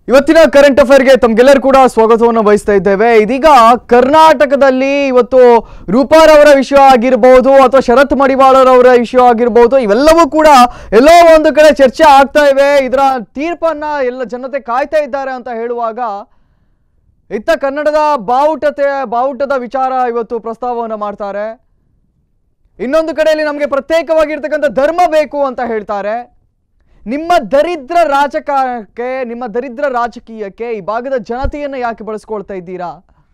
ಇವತ್ತಿನ ಕರೆಂಟ್ ಅಫೇರ್ಗೆ ತಮ್ಗೆಲ್ಲರೂ ಕೂಡ ಸ್ವಾಗತವನ್ನು ಬಯಸ್ತಾ ಇದ್ದೇವೆ ಇದೀಗ ಕರ್ನಾಟಕದಲ್ಲಿ ಇವತ್ತು ರೂಪಾರವರ ವಿಷಯ ಆಗಿರ್ಬೋದು ಅಥವಾ ಶರತ್ ಮಡಿವಾಳರವರ ವಿಷಯ ಆಗಿರ್ಬೋದು ಇವೆಲ್ಲವೂ ಕೂಡ ಎಲ್ಲೋ ಒಂದು ಕಡೆ ಚರ್ಚೆ ಆಗ್ತಾ ಇವೆ ಇದರ ತೀರ್ಪನ್ನ ಎಲ್ಲ ಜನತೆ ಕಾಯ್ತಾ ಇದ್ದಾರೆ ಅಂತ ಹೇಳುವಾಗ ಇತ್ತ ಕನ್ನಡದ ಬಾವುಟತೆ ಬಾವುಟದ ವಿಚಾರ ಇವತ್ತು ಪ್ರಸ್ತಾವವನ್ನು ಮಾಡ್ತಾರೆ ಇನ್ನೊಂದು ಕಡೆಯಲ್ಲಿ ನಮಗೆ ಪ್ರತ್ಯೇಕವಾಗಿರ್ತಕ್ಕಂಥ ಧರ್ಮ ಬೇಕು ಅಂತ ಹೇಳ್ತಾರೆ ನಿಮ್ಮ ದರಿದ್ರ ರಾಜಕಾರಣಕ್ಕೆ ನಿಮ್ಮ ದರಿದ್ರ ರಾಜಕೀಯಕ್ಕೆ ಈ ಭಾಗದ ಜನತೆಯನ್ನು ಯಾಕೆ ಬಳಸ್ಕೊಳ್ತಾ ಇದ್ದೀರಾ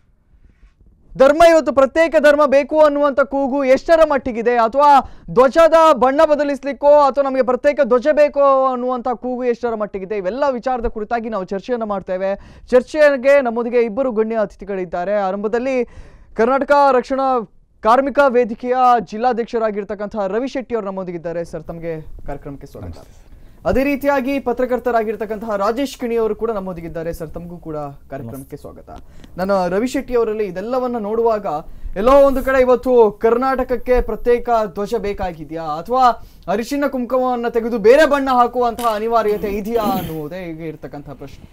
ಧರ್ಮ ಇವತ್ತು ಪ್ರತ್ಯೇಕ ಧರ್ಮ ಬೇಕು ಅನ್ನುವಂಥ ಕೂಗು ಎಷ್ಟರ ಮಟ್ಟಿಗಿದೆ ಅಥವಾ ಧ್ವಜದ ಬಣ್ಣ ಬದಲಿಸ್ಲಿಕ್ಕೋ ಅಥವಾ ನಮಗೆ ಪ್ರತ್ಯೇಕ ಧ್ವಜ ಬೇಕೋ ಅನ್ನುವಂಥ ಕೂಗು ಎಷ್ಟರ ಮಟ್ಟಿಗಿದೆ ಇವೆಲ್ಲ ವಿಚಾರದ ಕುರಿತಾಗಿ ನಾವು ಚರ್ಚೆಯನ್ನು ಮಾಡ್ತೇವೆ ಚರ್ಚೆಗೆ ನಮ್ಮೊಂದಿಗೆ ಇಬ್ಬರು ಗಣ್ಯ ಅತಿಥಿಗಳಿದ್ದಾರೆ ಆರಂಭದಲ್ಲಿ ಕರ್ನಾಟಕ ರಕ್ಷಣಾ ಕಾರ್ಮಿಕ ವೇದಿಕೆಯ ಜಿಲ್ಲಾಧ್ಯಕ್ಷರಾಗಿರ್ತಕ್ಕಂತಹ ರವಿ ಶೆಟ್ಟಿ ಅವರು ನಮ್ಮೊಂದಿಗಿದ್ದಾರೆ ಸರ್ ತಮಗೆ ಕಾರ್ಯಕ್ರಮಕ್ಕೆ ಸ್ವಾಗತ ಅದೇ ರೀತಿಯಾಗಿ ಪತ್ರಕರ್ತರಾಗಿರ್ತಕ್ಕಂತಹ ರಾಜೇಶ್ ಕಿಣಿ ಅವರು ಕೂಡ ನಮ್ಮೊಂದಿಗಿದ್ದಾರೆ ಸರ್ ತಮಗೂ ಕೂಡ ಕಾರ್ಯಕ್ರಮಕ್ಕೆ ಸ್ವಾಗತ ನಾನು ರವಿ ಶೆಟ್ಟಿ ಅವರಲ್ಲಿ ಇದೆಲ್ಲವನ್ನ ನೋಡುವಾಗ ಎಲ್ಲೋ ಒಂದು ಕಡೆ ಇವತ್ತು ಕರ್ನಾಟಕಕ್ಕೆ ಪ್ರತ್ಯೇಕ ಧ್ವಜ ಬೇಕಾಗಿದೆಯಾ ಅಥವಾ ಅರಿಶಿನ ಕುಂಕುಮವನ್ನು ತೆಗೆದು ಬೇರೆ ಬಣ್ಣ ಹಾಕುವಂತಹ ಅನಿವಾರ್ಯತೆ ಇದೆಯಾ ಅನ್ನುವುದೇ ಈಗ ಇರ್ತಕ್ಕಂತಹ ಪ್ರಶ್ನೆ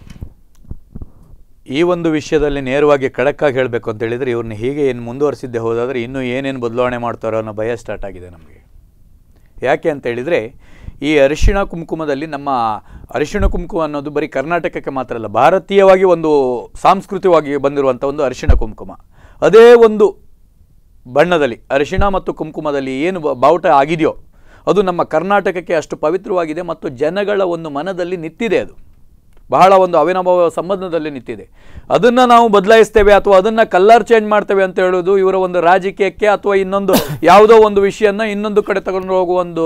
ಈ ಒಂದು ವಿಷಯದಲ್ಲಿ ನೇರವಾಗಿ ಖಡಕ್ಕಾಗಿ ಹೇಳಬೇಕು ಅಂತ ಹೇಳಿದರೆ ಇವ್ರನ್ನ ಹೀಗೆ ಏನು ಮುಂದುವರಿಸಿದ್ದೆ ಹೋದಾದರೆ ಇನ್ನೂ ಏನೇನು ಬದಲಾವಣೆ ಮಾಡ್ತಾರೋ ಅನ್ನೋ ಭಯ ಸ್ಟಾರ್ಟ್ ಆಗಿದೆ ನಮಗೆ ಯಾಕೆ ಅಂತ ಹೇಳಿದರೆ ಈ ಅರಿಶಿಣ ಕುಂಕುಮದಲ್ಲಿ ನಮ್ಮ ಅರಿಶಿಣ ಕುಂಕುಮ ಅನ್ನೋದು ಬರೀ ಕರ್ನಾಟಕಕ್ಕೆ ಮಾತ್ರ ಅಲ್ಲ ಭಾರತೀಯವಾಗಿ ಒಂದು ಸಾಂಸ್ಕೃತಿಕವಾಗಿ ಬಂದಿರುವಂಥ ಒಂದು ಅರಿಶಿಣ ಕುಂಕುಮ ಅದೇ ಒಂದು ಬಣ್ಣದಲ್ಲಿ ಅರಿಶಿಣ ಮತ್ತು ಕುಂಕುಮದಲ್ಲಿ ಏನು ಬ- ಬಾವುಟ ಆಗಿದೆಯೋ ಅದು ನಮ್ಮ ಕರ್ನಾಟಕಕ್ಕೆ ಅಷ್ಟು ಪವಿತ್ರವಾಗಿದೆ ಮತ್ತು ಜನಗಳ ಒಂದು ಮನದಲ್ಲಿ ನಿಂತಿದೆ ಅದು ಬಹಳ ಒಂದು ಅವಿನಾಭಾವ ಸಂಬಂಧದಲ್ಲಿ ನಿಂತಿದೆ ಅದನ್ನು ನಾವು ಬದಲಾಯಿಸ್ತೇವೆ ಅಥವಾ ಅದನ್ನು ಕಲರ್ ಚೇಂಜ್ ಮಾಡ್ತೇವೆ ಅಂತ ಹೇಳೋದು ಇವರ ಒಂದು ರಾಜಕೀಯಕ್ಕೆ ಅಥವಾ ಇನ್ನೊಂದು ಯಾವುದೋ ಒಂದು ವಿಷಯನ ಇನ್ನೊಂದು ಕಡೆ ತಗೊಂಡು ಹೋಗುವ ಒಂದು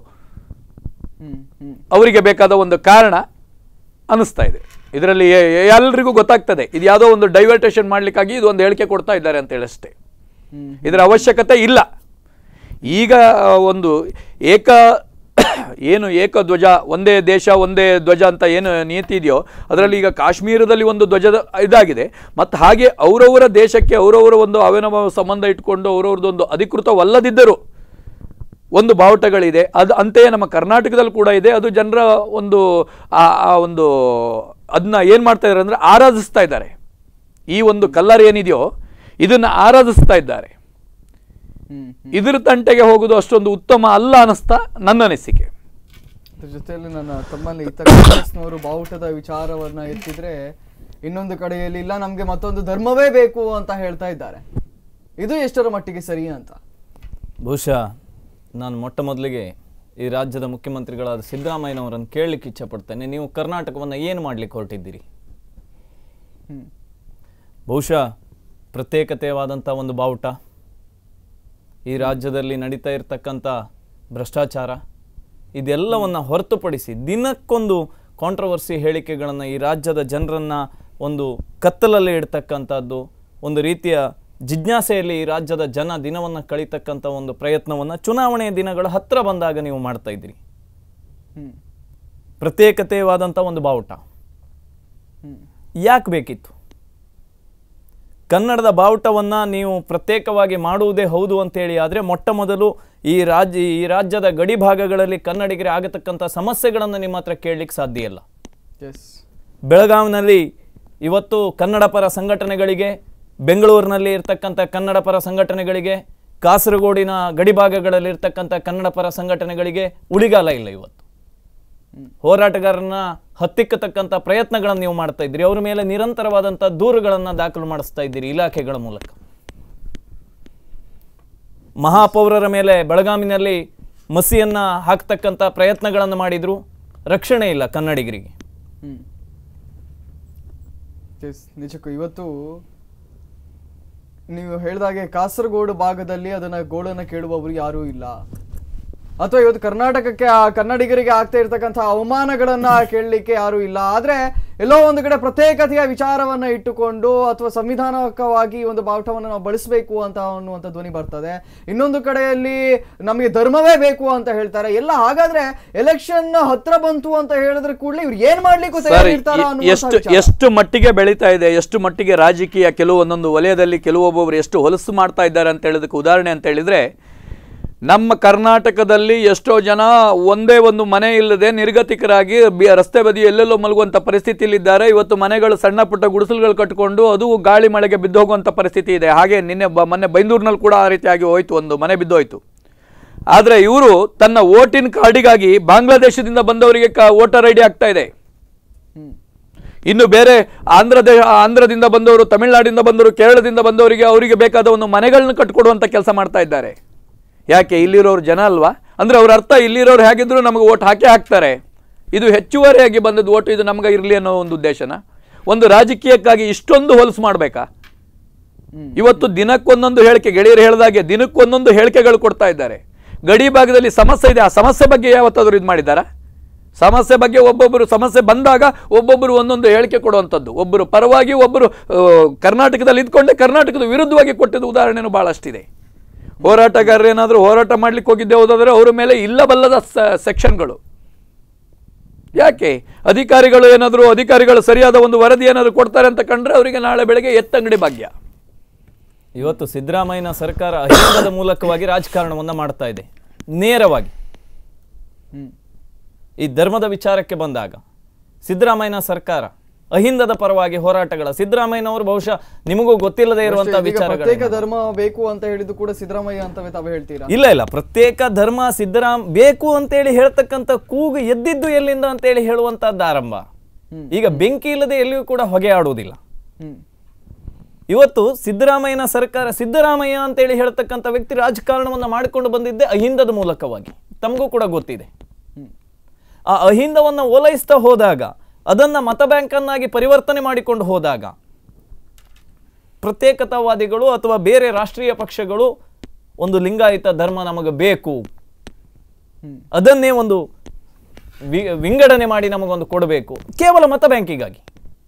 ಹ್ಮ್ ಹ್ಮ್ ಅವರಿಗೆ ಬೇಕಾದ ಒಂದು ಕಾರಣ ಅನ್ನಿಸ್ತಾ ಇದೆ ಇದರಲ್ಲಿ ಎ- ಎ- ಎಲ್ರಿಗೂ ಗೊತ್ತಾಗ್ತದೆ ಇದು ಯಾವುದೋ ಒಂದು ಡೈವರ್ಟೇಷನ್ ಮಾಡಲಿಕ್ಕಾಗಿ ಇದು ಒಂದು ಹೇಳಿಕೆ ಕೊಡ್ತಾ ಇದ್ದಾರೆ ಅಂತ ಹೇಳಷ್ಟೇ ಹ್ಮ್ ಇದರ ಅವಶ್ಯಕತೆ ಇಲ್ಲ ಈಗ ಒಂದು ಏಕ ಏನು ಏಕಧ್ವಜ ಒಂದೇ ದೇಶ ಒಂದೇ ಧ್ವಜ ಅಂತ ಏನು ನೀತಿ ಇದೆಯೋ ಅದರಲ್ಲಿ ಈಗ ಕಾಶ್ಮೀರದಲ್ಲಿ ಒಂದು ಧ್ವಜದ ಇದಾಗಿದೆ ಮತ್ತು ಹಾಗೆ ಅವರವರ ದೇಶಕ್ಕೆ ಅವರವರ ಒಂದು ಅವಿನಾಭಾವ ಸಂಬಂಧ ಇಟ್ಕೊಂಡು ಅವರವ್ರದ್ದೊಂದು ಅಧಿಕೃತವಲ್ಲದಿದ್ದರೂ ಒಂದು ಬಾವುಟಗಳಿದೆ ಅದು ಅಂತೆಯೇ ನಮ್ಮ ಕರ್ನಾಟಕದಲ್ಲಿ ಕೂಡ ಇದೆ ಅದು ಜನರ ಒಂದು ಆ ಆ ಒಂದು ಅದನ್ನ ಏನು ಮಾಡ್ತಾ ಇದ್ದಾರೆ ಅಂದರೆ ಆರಾಧಿಸ್ತಾ ಇದ್ದಾರೆ ಈ ಒಂದು ಕಲ್ಲರ್ ಏನಿದೆಯೋ ಇದನ್ನು ಆರಾಧಿಸ್ತಾ ಇದ್ದಾರೆ ಹ್ಮ್ ಇದ್ರ ತಂಟೆಗೆ ಹೋಗೋದು ಅಷ್ಟೊಂದು ಉತ್ತಮ ಅಲ್ಲ ಅನ್ನಿಸ್ತಾ ನನ್ನ ಅನಿಸಿಕೆ ಅದ್ರ ಜೊತೆಯಲ್ಲಿ ನನ್ನ ತಮ್ಮಲ್ಲಿ ಇತ್ತ ಕಾಂಗ್ರೆಸ್ನವರು ಬಾವುಟದ ವಿಚಾರವನ್ನ ಎತ್ತಿದ್ರೆ ಇನ್ನೊಂದು ಕಡೆಯಲ್ಲಿ ಇಲ್ಲ ನಮ್ಗೆ ಮತ್ತೊಂದು ಧರ್ಮವೇ ಬೇಕು ಅಂತ ಹೇಳ್ತಾ ಇದ್ದಾರೆ ಇದು ಎಷ್ಟರ ಮಟ್ಟಿಗೆ ಸರಿ ಅಂತ ಬಹುಶಃ ನಾನು ಮೊಟ್ಟ ಮೊದಲಿಗೆ ಈ ರಾಜ್ಯದ ಮುಖ್ಯಮಂತ್ರಿಗಳಾದ ಸಿದ್ದರಾಮಯ್ಯನವರನ್ನು ಕೇಳಲಿಕ್ಕೆ ಇಚ್ಛಪಡ್ತೇನೆ ನೀವು ಕರ್ನಾಟಕವನ್ನು ಏನು ಮಾಡಲಿಕ್ಕೆ ಹೊರಟಿದ್ದೀರಿ ಹ್ಮ್ ಬಹುಶಃ ಪ್ರತ್ಯೇಕತೆಯಾದಂಥ ಒಂದು ಬಾವುಟ ಈ ರಾಜ್ಯದಲ್ಲಿ ನಡೀತಾ ಇರತಕ್ಕಂಥ ಭ್ರಷ್ಟಾಚಾರ ಇದೆಲ್ಲವನ್ನು ಹೊರತುಪಡಿಸಿ ದಿನಕ್ಕೊಂದು ಕಾಂಟ್ರವರ್ಸಿ ಹೇಳಿಕೆಗಳನ್ನು ಈ ರಾಜ್ಯದ ಜನರನ್ನು ಒಂದು ಕತ್ತಲಲ್ಲಿ ಇಡ್ತಕ್ಕಂಥದ್ದು ಒಂದು ರೀತಿಯ ಜಿಜ್ಞಾಸೆಯಲ್ಲಿ ಈ ರಾಜ್ಯದ ಜನ ದಿನವನ್ನು ಕಳೀತಕ್ಕಂಥ ಒಂದು ಪ್ರಯತ್ನವನ್ನು ಚುನಾವಣೆಯ ದಿನಗಳ ಹತ್ತಿರ ಬಂದಾಗ ನೀವು ಮಾಡ್ತಾ ಇದ್ದೀರಿ ಹ್ಮ್ ಪ್ರತ್ಯೇಕತೆಯಾದಂಥ ಒಂದು ಬಾವುಟ ಹ್ಮ್ ಯಾಕೆ ಬೇಕಿತ್ತು ಕನ್ನಡದ ಬಾವುಟವನ್ನು ನೀವು ಪ್ರತ್ಯೇಕವಾಗಿ ಮಾಡುವುದೇ ಹೌದು ಅಂತೇಳಿ ಆದರೆ ಮೊಟ್ಟ ಮೊದಲು ಈ ರಾಜ್ಯ ಈ ರಾಜ್ಯದ ಗಡಿ ಭಾಗಗಳಲ್ಲಿ ಕನ್ನಡಿಗರಿಗೆ ಆಗತಕ್ಕಂಥ ಸಮಸ್ಯೆಗಳನ್ನು ನಿಮ್ಮ ಹತ್ರ ಕೇಳಲಿಕ್ಕೆ ಸಾಧ್ಯ ಇಲ್ಲ ಎಸ್ ಬೆಳಗಾವಿನಲ್ಲಿ ಇವತ್ತು ಕನ್ನಡ ಪರ ಸಂಘಟನೆಗಳಿಗೆ ಬೆಂಗಳೂರಿನಲ್ಲಿ ಇರ್ತಕ್ಕಂಥ ಕನ್ನಡ ಪರ ಸಂಘಟನೆಗಳಿಗೆ ಕಾಸರಗೋಡಿನ ಗಡಿ ಭಾಗಗಳಲ್ಲಿ ಇರ್ತಕ್ಕಂಥ ಕನ್ನಡ ಪರ ಸಂಘಟನೆಗಳಿಗೆ ಉಳಿಗಾಲ ಇಲ್ಲ ಇವತ್ತು ಹೋರಾಟಗಾರರನ್ನ ಹತ್ತಿಕ್ಕತಕ್ಕಂಥ ಪ್ರಯತ್ನಗಳನ್ನು ನೀವು ಮಾಡ್ತಾ ಇದ್ದೀರಿ ಅವ್ರ ಮೇಲೆ ನಿರಂತರವಾದಂಥ ದೂರುಗಳನ್ನು ದಾಖಲು ಮಾಡಿಸ್ತಾ ಇದ್ದೀರಿ ಇಲಾಖೆಗಳ ಮೂಲಕ ಮಹಾಪೌರರ ಮೇಲೆ ಬೆಳಗಾವಿನಲ್ಲಿ ಮಸಿಯನ್ನ ಹಾಕ್ತಕ್ಕಂಥ ಪ್ರಯತ್ನಗಳನ್ನು ಮಾಡಿದ್ರು ರಕ್ಷಣೆ ಇಲ್ಲ ಕನ್ನಡಿಗರಿಗೆ ಹ್ಮ್ ಎಸ್ ನಿಜಕ್ಕೂ ಇವತ್ತು ನೀವು ಹೇಳಿದಾಗೆ ಕಾಸರಗೋಡು ಭಾಗದಲ್ಲಿ ಅದನ್ನ ಗೋಳನ್ನ ಕೇಳುವವರು ಯಾರೂ ಇಲ್ಲ ಅಥವಾ ಇವತ್ತು ಕರ್ನಾಟಕಕ್ಕೆ ಆ ಕನ್ನಡಿಗರಿಗೆ ಆಗ್ತಾ ಇರ್ತಕ್ಕಂಥ ಅವಮಾನಗಳನ್ನ ಕೇಳಲಿಕ್ಕೆ ಯಾರೂ ಇಲ್ಲ ಆದ್ರೆ ಎಲ್ಲೋ ಒಂದು ಕಡೆ ಪ್ರತ್ಯೇಕತೆಯ ವಿಚಾರವನ್ನ ಇಟ್ಟುಕೊಂಡು ಅಥವಾ ಸಂವಿಧಾನಕವಾಗಿ ಈ ಒಂದು ಬಾವುಟವನ್ನು ನಾವು ಬಳಸಬೇಕು ಅಂತ ಅನ್ನುವಂಥ ಧ್ವನಿ ಬರ್ತದೆ ಇನ್ನೊಂದು ಕಡೆಯಲ್ಲಿ ನಮಗೆ ಧರ್ಮವೇ ಬೇಕು ಅಂತ ಹೇಳ್ತಾರೆ ಎಲ್ಲ ಹಾಗಾದ್ರೆ ಎಲೆಕ್ಷನ್ ಹತ್ರ ಬಂತು ಅಂತ ಹೇಳಿದ್ರೆ ಕೂಡಲೇ ಇವ್ರು ಏನ್ ಮಾಡ್ಲಿಕ್ಕೂ ಸರ್ ತಯಾರಿರ್ತಾರ ಎಷ್ಟು ಎಷ್ಟು ಮಟ್ಟಿಗೆ ಬೆಳೀತಾ ಇದೆ ಎಷ್ಟು ಮಟ್ಟಿಗೆ ರಾಜಕೀಯ ಕೆಲವು ಒಂದೊಂದು ವಲಯದಲ್ಲಿ ಕೆಲವೊಬ್ಬೊಬ್ರು ಎಷ್ಟು ಹೊಲಸು ಮಾಡ್ತಾ ಇದ್ದಾರೆ ಅಂತ ಹೇಳೋದಕ್ಕೆ ಉದಾಹರಣೆ ಅಂತ ಹೇಳಿದ್ರೆ ನಮ್ಮ ಕರ್ನಾಟಕದಲ್ಲಿ ಎಷ್ಟೋ ಜನ ಒಂದೇ ಒಂದು ಮನೆ ಇಲ್ಲದೆ ನಿರ್ಗತಿಕರಾಗಿ ಬಿ- ರಸ್ತೆ ಬದಿ ಎಲ್ಲೆಲ್ಲೋ ಮಲಗುವಂಥ ಪರಿಸ್ಥಿತಿಯಲ್ಲಿದ್ದಾರೆ ಇವತ್ತು ಮನೆಗಳು ಸಣ್ಣ ಪುಟ್ಟ ಗುಡಿಸಲುಗಳು ಕಟ್ಟಿಕೊಂಡು ಅದು ಗಾಳಿ ಮಳೆಗೆ ಬಿದ್ದು ಹೋಗುವಂಥ ಪರಿಸ್ಥಿತಿ ಇದೆ ಹಾಗೆ ನಿನ್ನೆ ಬ ಮೊನ್ನೆ ಬೈಂದೂರಿನಲ್ಲಿ ಕೂಡ ಆ ರೀತಿಯಾಗಿ ಹೋಯ್ತು ಒಂದು ಮನೆ ಬಿದ್ದೋಯ್ತು ಆದರೆ ಇವರು ತನ್ನ ವೋಟಿನ ಕಾರ್ಡಿಗಾಗಿ ಬಾಂಗ್ಲಾದೇಶದಿಂದ ಬಂದವರಿಗೆ ಕ ವೋಟರ್ ಐ ಡಿ ಆಗ್ತಾ ಇದೆ ಇನ್ನು ಬೇರೆ ಆಂಧ್ರ ದೇ ಆಂಧ್ರದಿಂದ ಬಂದವರು ತಮಿಳುನಾಡಿಂದ ಬಂದವರು ಕೇರಳದಿಂದ ಬಂದವರಿಗೆ ಅವರಿಗೆ ಬೇಕಾದ ಒಂದು ಮನೆಗಳನ್ನ ಕಟ್ಕೊಡುವಂಥ ಕೆಲಸ ಮಾಡ್ತಾ ಇದ್ದಾರೆ ಯಾಕೆ ಇಲ್ಲಿರೋರು ಜನ ಅಲ್ವಾ ಅಂದ್ರೆ ಅವ್ರ ಅರ್ಥ ಇಲ್ಲಿರೋರು ಹೇಗಿದ್ರು ನಮಗೆ ಓಟ್ ಹಾಕೇ ಹಾಕ್ತಾರೆ ಇದು ಹೆಚ್ಚುವರಿಯಾಗಿ ಬಂದದ್ದು ಓಟು ಇದು ನಮಗೆ ಇರಲಿ ಅನ್ನೋ ಒಂದು ಉದ್ದೇಶನ ಒಂದು ರಾಜಕೀಯಕ್ಕಾಗಿ ಇಷ್ಟೊಂದು ಹೊಲಸು ಮಾಡಬೇಕಾ ಇವತ್ತು ದಿನಕ್ಕೊಂದೊಂದು ಹೇಳಿಕೆ ಗೆಳೆಯರು ಹೇಳಿದಾಗೆ ದಿನಕ್ಕೊಂದೊಂದು ಹೇಳಿಕೆಗಳು ಕೊಡ್ತಾ ಇದ್ದಾರೆ ಗಡಿ ಭಾಗದಲ್ಲಿ ಸಮಸ್ಯೆ ಇದೆ ಆ ಸಮಸ್ಯೆ ಬಗ್ಗೆ ಯಾವತ್ತಾದರೂ ಇದು ಮಾಡಿದ್ದಾರಾ ಸಮಸ್ಯೆ ಬಗ್ಗೆ ಒಬ್ಬೊಬ್ಬರು ಸಮಸ್ಯೆ ಬಂದಾಗ ಒಬ್ಬೊಬ್ಬರು ಒಂದೊಂದು ಹೇಳಿಕೆ ಕೊಡುವಂಥದ್ದು ಒಬ್ಬರು ಪರವಾಗಿ ಒಬ್ಬರು ಆ, ಕರ್ನಾಟಕದಲ್ಲಿ ಇದ್ಕೊಂಡೆ ಕರ್ನಾಟಕದ ವಿರುದ್ಧವಾಗಿ ಕೊಟ್ಟಿದ್ದ ಉದಾಹರಣೆನೂ ಭಾಳಷ್ಟಿದೆ ಹೋರಾಟಗಾರರು ಏನಾದರೂ ಹೋರಾಟ ಮಾಡ್ಲಿಕ್ಕೆ ಹೋಗಿದ್ದೆ ಹೋದಾದ್ರೆ ಅವರ ಮೇಲೆ ಇಲ್ಲಬಲ್ಲದ ಸೆಕ್ಷನ್ಗಳು ಯಾಕೆ ಅಧಿಕಾರಿಗಳು ಏನಾದರೂ ಅಧಿಕಾರಿಗಳು ಸರಿಯಾದ ಒಂದು ವರದಿ ಏನಾದರೂ ಕೊಡ್ತಾರೆ ಅಂತ ಕಂಡ್ರೆ ಅವರಿಗೆ ನಾಳೆ ಬೆಳಗ್ಗೆ ಎತ್ತಂಗಡಿ ಭಾಗ್ಯ ಇವತ್ತು ಸಿದ್ದರಾಮಯ್ಯನ ಸರ್ಕಾರ ಅಹಿಂಸದ ಮೂಲಕವಾಗಿ ರಾಜಕಾರಣವನ್ನ ಮಾಡ್ತಾ ಇದೆ ನೇರವಾಗಿ ಈ ಧರ್ಮದ ವಿಚಾರಕ್ಕೆ ಬಂದಾಗ ಸಿದ್ದರಾಮಯ್ಯನ ಸರ್ಕಾರ ಅಹಿಂದದ ಪರವಾಗಿ ಹೋರಾಟಗಳ ಸಿದ್ದರಾಮಯ್ಯನವರು ಬಹುಶಃ ನಿಮಗೂ ಗೊತ್ತಿಲ್ಲದೆ ಇರುವಂತಹ ಈಗ ಪ್ರತ್ಯೇಕ ವಿಚಾರಗಳು ಧರ್ಮ ಬೇಕು ಅಂತ ಹೇಳಿದ್ದು ಕೂಡ ಸಿದ್ದರಾಮಯ್ಯ ಅಂತವೇ ತಾವು ಹೇಳ್ತೀರಾ ಇಲ್ಲ ಇಲ್ಲ ಪ್ರತ್ಯೇಕ ಧರ್ಮ ಸಿದ್ದರಾಮ್ ಬೇಕು ಅಂತೇಳಿ ಹೇಳ್ತಕ್ಕಂಥ ಕೂಗು ಎದ್ದಿದ್ದು ಎಲ್ಲಿಂದ ಅಂತೇಳಿ ಹೇಳುವಂತಹದ್ದು ಆರಂಭ ಈಗ ಬೆಂಕಿ ಇಲ್ಲದೆ ಎಲ್ಲಿಯೂ ಕೂಡ ಹೊಗೆ ಆಡುವುದಿಲ್ಲ ಹ್ಮ್ ಇವತ್ತು ಸಿದ್ದರಾಮಯ್ಯನ ಸರ್ಕಾರ ಸಿದ್ದರಾಮಯ್ಯ ಅಂತೇಳಿ ಹೇಳ್ತಕ್ಕಂಥ ವ್ಯಕ್ತಿ ರಾಜಕಾರಣವನ್ನ ಮಾಡಿಕೊಂಡು ಬಂದಿದ್ದೆ ಅಹಿಂದದ ಮೂಲಕವಾಗಿ ತಮಗೂ ಕೂಡ ಗೊತ್ತಿದೆ ಆ ಅಹಿಂದವನ್ನ ಓಲೈಸ್ತಾ ಹೋದಾಗ ಅದನ್ನ ಮತ ಬ್ಯಾಂಕನ್ನಾಗಿ ಪರಿವರ್ತನೆ ಮಾಡಿಕೊಂಡು ಹೋದಾಗ ಪ್ರತ್ಯೇಕತಾವಾದಿಗಳು ಅಥವಾ ಬೇರೆ ರಾಷ್ಟ್ರೀಯ ಪಕ್ಷಗಳು ಒಂದು ಲಿಂಗಾಯತ ಧರ್ಮ ನಮಗೆ ಬೇಕು ಅದನ್ನೇ ಒಂದು ವಿ- ವಿಂಗಡಣೆ ಮಾಡಿ ನಮಗೊಂದು ಕೊಡಬೇಕು ಕೇವಲ ಮತ ಬ್ಯಾಂಕಿಗಾಗಿ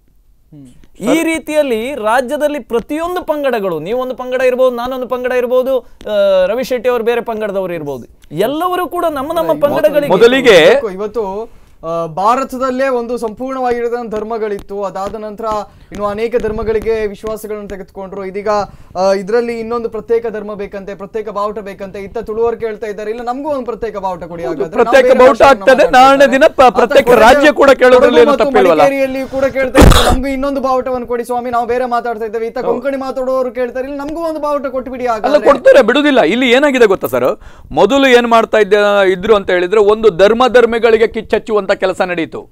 ಈ ರೀತಿಯಲ್ಲಿ ರಾಜ್ಯದಲ್ಲಿ ಪ್ರತಿಯೊಂದು ಪಂಗಡಗಳು ನೀವೊಂದು ಪಂಗಡ ಇರ್ಬೋದು ನಾನೊಂದು ಪಂಗಡ ಇರ್ಬೋದು ಆ, ರವಿ ಶೆಟ್ಟಿ ಅವರು ಬೇರೆ ಪಂಗಡದವರು ಇರ್ಬೋದು ಎಲ್ಲವರು ಕೂಡ ನಮ್ಮ ನಮ್ಮ ಪಂಗಡಗಳಿಗೆ ಮೊದಲಿಗೆ ಬೇಕು. ಇವತ್ತು ಆ, ಭಾರತದಲ್ಲೇ ಒಂದು ಸಂಪೂರ್ಣವಾಗಿರದ ಧರ್ಮಗಳಿತ್ತು ಅದಾದ ನಂತರ ಇನ್ನು ಅನೇಕ ಧರ್ಮಗಳಿಗೆ ವಿಶ್ವಾಸಗಳನ್ನು ತೆಗೆದುಕೊಂಡ್ರು ಇದೀಗ ಇದರಲ್ಲಿ ಇನ್ನೊಂದು ಪ್ರತ್ಯೇಕ ಧರ್ಮ ಬೇಕಂತೆ ಪ್ರತ್ಯೇಕ ಬಾವುಟ ಬೇಕಂತೆ ಇತ್ತ ತುಳುವರು ಕೇಳ್ತಾ ಇದ್ದಾರೆ ಇಲ್ಲ ನಮಗೂ ಒಂದು ಪ್ರತ್ಯೇಕ ಬಾವುಟ ಕೊಡಿ ಹಾಗಾದ್ರೆ. ನಾವು ಪ್ರತ್ಯೇಕ ಬೇರೆ ಬಾವುಟ ಭಾಷೆಯನ್ನ ಆಗ್ತದೆ, ಮಾತಾಡ್ತಾ ನಾಳೆ ದಿನ ಪ- ಇದ್ದಾರೆ. ಪ್ರತ್ಯೇಕ ಕೊಡಗು- ರಾಜ್ಯ ಕೂಡ ಕೇಳೋದ್ರಲ್ಲಿ ಏನು ಕೊಡಗು ಮತ್ತು ತಪ್ಪಿಲ್ವಲ್ಲ? ಮಡಿಕೇರಿಯಲ್ಲಿ ಕೂಡ ಕೇಳ್ತಾ ಇದ್ದಾರೆ ನಮಗೂ ಇನ್ನೊಂದು ಬಾವುಟವನ್ನು ಕೊಡಿ ಸ್ವಾಮಿ ನಾವು ಬೇರೆ ಮಾತಾಡ್ತಾ ಇದ್ದೇವೆ ಇತ್ತ ಕೊಂಕಣಿ ಮಾತಾಡುವವರು ಕೇಳ್ತಾರೆ ಇಲ್ಲ ನಮಗೂ ಒಂದು ಬಾವುಟ ಕೊಟ್ಬಿಡಿ ಅಲ್ಲ ಹಾಗಾದ್ರೆ ಕೊಡ್ತಾರೆ ಬಿಡುದಿಲ್ಲ ಇಲ್ಲಿ ಏನಾಗಿದೆ ಗೊತ್ತಾ ಸರ್ ಮೊದಲು ಏನ್ ಮಾಡ್ತಾ ಇದ್ದ ಇದ್ರು ಅಂತ ಹೇಳಿದ್ರೆ ಒಂದು ಧರ್ಮ ಧರ್ಮಿಗಳಿಗೆ ಕಿಚ್ಚಚ್ಚುವಂತ ಕೆಲಸ ನಡೀತು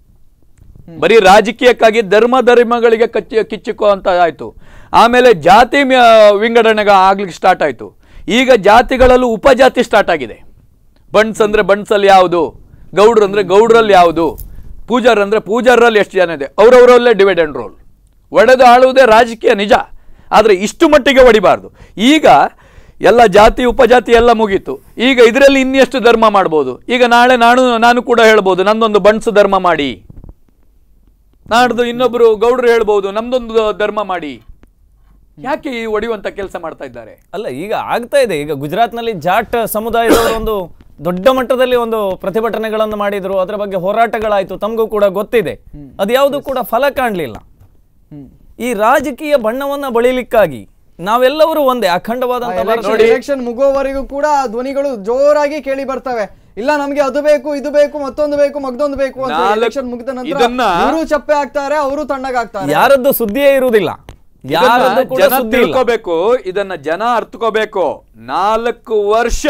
ಬರೀ ರಾಜಕೀಯಕ್ಕಾಗಿ ಧರ್ಮ ಧರ್ಮಗಳಿಗೆ ಕಚ್ಚಿ ಕಿಚ್ಚುಕುವಂತ ಆಯ್ತು ಆಮೇಲೆ ಜಾತಿ ಮ್ಯ- ವಿಂಗಡಣೆಗೆ ಆಗ್ಲಿಕ್ಕೆ ಸ್ಟಾರ್ಟ್ ಆಯ್ತು ಈಗ ಜಾತಿಗಳಲ್ಲೂ ಉಪಜಾತಿ ಸ್ಟಾರ್ಟ್ ಆಗಿದೆ ಬಣ್ಸ್ ಅಂದ್ರೆ ಬಣ್ಸಲ್ಲಿ ಯಾವುದು ಗೌಡ್ರು ಅಂದ್ರೆ ಗೌಡ್ರಲ್ಲಿ ಯಾವುದು ಪೂಜಾರ್ ಅಂದ್ರೆ ಪೂಜಾರಲ್ಲಿ ಎಷ್ಟು ಜನ ಇದೆ ಅವರವರಲ್ಲೇ ಡಿವೈಡ್ ಅಂಡ್ ರೋಲ್ ಒಡೆದು ಆಳುವುದೇ ರಾಜಕೀಯ ನಿಜ ಆದರೆ ಇಷ್ಟು ಮಟ್ಟಿಗೆ ಹೊಡಿಬಾರ್ದು ಈಗ ಎಲ್ಲ ಜಾತಿ ಉಪಜಾತಿ ಎಲ್ಲ ಮುಗೀತು ಈಗ ಇದರಲ್ಲಿ ಇನ್ನೆಷ್ಟು ಧರ್ಮ ಮಾಡ್ಬೋದು ಈಗ ನಾಳೆ ನಾನು ನಾನು ಕೂಡ ಹೇಳ್ಬೋದು ನಂದೊಂದು ಬಣ್ಸ್ ಧರ್ಮ ಮಾಡಿ ನಾಡ್ದು ಇನ್ನೊಬ್ರು ಗೌಡ್ರು ಹೇಳ್ಬೋದು ನಮ್ದೊಂದು ಧರ್ಮ ಮಾಡಿ ಯಾಕೆ ಈ ಒಡೆಯುವಂತ ಕೆಲಸ ಮಾಡ್ತಾ ಇದ್ದಾರೆ ಅಲ್ಲ ಈಗ ಆಗ್ತಾ ಇದೆ ಈಗ ಗುಜರಾತ್ನಲ್ಲಿ ಜಾಟ್ ಸಮುದಾಯದವರು ಒಂದು ದೊಡ್ಡ ಮಟ್ಟದಲ್ಲಿ ಒಂದು ಪ್ರತಿಭಟನೆಗಳನ್ನು ಮಾಡಿದ್ರು ಅದರ ಬಗ್ಗೆ ಹೋರಾಟಗಳಾಯ್ತು ತಮಗೂ ಕೂಡ ಗೊತ್ತಿದೆ ಅದ್ಯಾವುದು ಕೂಡ ಫಲ ಕಾಣಲಿಲ್ಲ ಈ ರಾಜಕೀಯ ಬಣ್ಣವನ್ನ ಬಳಿಲಿಕ್ಕಾಗಿ ನಾವೆಲ್ಲರೂ ಒಂದೇ ಅಖಂಡವಾದಂತ ಭಾರತ- ಎಲೆಕ್ಷನ್ ಮುಗುವವರೆಗೂ ಕೂಡ ಆ ಧ್ವನಿಗಳು ಜೋರಾಗಿ ಕೇಳಿ ಬರ್ತವೆ ಇಲ್ಲ ನಮ್ಗೆ ಅದು ಬೇಕು ಇದು ಬೇಕು ಮತ್ತೊಂದು ಬೇಕು ಮಗ್ದೊಂದು ಬೇಕು ಅಂತ ನಾಲ್ಕು- ಎಲೆಕ್ಷನ್ ಮುಗಿದ ನಂತರ ಇದನ್ನ- ಇವರು ಚಪ್ಪೆ ಆಗ್ತಾರೆ ಅವರು ತಣ್ಣಗಾಗ್ತಾರೆ ಯಾರದ್ದು ಸುದ್ದಿಯೇ ಇರುವುದಿಲ್ಲ ಯಾರದ್ದು ಇದನ್ನ ಕೂಡ ಜನ ಸುದ್ದಿ ಇಲ್ಲ ತಿಳ್ಕೋಬೇಕು ಇದನ್ನ ಜನ ಅರ್ಥಕೋಬೇಕು ನಾಲ್ಕು ವರ್ಷ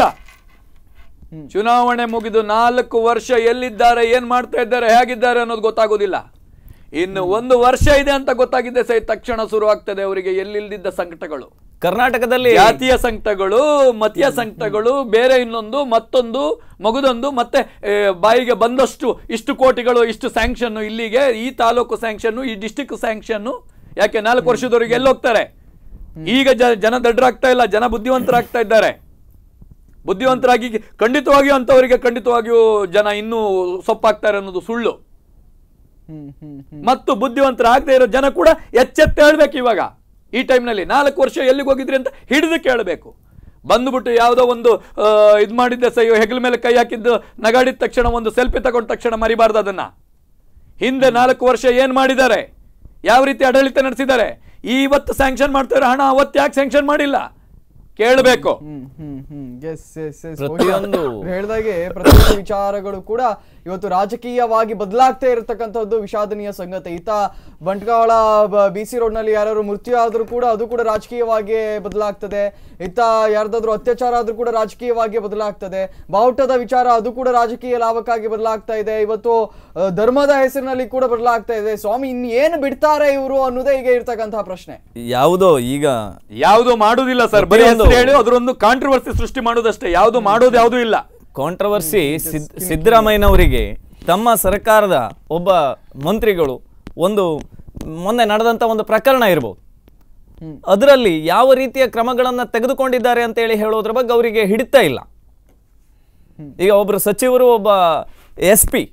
ಚುನಾವಣೆ ಮುಗಿದು ನಾಲ್ಕು ವರ್ಷ ಎಲ್ಲಿದ್ದಾರೆ ಏನ್ ಮಾಡ್ತಾ ಇದ್ದಾರೆ ಹೇಗಿದ್ದಾರೆ ಅನ್ನೋದು ಗೊತ್ತಾಗೋದಿಲ್ಲ ಇನ್ನು ಒಂದು ವರ್ಷ ಇದೆ ಅಂತ ಗೊತ್ತಾಗಿದ್ದೆ ಸೈ ತಕ್ಷಣ ಶುರು ಆಗ್ತದೆ ಅವರಿಗೆ ಎಲ್ಲಿಲ್ದಿದ್ದ ಸಂಕಟಗಳು ಕರ್ನಾಟಕದಲ್ಲಿ ಜಾತಿಯ ಸಂಕಟಗಳು ಮತೀಯ ಸಂಕಟಗಳು ಬೇರೆ ಇನ್ನೊಂದು ಮತ್ತೊಂದು ಮಗುದೊಂದು ಮತ್ತೆ ಏ, ಬಾಯಿಗೆ ಬಂದಷ್ಟು ಇಷ್ಟು ಕೋಟಿಗಳು ಇಷ್ಟು ಸ್ಯಾಂಕ್ಷನ್ ಇಲ್ಲಿಗೆ ಈ ತಾಲೂಕು ಸ್ಯಾಂಕ್ಷನ್ ಈ ಡಿಸ್ಟಿಕ್ ಸ್ಯಾಂಕ್ಷನ್ ಯಾಕೆ ನಾಲ್ಕು ವರ್ಷದವರೆಗೆ ಎಲ್ಲಿ ಹೋಗ್ತಾರೆ ಈಗ ಜ- ಜನ ದಡ್ಡರಾಗ್ತಾ ಇಲ್ಲ ಜನ ಬುದ್ಧಿವಂತರಾಗ್ತಾ ಇದ್ದಾರೆ ಬುದ್ಧಿವಂತರಾಗಿ ಖಂಡಿತವಾಗಿಯೂ ಅಂತವರಿಗೆ ಖಂಡಿತವಾಗಿಯೂ ಜನ ಇನ್ನೂ ಸೊಪ್ಪಾಗ್ತಾರೆ ಅನ್ನೋದು ಸುಳ್ಳು ಹ್ಮ್ ಹ್ಮ್ ಹ್ಮ್ ಮತ್ತು ಬುದ್ಧಿವಂತರಾಗದೇ ಇರೋ ಜನ ಕೂಡ ಎಚ್ಚೆತ್ತು ಹೇಳ್ಬೇಕು ಇವಾಗ ಈ ಟೈಮ್ನಲ್ಲಿ ನಾಲ್ಕು ವರ್ಷ ಎಲ್ಲಿಗೆ ಹೋಗಿದ್ರಿ ಅಂತ ಹಿಡಿದು ಕೇಳಬೇಕು ಬಂದ್ಬಿಟ್ಟು ಯಾವುದೋ ಒಂದು ಇದು ಮಾಡಿದ್ದೆ ಸೈ ಹೆಗಲ ಮೇಲೆ ಕೈ ಹಾಕಿದ್ದು ನಗಾಡಿದ ತಕ್ಷಣ ಒಂದು ಸೆಲ್ಫಿ ತಗೊಂಡ ತಕ್ಷಣ ಮರಿಬಾರ್ದು ಅದನ್ನ ಹಿಂದೆ ನಾಲ್ಕು ವರ್ಷ ಏನ್ ಮಾಡಿದ್ದಾರೆ ಯಾವ ರೀತಿ ಆಡಳಿತ ನಡೆಸಿದ್ದಾರೆ ಇವತ್ತು ಸ್ಯಾಂಕ್ಷನ್ ಮಾಡ್ತಾರೆ ಹಣ ಅವತ್ತು ಯಾಕೆ ಸ್ಯಾಂಕ್ಷನ್ ಮಾಡಿಲ್ಲ ಕೇಳಬೇಕು ಹ್ಮ್ ಹ್ಮ್ ಹ್ಮ್ ಎಸ್ ಎಸ್ ಎಸ್ ಪ್ರತಿಯೊಂದು- ಹೇಳ್ದಾಗೆ ಪ್ರತಿಯೊಂದು ವಿಚಾರಗಳು ಕೂಡ ಇವತ್ತು ರಾಜಕೀಯವಾಗಿ ಬದಲಾಗ್ತಾ ಇರತಕ್ಕಂಥದ್ದು ವಿಷಾದನೀಯ ಸಂಗತಿ ಈತ ಬಂಟ್ವಾಳ ಬಿ ಸಿ ರೋಡ್ ನಲ್ಲಿ ಯಾರು ಮೃತ್ಯು ಆದ್ರೂ ಕೂಡ ಅದು ಕೂಡ ರಾಜಕೀಯವಾಗಿ ಬದಲಾಗ್ತದೆ ಇತ್ತ ಯಾರ್ದಾದ್ರೂ ಅತ್ಯಾಚಾರ ಆದ್ರೂ ಕೂಡ ರಾಜಕೀಯವಾಗಿ ಬದಲಾಗ್ತದೆ ಬಾವುಟದ ವಿಚಾರ ಅದು ಕೂಡ ರಾಜಕೀಯ ಲಾಭಕ್ಕಾಗಿ ಬದಲಾಗ್ತಾ ಇದೆ ಇವತ್ತು ಆ, ಧರ್ಮದ ಹೆಸರಿನಲ್ಲಿ ಕೂಡ ಬದಲಾಗ್ತಾ ಇದೆ ಸ್ವಾಮಿ ಇನ್ ಏನು ಬಿಡ್ತಾರೆ ಇವರು ಅನ್ನೋದೇ ಈಗ ಇರ್ತಕ್ಕಂತಹ ಪ್ರಶ್ನೆ ಯಾವುದೋ ಈಗ ಯಾವುದು ಮಾಡುದಿಲ್ಲ ಸರ್ ಬರೀ ಪ್ರತಿಯೊಂದು- ಹೆಸರು ಹೇಳಿ ಅದರೊಂದು ಕಾಂಟ್ರವರ್ಸಿ ಸೃಷ್ಟಿ ಮಾಡೋದಷ್ಟೇ ಯಾವುದು ಮಾಡೋದು ಯಾವುದು ಇಲ್ಲ ಕಾಂಟ್ರವರ್ಸಿ ಸಿದ್ದರಾಮಯ್ಯನವರಿಗೆ ತಮ್ಮ ಸರ್ಕಾರದ ಒಬ್ಬ ಮಂತ್ರಿಗಳು ಒಂದು ಮೊನ್ನೆ ನಡೆದಂತ ಒಂದು ಪ್ರಕರಣ ಇರಬಹುದು ಅದರಲ್ಲಿ ಯಾವ ರೀತಿಯ ಕ್ರಮಗಳನ್ನ ತೆಗೆದುಕೊಂಡಿದ್ದಾರೆ ಅಂತ ಹೇಳಿ ಹೇಳೋದ್ರ ಬಗ್ಗೆ ಅವರಿಗೆ ಹಿಡಿತಾ ಇಲ್ಲ ಈಗ ಒಬ್ರು ಸಚಿವರು ಒಬ್ಬ ಎಸ್ ಪಿ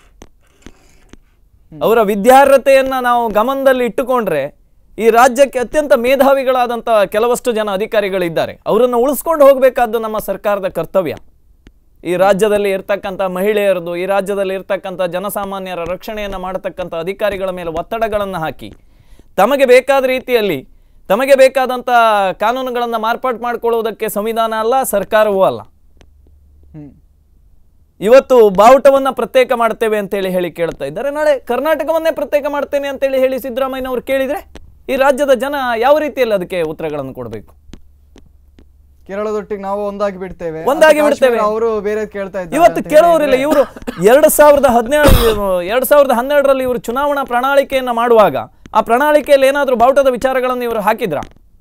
ಅವರ ವಿದ್ಯಾರ್ಹತೆಯನ್ನ ನಾವು ಗಮನದಲ್ಲಿ ಇಟ್ಟುಕೊಂಡ್ರೆ ಈ ರಾಜ್ಯಕ್ಕೆ ಅತ್ಯಂತ ಮೇಧಾವಿಗಳಾದಂಥ ಕೆಲವಷ್ಟು ಜನ ಅಧಿಕಾರಿಗಳಿದ್ದಾರೆ ಅವರನ್ನು ಉಳಿಸ್ಕೊಂಡು ಹೋಗಬೇಕಾದ್ದು ನಮ್ಮ ಸರ್ಕಾರದ ಕರ್ತವ್ಯ ಈ ರಾಜ್ಯದಲ್ಲಿ ಇರ್ತಕ್ಕಂಥ ಮಹಿಳೆಯರದು ಈ ರಾಜ್ಯದಲ್ಲಿ ಇರ್ತಕ್ಕಂಥ ಜನಸಾಮಾನ್ಯರ ರಕ್ಷಣೆಯನ್ನು ಮಾಡತಕ್ಕಂಥ ಅಧಿಕಾರಿಗಳ ಮೇಲೆ ಒತ್ತಡಗಳನ್ನು ಹಾಕಿ ತಮಗೆ ಬೇಕಾದ ರೀತಿಯಲ್ಲಿ ತಮಗೆ ಬೇಕಾದಂಥ ಕಾನೂನುಗಳನ್ನು ಮಾರ್ಪಾಡು ಮಾಡಿಕೊಳ್ಳುವುದಕ್ಕೆ ಸಂವಿಧಾನ ಅಲ್ಲ ಸರ್ಕಾರವೂ ಅಲ್ಲ ಹ್ಮ್ ಇವತ್ತು ಬಾವುಟವನ್ನ ಪ್ರತ್ಯೇಕ ಮಾಡ್ತೇವೆ ಅಂತೇಳಿ ಹೇಳಿ ಕೇಳ್ತಾ ಇದ್ದಾರೆ ನಾಳೆ ಕರ್ನಾಟಕವನ್ನೇ ಪ್ರತ್ಯೇಕ ಮಾಡ್ತೇನೆ ಅಂತೇಳಿ ಹೇಳಿ ಸಿದ್ದರಾಮಯ್ಯನವರು ಕೇಳಿದ್ರೆ ಈ ರಾಜ್ಯದ ಜನ ಯಾವ ರೀತಿಯಲ್ಲಿ ಅದಕ್ಕೆ ಉತ್ತರಗಳನ್ನು ಕೊಡಬೇಕು ಕೇರಳದೊಟ್ಟಿಗೆ ನಾವು ಒಂದಾಗಿ ಬಿಡ್ತೇವೆ ಒಂದಾಗಿ ಮತ್ತೆ ಬಿಡ್ತೇವೆ. ಕಾಶ್ಮೀರ ಅವರು ಬೇರೆ ಕೇಳ್ತಾ ಇದ್ದಾರೆ ಇವತ್ತು ಅಂತ ಕೇಳೋರಿಲ್ಲ ಹೇಳಿದ್ರೆ- ಇವರು ಎರಡ್ ಸಾವಿರದ ಹದಿನೇಳು ಎರಡ್ ಸಾವಿರದ ಹನ್ನೆರಡರಲ್ಲಿ ಇವರು ಚುನಾವಣಾ ಪ್ರಣಾಳಿಕೆಯನ್ನ ಮಾಡುವಾಗ ಆ ಪ್ರಣಾಳಿಕೆಯಲ್ಲಿ ಏನಾದರೂ ಬಾವುಟದ ವಿಚಾರಗಳನ್ನು ಇವರು ಹಾಕಿದ್ರ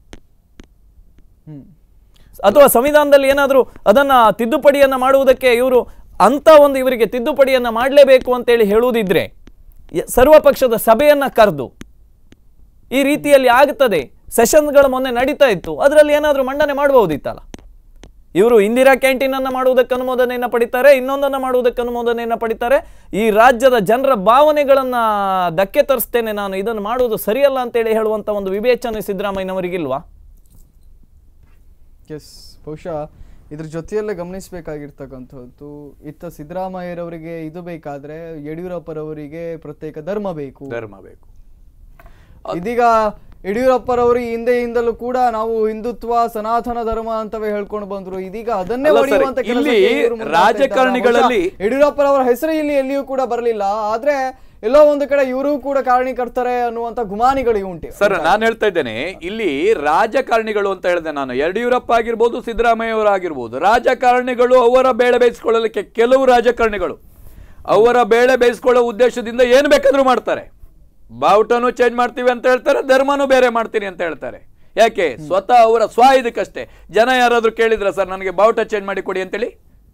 ಹ್ಮ್. ಅಥವಾ ಸಂವಿಧಾನದಲ್ಲಿ ಏನಾದರೂ ಅದನ್ನ ತಿದ್ದುಪಡಿಯನ್ನ ಮಾಡುವುದಕ್ಕೆ ಇವರು ಅಂತ ಒಂದು ಇವರಿಗೆ ತಿದ್ದುಪಡಿಯನ್ನ ಮಾಡಲೇಬೇಕು ಅಂತೇಳಿ ಹೇಳುವುದಿದ್ರೆ ಯ- ಸರ್ವಪಕ್ಷದ ಸಭೆಯನ್ನ ಕರೆದು ಈ ರೀತಿಯಲ್ಲಿ ಆಗುತ್ತದೆ ಸೆಷನ್ಗಳು ಮೊನ್ನೆ ನಡೀತಾ ಇತ್ತು ಅದರಲ್ಲಿ ಏನಾದರೂ ಮಂಡನೆ ಮಾಡಬಹುದಿತ್ತಲ್ಲ ಇವರು ಇಂದಿರಾ ಕ್ಯಾಂಟೀನ್ ಅನ್ನ ಮಾಡುವುದಕ್ಕೆ ಅನುಮೋದನೆಯನ್ನ ಪಡಿತಾರೆ ಇನ್ನೊಂದನ್ನ ಮಾಡುವುದಕ್ಕೆ ಅನುಮೋದನೆಯನ್ನ ಪಡಿತಾರೆ ಈ ರಾಜ್ಯದ ಜನರ ಭಾವನೆಗಳನ್ನ ಧಕ್ಕೆ ತರಿಸ್ತೇನೆ ನಾನು ಇದನ್ನು ಮಾಡುವುದು ಸರಿಯಲ್ಲ ಅಂತೇಳಿ ಹೇಳುವಂತ ಒಂದು ವಿವೇಚನೆ ಸಿದ್ದರಾಮಯ್ಯನವರಿಗಿಲ್ವಾ ಎಸ್ ಬಹುಶಃ ಇದ್ರ ಜೊತೆಯಲ್ಲೇ ಗಮನಿಸಬೇಕಾಗಿರ್ತಕ್ಕಂಥದ್ದು ಇತ್ತ ಸಿದ್ದರಾಮಯ್ಯರವರಿಗೆ ಇದು ಬೇಕಾದ್ರೆ ಯಡಿಯೂರಪ್ಪರವರಿಗೆ ಪ್ರತ್ಯೇಕ ಧರ್ಮ ಬೇಕು ಧರ್ಮ ಬೇಕು ಇದೀಗ ಯಡಿಯೂರಪ್ಪರವರು ಈ ಹಿಂದೆಯಿಂದಲೂ ಕೂಡ ನಾವು ಹಿಂದುತ್ವ ಸನಾತನ ಧರ್ಮ ಅಂತವೇ ಹೇಳ್ಕೊಂಡು ಬಂದ್ರು ಇದೀಗ ಅದನ್ನೇ ಅಲ್ಲ ಸರ್, ಹೊಡೆಯುವಂತ ಇಲ್ಲಿ ಕೆಲಸಕ್ಕೆ ಇವ್ರು ಮುಂದಾಗ್ತಾ ಇದ್ದಾರೆ. ರಾಜಕಾರಣಿಗಳಲ್ಲಿ- ಬಹುಶಃ ಯಡಿಯೂರಪ್ಪರವರ ಹೆಸರು ಇಲ್ಲಿ ಎಲ್ಲಿಯೂ ಕೂಡ ಬರಲಿಲ್ಲ ಆದ್ರೆ ಎಲ್ಲೋ ಒಂದು ಕಡೆ ಇವರು ಕೂಡ ಕಾರಣೀಕರ್ತಾರೆ ಅನ್ನುವಂತ ಗುಮಾನಿಗಳು ಉಂಟು ಸರ್ ನಾನು ಹೇಳ್ತಾ ಇದ್ದೇನೆ ಇಲ್ಲಿ ರಾಜಕಾರಣಿಗಳು ಅಂತ ಹೇಳಿದೆ ನಾನು ಯಡಿಯೂರಪ್ಪ ಆಗಿರ್ಬೋದು ಸಿದ್ದರಾಮಯ್ಯ ಅವರಾಗಿರ್ಬೋದು ರಾಜಕಾರಣಿಗಳು ಅವರ ಬೇಳೆ ಬೇಯಿಸ್ಕೊಳ್ಳಲಿಕ್ಕೆ ಕೆಲವು ರಾಜಕಾರಣಿಗಳು ಅವರ ಬೇಳೆ ಬೇಯಿಸ್ಕೊಳ್ಳೋ ಉದ್ದೇಶದಿಂದ ಏನು ಬೇಕಾದ್ರೂ ಮಾಡ್ತಾರೆ ಬಾವುಟನು ಚೇಂಜ್ ಮಾಡ್ತೀವಿ ಅಂತ ಹೇಳ್ತಾರೆ ಧರ್ಮನೂ ಬೇರೆ ಮಾಡ್ತೀನಿ ಅಂತ ಹೇಳ್ತಾರೆ ಯಾಕೆ ಸ್ವತಃ ಅವರ ಸ್ವ ಇದಕ್ಕಷ್ಟೇ ಜನ ಯಾರಾದ್ರೂ ಕೇಳಿದ್ರ ಸರ್ ನನಗೆ ಬಾವುಟ ಚೇಂಜ್ ಮಾಡಿ ಕೊಡಿ ಅಂತೇಳಿ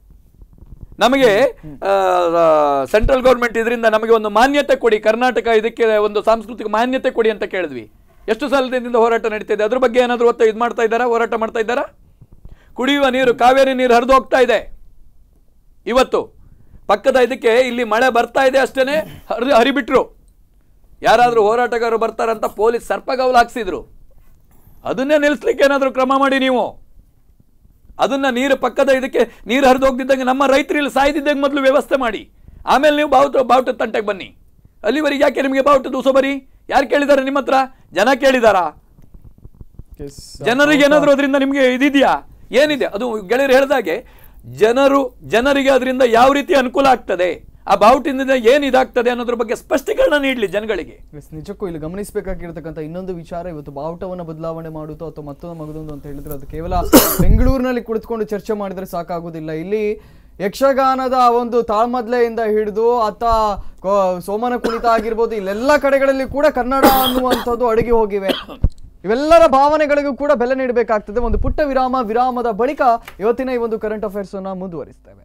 ನಮಗೆ ಸೆಂಟ್ರಲ್ ಗೌರ್ಮೆಂಟ್ ಇದರಿಂದ ನಮಗೆ ಒಂದು ಮಾನ್ಯತೆ ಕೊಡಿ ಕರ್ನಾಟಕ ಇದಕ್ಕೆ ಒಂದು ಸಾಂಸ್ಕೃತಿಕ ಮಾನ್ಯತೆ ಕೊಡಿ ಅಂತ ಕೇಳಿದ್ವಿ ಎಷ್ಟು ಸಲದಿಂದ ಹೋರಾಟ ನಡೀತಿದೆ ಅದ್ರ ಬಗ್ಗೆ ಏನಾದರೂ ಒತ್ತ ಇದು ಮಾಡ್ತಾ ಇದ್ದಾರಾ ಹೋರಾಟ ಮಾಡ್ತಾ ಇದ್ದಾರಾ ಕುಡಿಯುವ ನೀರು ಕಾವೇರಿ ನೀರು ಹರಿದು ಹೋಗ್ತಾ ಇದೆ ಇವತ್ತು ಪಕ್ಕದ ಇದಕ್ಕೆ ಇಲ್ಲಿ ಮಳೆ ಬರ್ತಾ ಇದೆ ಅಷ್ಟೇನೆ ಹರಿದು ಹರಿಬಿಟ್ರು ಯಾರಾದರೂ ಹೋರಾಟಗಾರರು ಬರ್ತಾರಂತ ಪೊಲೀಸ್ ಸರ್ಪಗೌಲು ಹಾಕ್ಸಿದ್ರು ಅದನ್ನೇ ನಿಲ್ಲಿಸ್ಲಿಕ್ಕೆ ಏನಾದರೂ ಕ್ರಮ ಮಾಡಿ ನೀವು ಅದನ್ನ ನೀರು ಪಕ್ಕದ ಇದಕ್ಕೆ ನೀರು ಹರಿದು ಹೋಗ್ದಿದ್ದಂಗೆ ನಮ್ಮ ರೈತರು ಇಲ್ಲಿ ಸಾಯ್ದಿದ್ದಂಗೆ ಮೊದಲು ವ್ಯವಸ್ಥೆ ಮಾಡಿ ಆಮೇಲೆ ನೀವು ಬಾವುಟ ಬಾವುಟ ತಂಟೆಗೆ ಬನ್ನಿ ಅಲ್ಲಿವರೆಗೆ ಯಾಕೆ ನಿಮಗೆ ಬಾವುಟದ ಉಸಬರಿ ಯಾರು ಕೇಳಿದ್ದಾರೆ ನಿಮ್ಮ ಹತ್ರ ಜನ ಕೇಳಿದಾರಾ ಎಸ್ ಜನರಿಗೆ ಏನಾದರೂ ಅದರಿಂದ ನಿಮಗೆ ಇದಿದೆಯಾ ಏನಿದೆ ಅದು ಗೆಳೆಯರು ಹೇಳಿದಾಗೆ ಜನರು ಜನರಿಗೆ ಅದರಿಂದ ಯಾವ ರೀತಿ ಅನುಕೂಲ ಆಗ್ತದೆ ಆ ಬಾವುಟಿಂದ ಏನು ಇದಾಗ್ತದೆ ಅನ್ನೋದ್ರ ಬಗ್ಗೆ ಸ್ಪಷ್ಟೀಕರಣ ನೀಡಲಿ ಜನಗಳಿಗೆ ಎಸ್ ನಿಜಕ್ಕೂ ಇಲ್ಲಿ ಗಮನಿಸಬೇಕಾಗಿರ್ತಕ್ಕಂಥ ಇನ್ನೊಂದು ವಿಚಾರ ಇವತ್ತು ಬಾವುಟವನ್ನು ಬದಲಾವಣೆ ಮಾಡುವುದು ಅಥವಾ ಮತ್ತೊಂದು ಮಗದೊಂದು ಅಂತ ಹೇಳಿದ್ರೆ ಅದು ಕೇವಲ ಬೆಂಗಳೂರಿನಲ್ಲಿ ಕುಳಿತುಕೊಂಡು ಚರ್ಚೆ ಮಾಡಿದ್ರೆ ಸಾಕಾಗುವುದಿಲ್ಲ ಇಲ್ಲಿ ಯಕ್ಷಗಾನದ ಒಂದು ತಾಳ್ಮದ್ಲೆಯಿಂದ ಹಿಡಿದು ಅತ್ತ ಕೋ- ಸೋಮನ ಕುಣಿತ ಆಗಿರ್ಬೋದು ಇಲ್ಲೆಲ್ಲ ಕಡೆಗಳಲ್ಲಿ ಕೂಡ ಕನ್ನಡ ಅನ್ನುವಂಥದ್ದು ಅಡಗಿ ಹೋಗಿವೆ ಇವೆಲ್ಲರ ಭಾವನೆಗಳಿಗೂ ಕೂಡ ಬೆಲೆ ನೀಡಬೇಕಾಗ್ತದೆ ಒಂದು ಪುಟ್ಟ ವಿರಾಮ ವಿರಾಮದ ಬಳಿಕ ಇವತ್ತಿನ ಈ ಒಂದು ಕರೆಂಟ್ ಅಫೇರ್ಸ್ ಅನ್ನ ಮುಂದುವರಿಸ್ತೇವೆ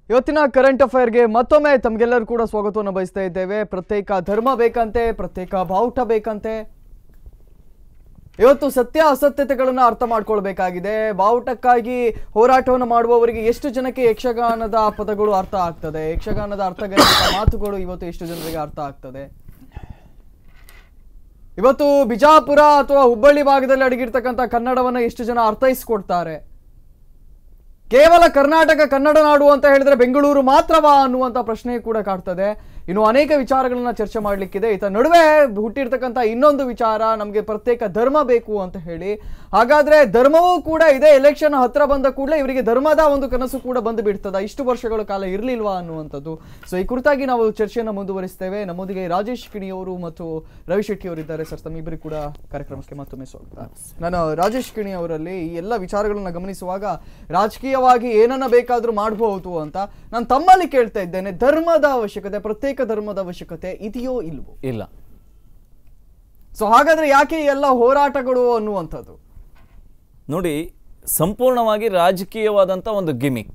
ಇವತ್ತಿನ ಕರೆಂಟ್ ಅಫೈರ್ಗೆ ಮತ್ತೊಮ್ಮೆ ತಮಗೆಲ್ಲರೂ ಕೂಡ ಸ್ವಾಗತವನ್ನು ಬಯಸ್ತಾ ಇದ್ದೇವೆ ಪ್ರತ್ಯೇಕ ಧರ್ಮ ಬೇಕಂತೆ ಪ್ರತ್ಯೇಕ ಬಾವುಟ ಬೇಕಂತೆ ಇವತ್ತು ಸತ್ಯ ಅಸತ್ಯತೆಗಳನ್ನು ಅರ್ಥ ಮಾಡ್ಕೊಳ್ಬೇಕಾಗಿದೆ ಬಾವುಟಕ್ಕಾಗಿ ಹೋರಾಟವನ್ನು ಮಾಡುವವರಿಗೆ ಎಷ್ಟು ಜನಕ್ಕೆ ಯಕ್ಷಗಾನದ ಪದಗಳು ಅರ್ಥ ಆಗ್ತದೆ ಯಕ್ಷಗಾನದ ಅರ್ಥಗರ್ಭಿತ ಮಾತುಗಳು ಇವತ್ತು ಎಷ್ಟು ಜನರಿಗೆ ಅರ್ಥ ಆಗ್ತದೆ ಇವತ್ತು ಬಿಜಾಪುರ ಅಥವಾ ಹುಬ್ಬಳ್ಳಿ ಭಾಗದಲ್ಲಿ ಅಡಗಿರ್ತಕ್ಕಂಥ ಕನ್ನಡವನ್ನ ಎಷ್ಟು ಜನ ಅರ್ಥೈಸ್ಕೊಡ್ತಾರೆ ಕೇವಲ ಕರ್ನಾಟಕ ಕನ್ನಡ ನಾಡು ಅಂತ ಹೇಳಿದ್ರೆ ಬೆಂಗಳೂರು ಮಾತ್ರವಾ ಅನ್ನುವಂಥ ಪ್ರಶ್ನೆ ಕೂಡ ಕಾಡ್ತದೆ ಇನ್ನು ಅನೇಕ ವಿಚಾರಗಳನ್ನ ಚರ್ಚೆ ಮಾಡಲಿಕ್ಕಿದೆ ಈತ ನಡುವೆ ಹುಟ್ಟಿರ್ತಕ್ಕಂಥ ಇನ್ನೊಂದು ವಿಚಾರ ನಮಗೆ ಪ್ರತ್ಯೇಕ ಧರ್ಮ ಬೇಕು ಅಂತ ಹೇಳಿ ಹಾಗಾದ್ರೆ ಧರ್ಮವೂ ಕೂಡ ಇದೆ ಎಲೆಕ್ಷನ್ ಹತ್ರ ಬಂದ ಕೂಡಲೇ ಇವರಿಗೆ ಧರ್ಮದ ಒಂದು ಕನಸು ಕೂಡ ಬಂದು ಬಿಡ್ತದ ಇಷ್ಟು ವರ್ಷಗಳ ಕಾಲ ಇರಲಿಲ್ವಾ ಅನ್ನುವಂಥದ್ದು ಸೊ ಈ ಕುರಿತಾಗಿ ನಾವು ಚರ್ಚೆಯನ್ನು ಮುಂದುವರಿಸ್ತೇವೆ ನಮ್ಮೊಂದಿಗೆ ರಾಜೇಶ್ ಕಿಣಿ ಅವರು ಮತ್ತು ರವಿ ಶೆಟ್ಟಿ ಅವರಿದ್ದಾರೆ ಸರ್ ತಮ್ಮಿಬ್ಬರು ಕೂಡ ಕಾರ್ಯಕ್ರಮಕ್ಕೆ ಮತ್ತೊಮ್ಮೆ ಸ್ವಾಗತ ನಾನು ರಾಜೇಶ್ ಕಿಣಿ ಅವರಲ್ಲಿ ಈ ಎಲ್ಲ ವಿಚಾರಗಳನ್ನ ಗಮನಿಸುವಾಗ ರಾಜಕೀಯವಾಗಿ ಏನನ್ನ ಬೇಕಾದ್ರೂ ಮಾಡಬಹುದು ಅಂತ ನಾನು ತಮ್ಮಲ್ಲಿ ಕೇಳ್ತಾ ಇದ್ದೇನೆ ಧರ್ಮದ ಅವಶ್ಯಕತೆ ಪ್ರತ್ಯೇಕ ಧರ್ಮದ ಅವಶ್ಯಕತೆ ಇದೆಯೋ ಇಲ್ವೋ ಇಲ್ಲ ಸೊ ಹಾಗಾದ್ರೆ ಯಾಕೆ ಈ ಎಲ್ಲ ಹೋರಾಟಗಳು ಅನ್ನುವಂಥದ್ದು ನೋಡಿ ಸಂಪೂರ್ಣವಾಗಿ ರಾಜಕೀಯವಾದಂಥ ಒಂದು ಗಿಮಿಕ್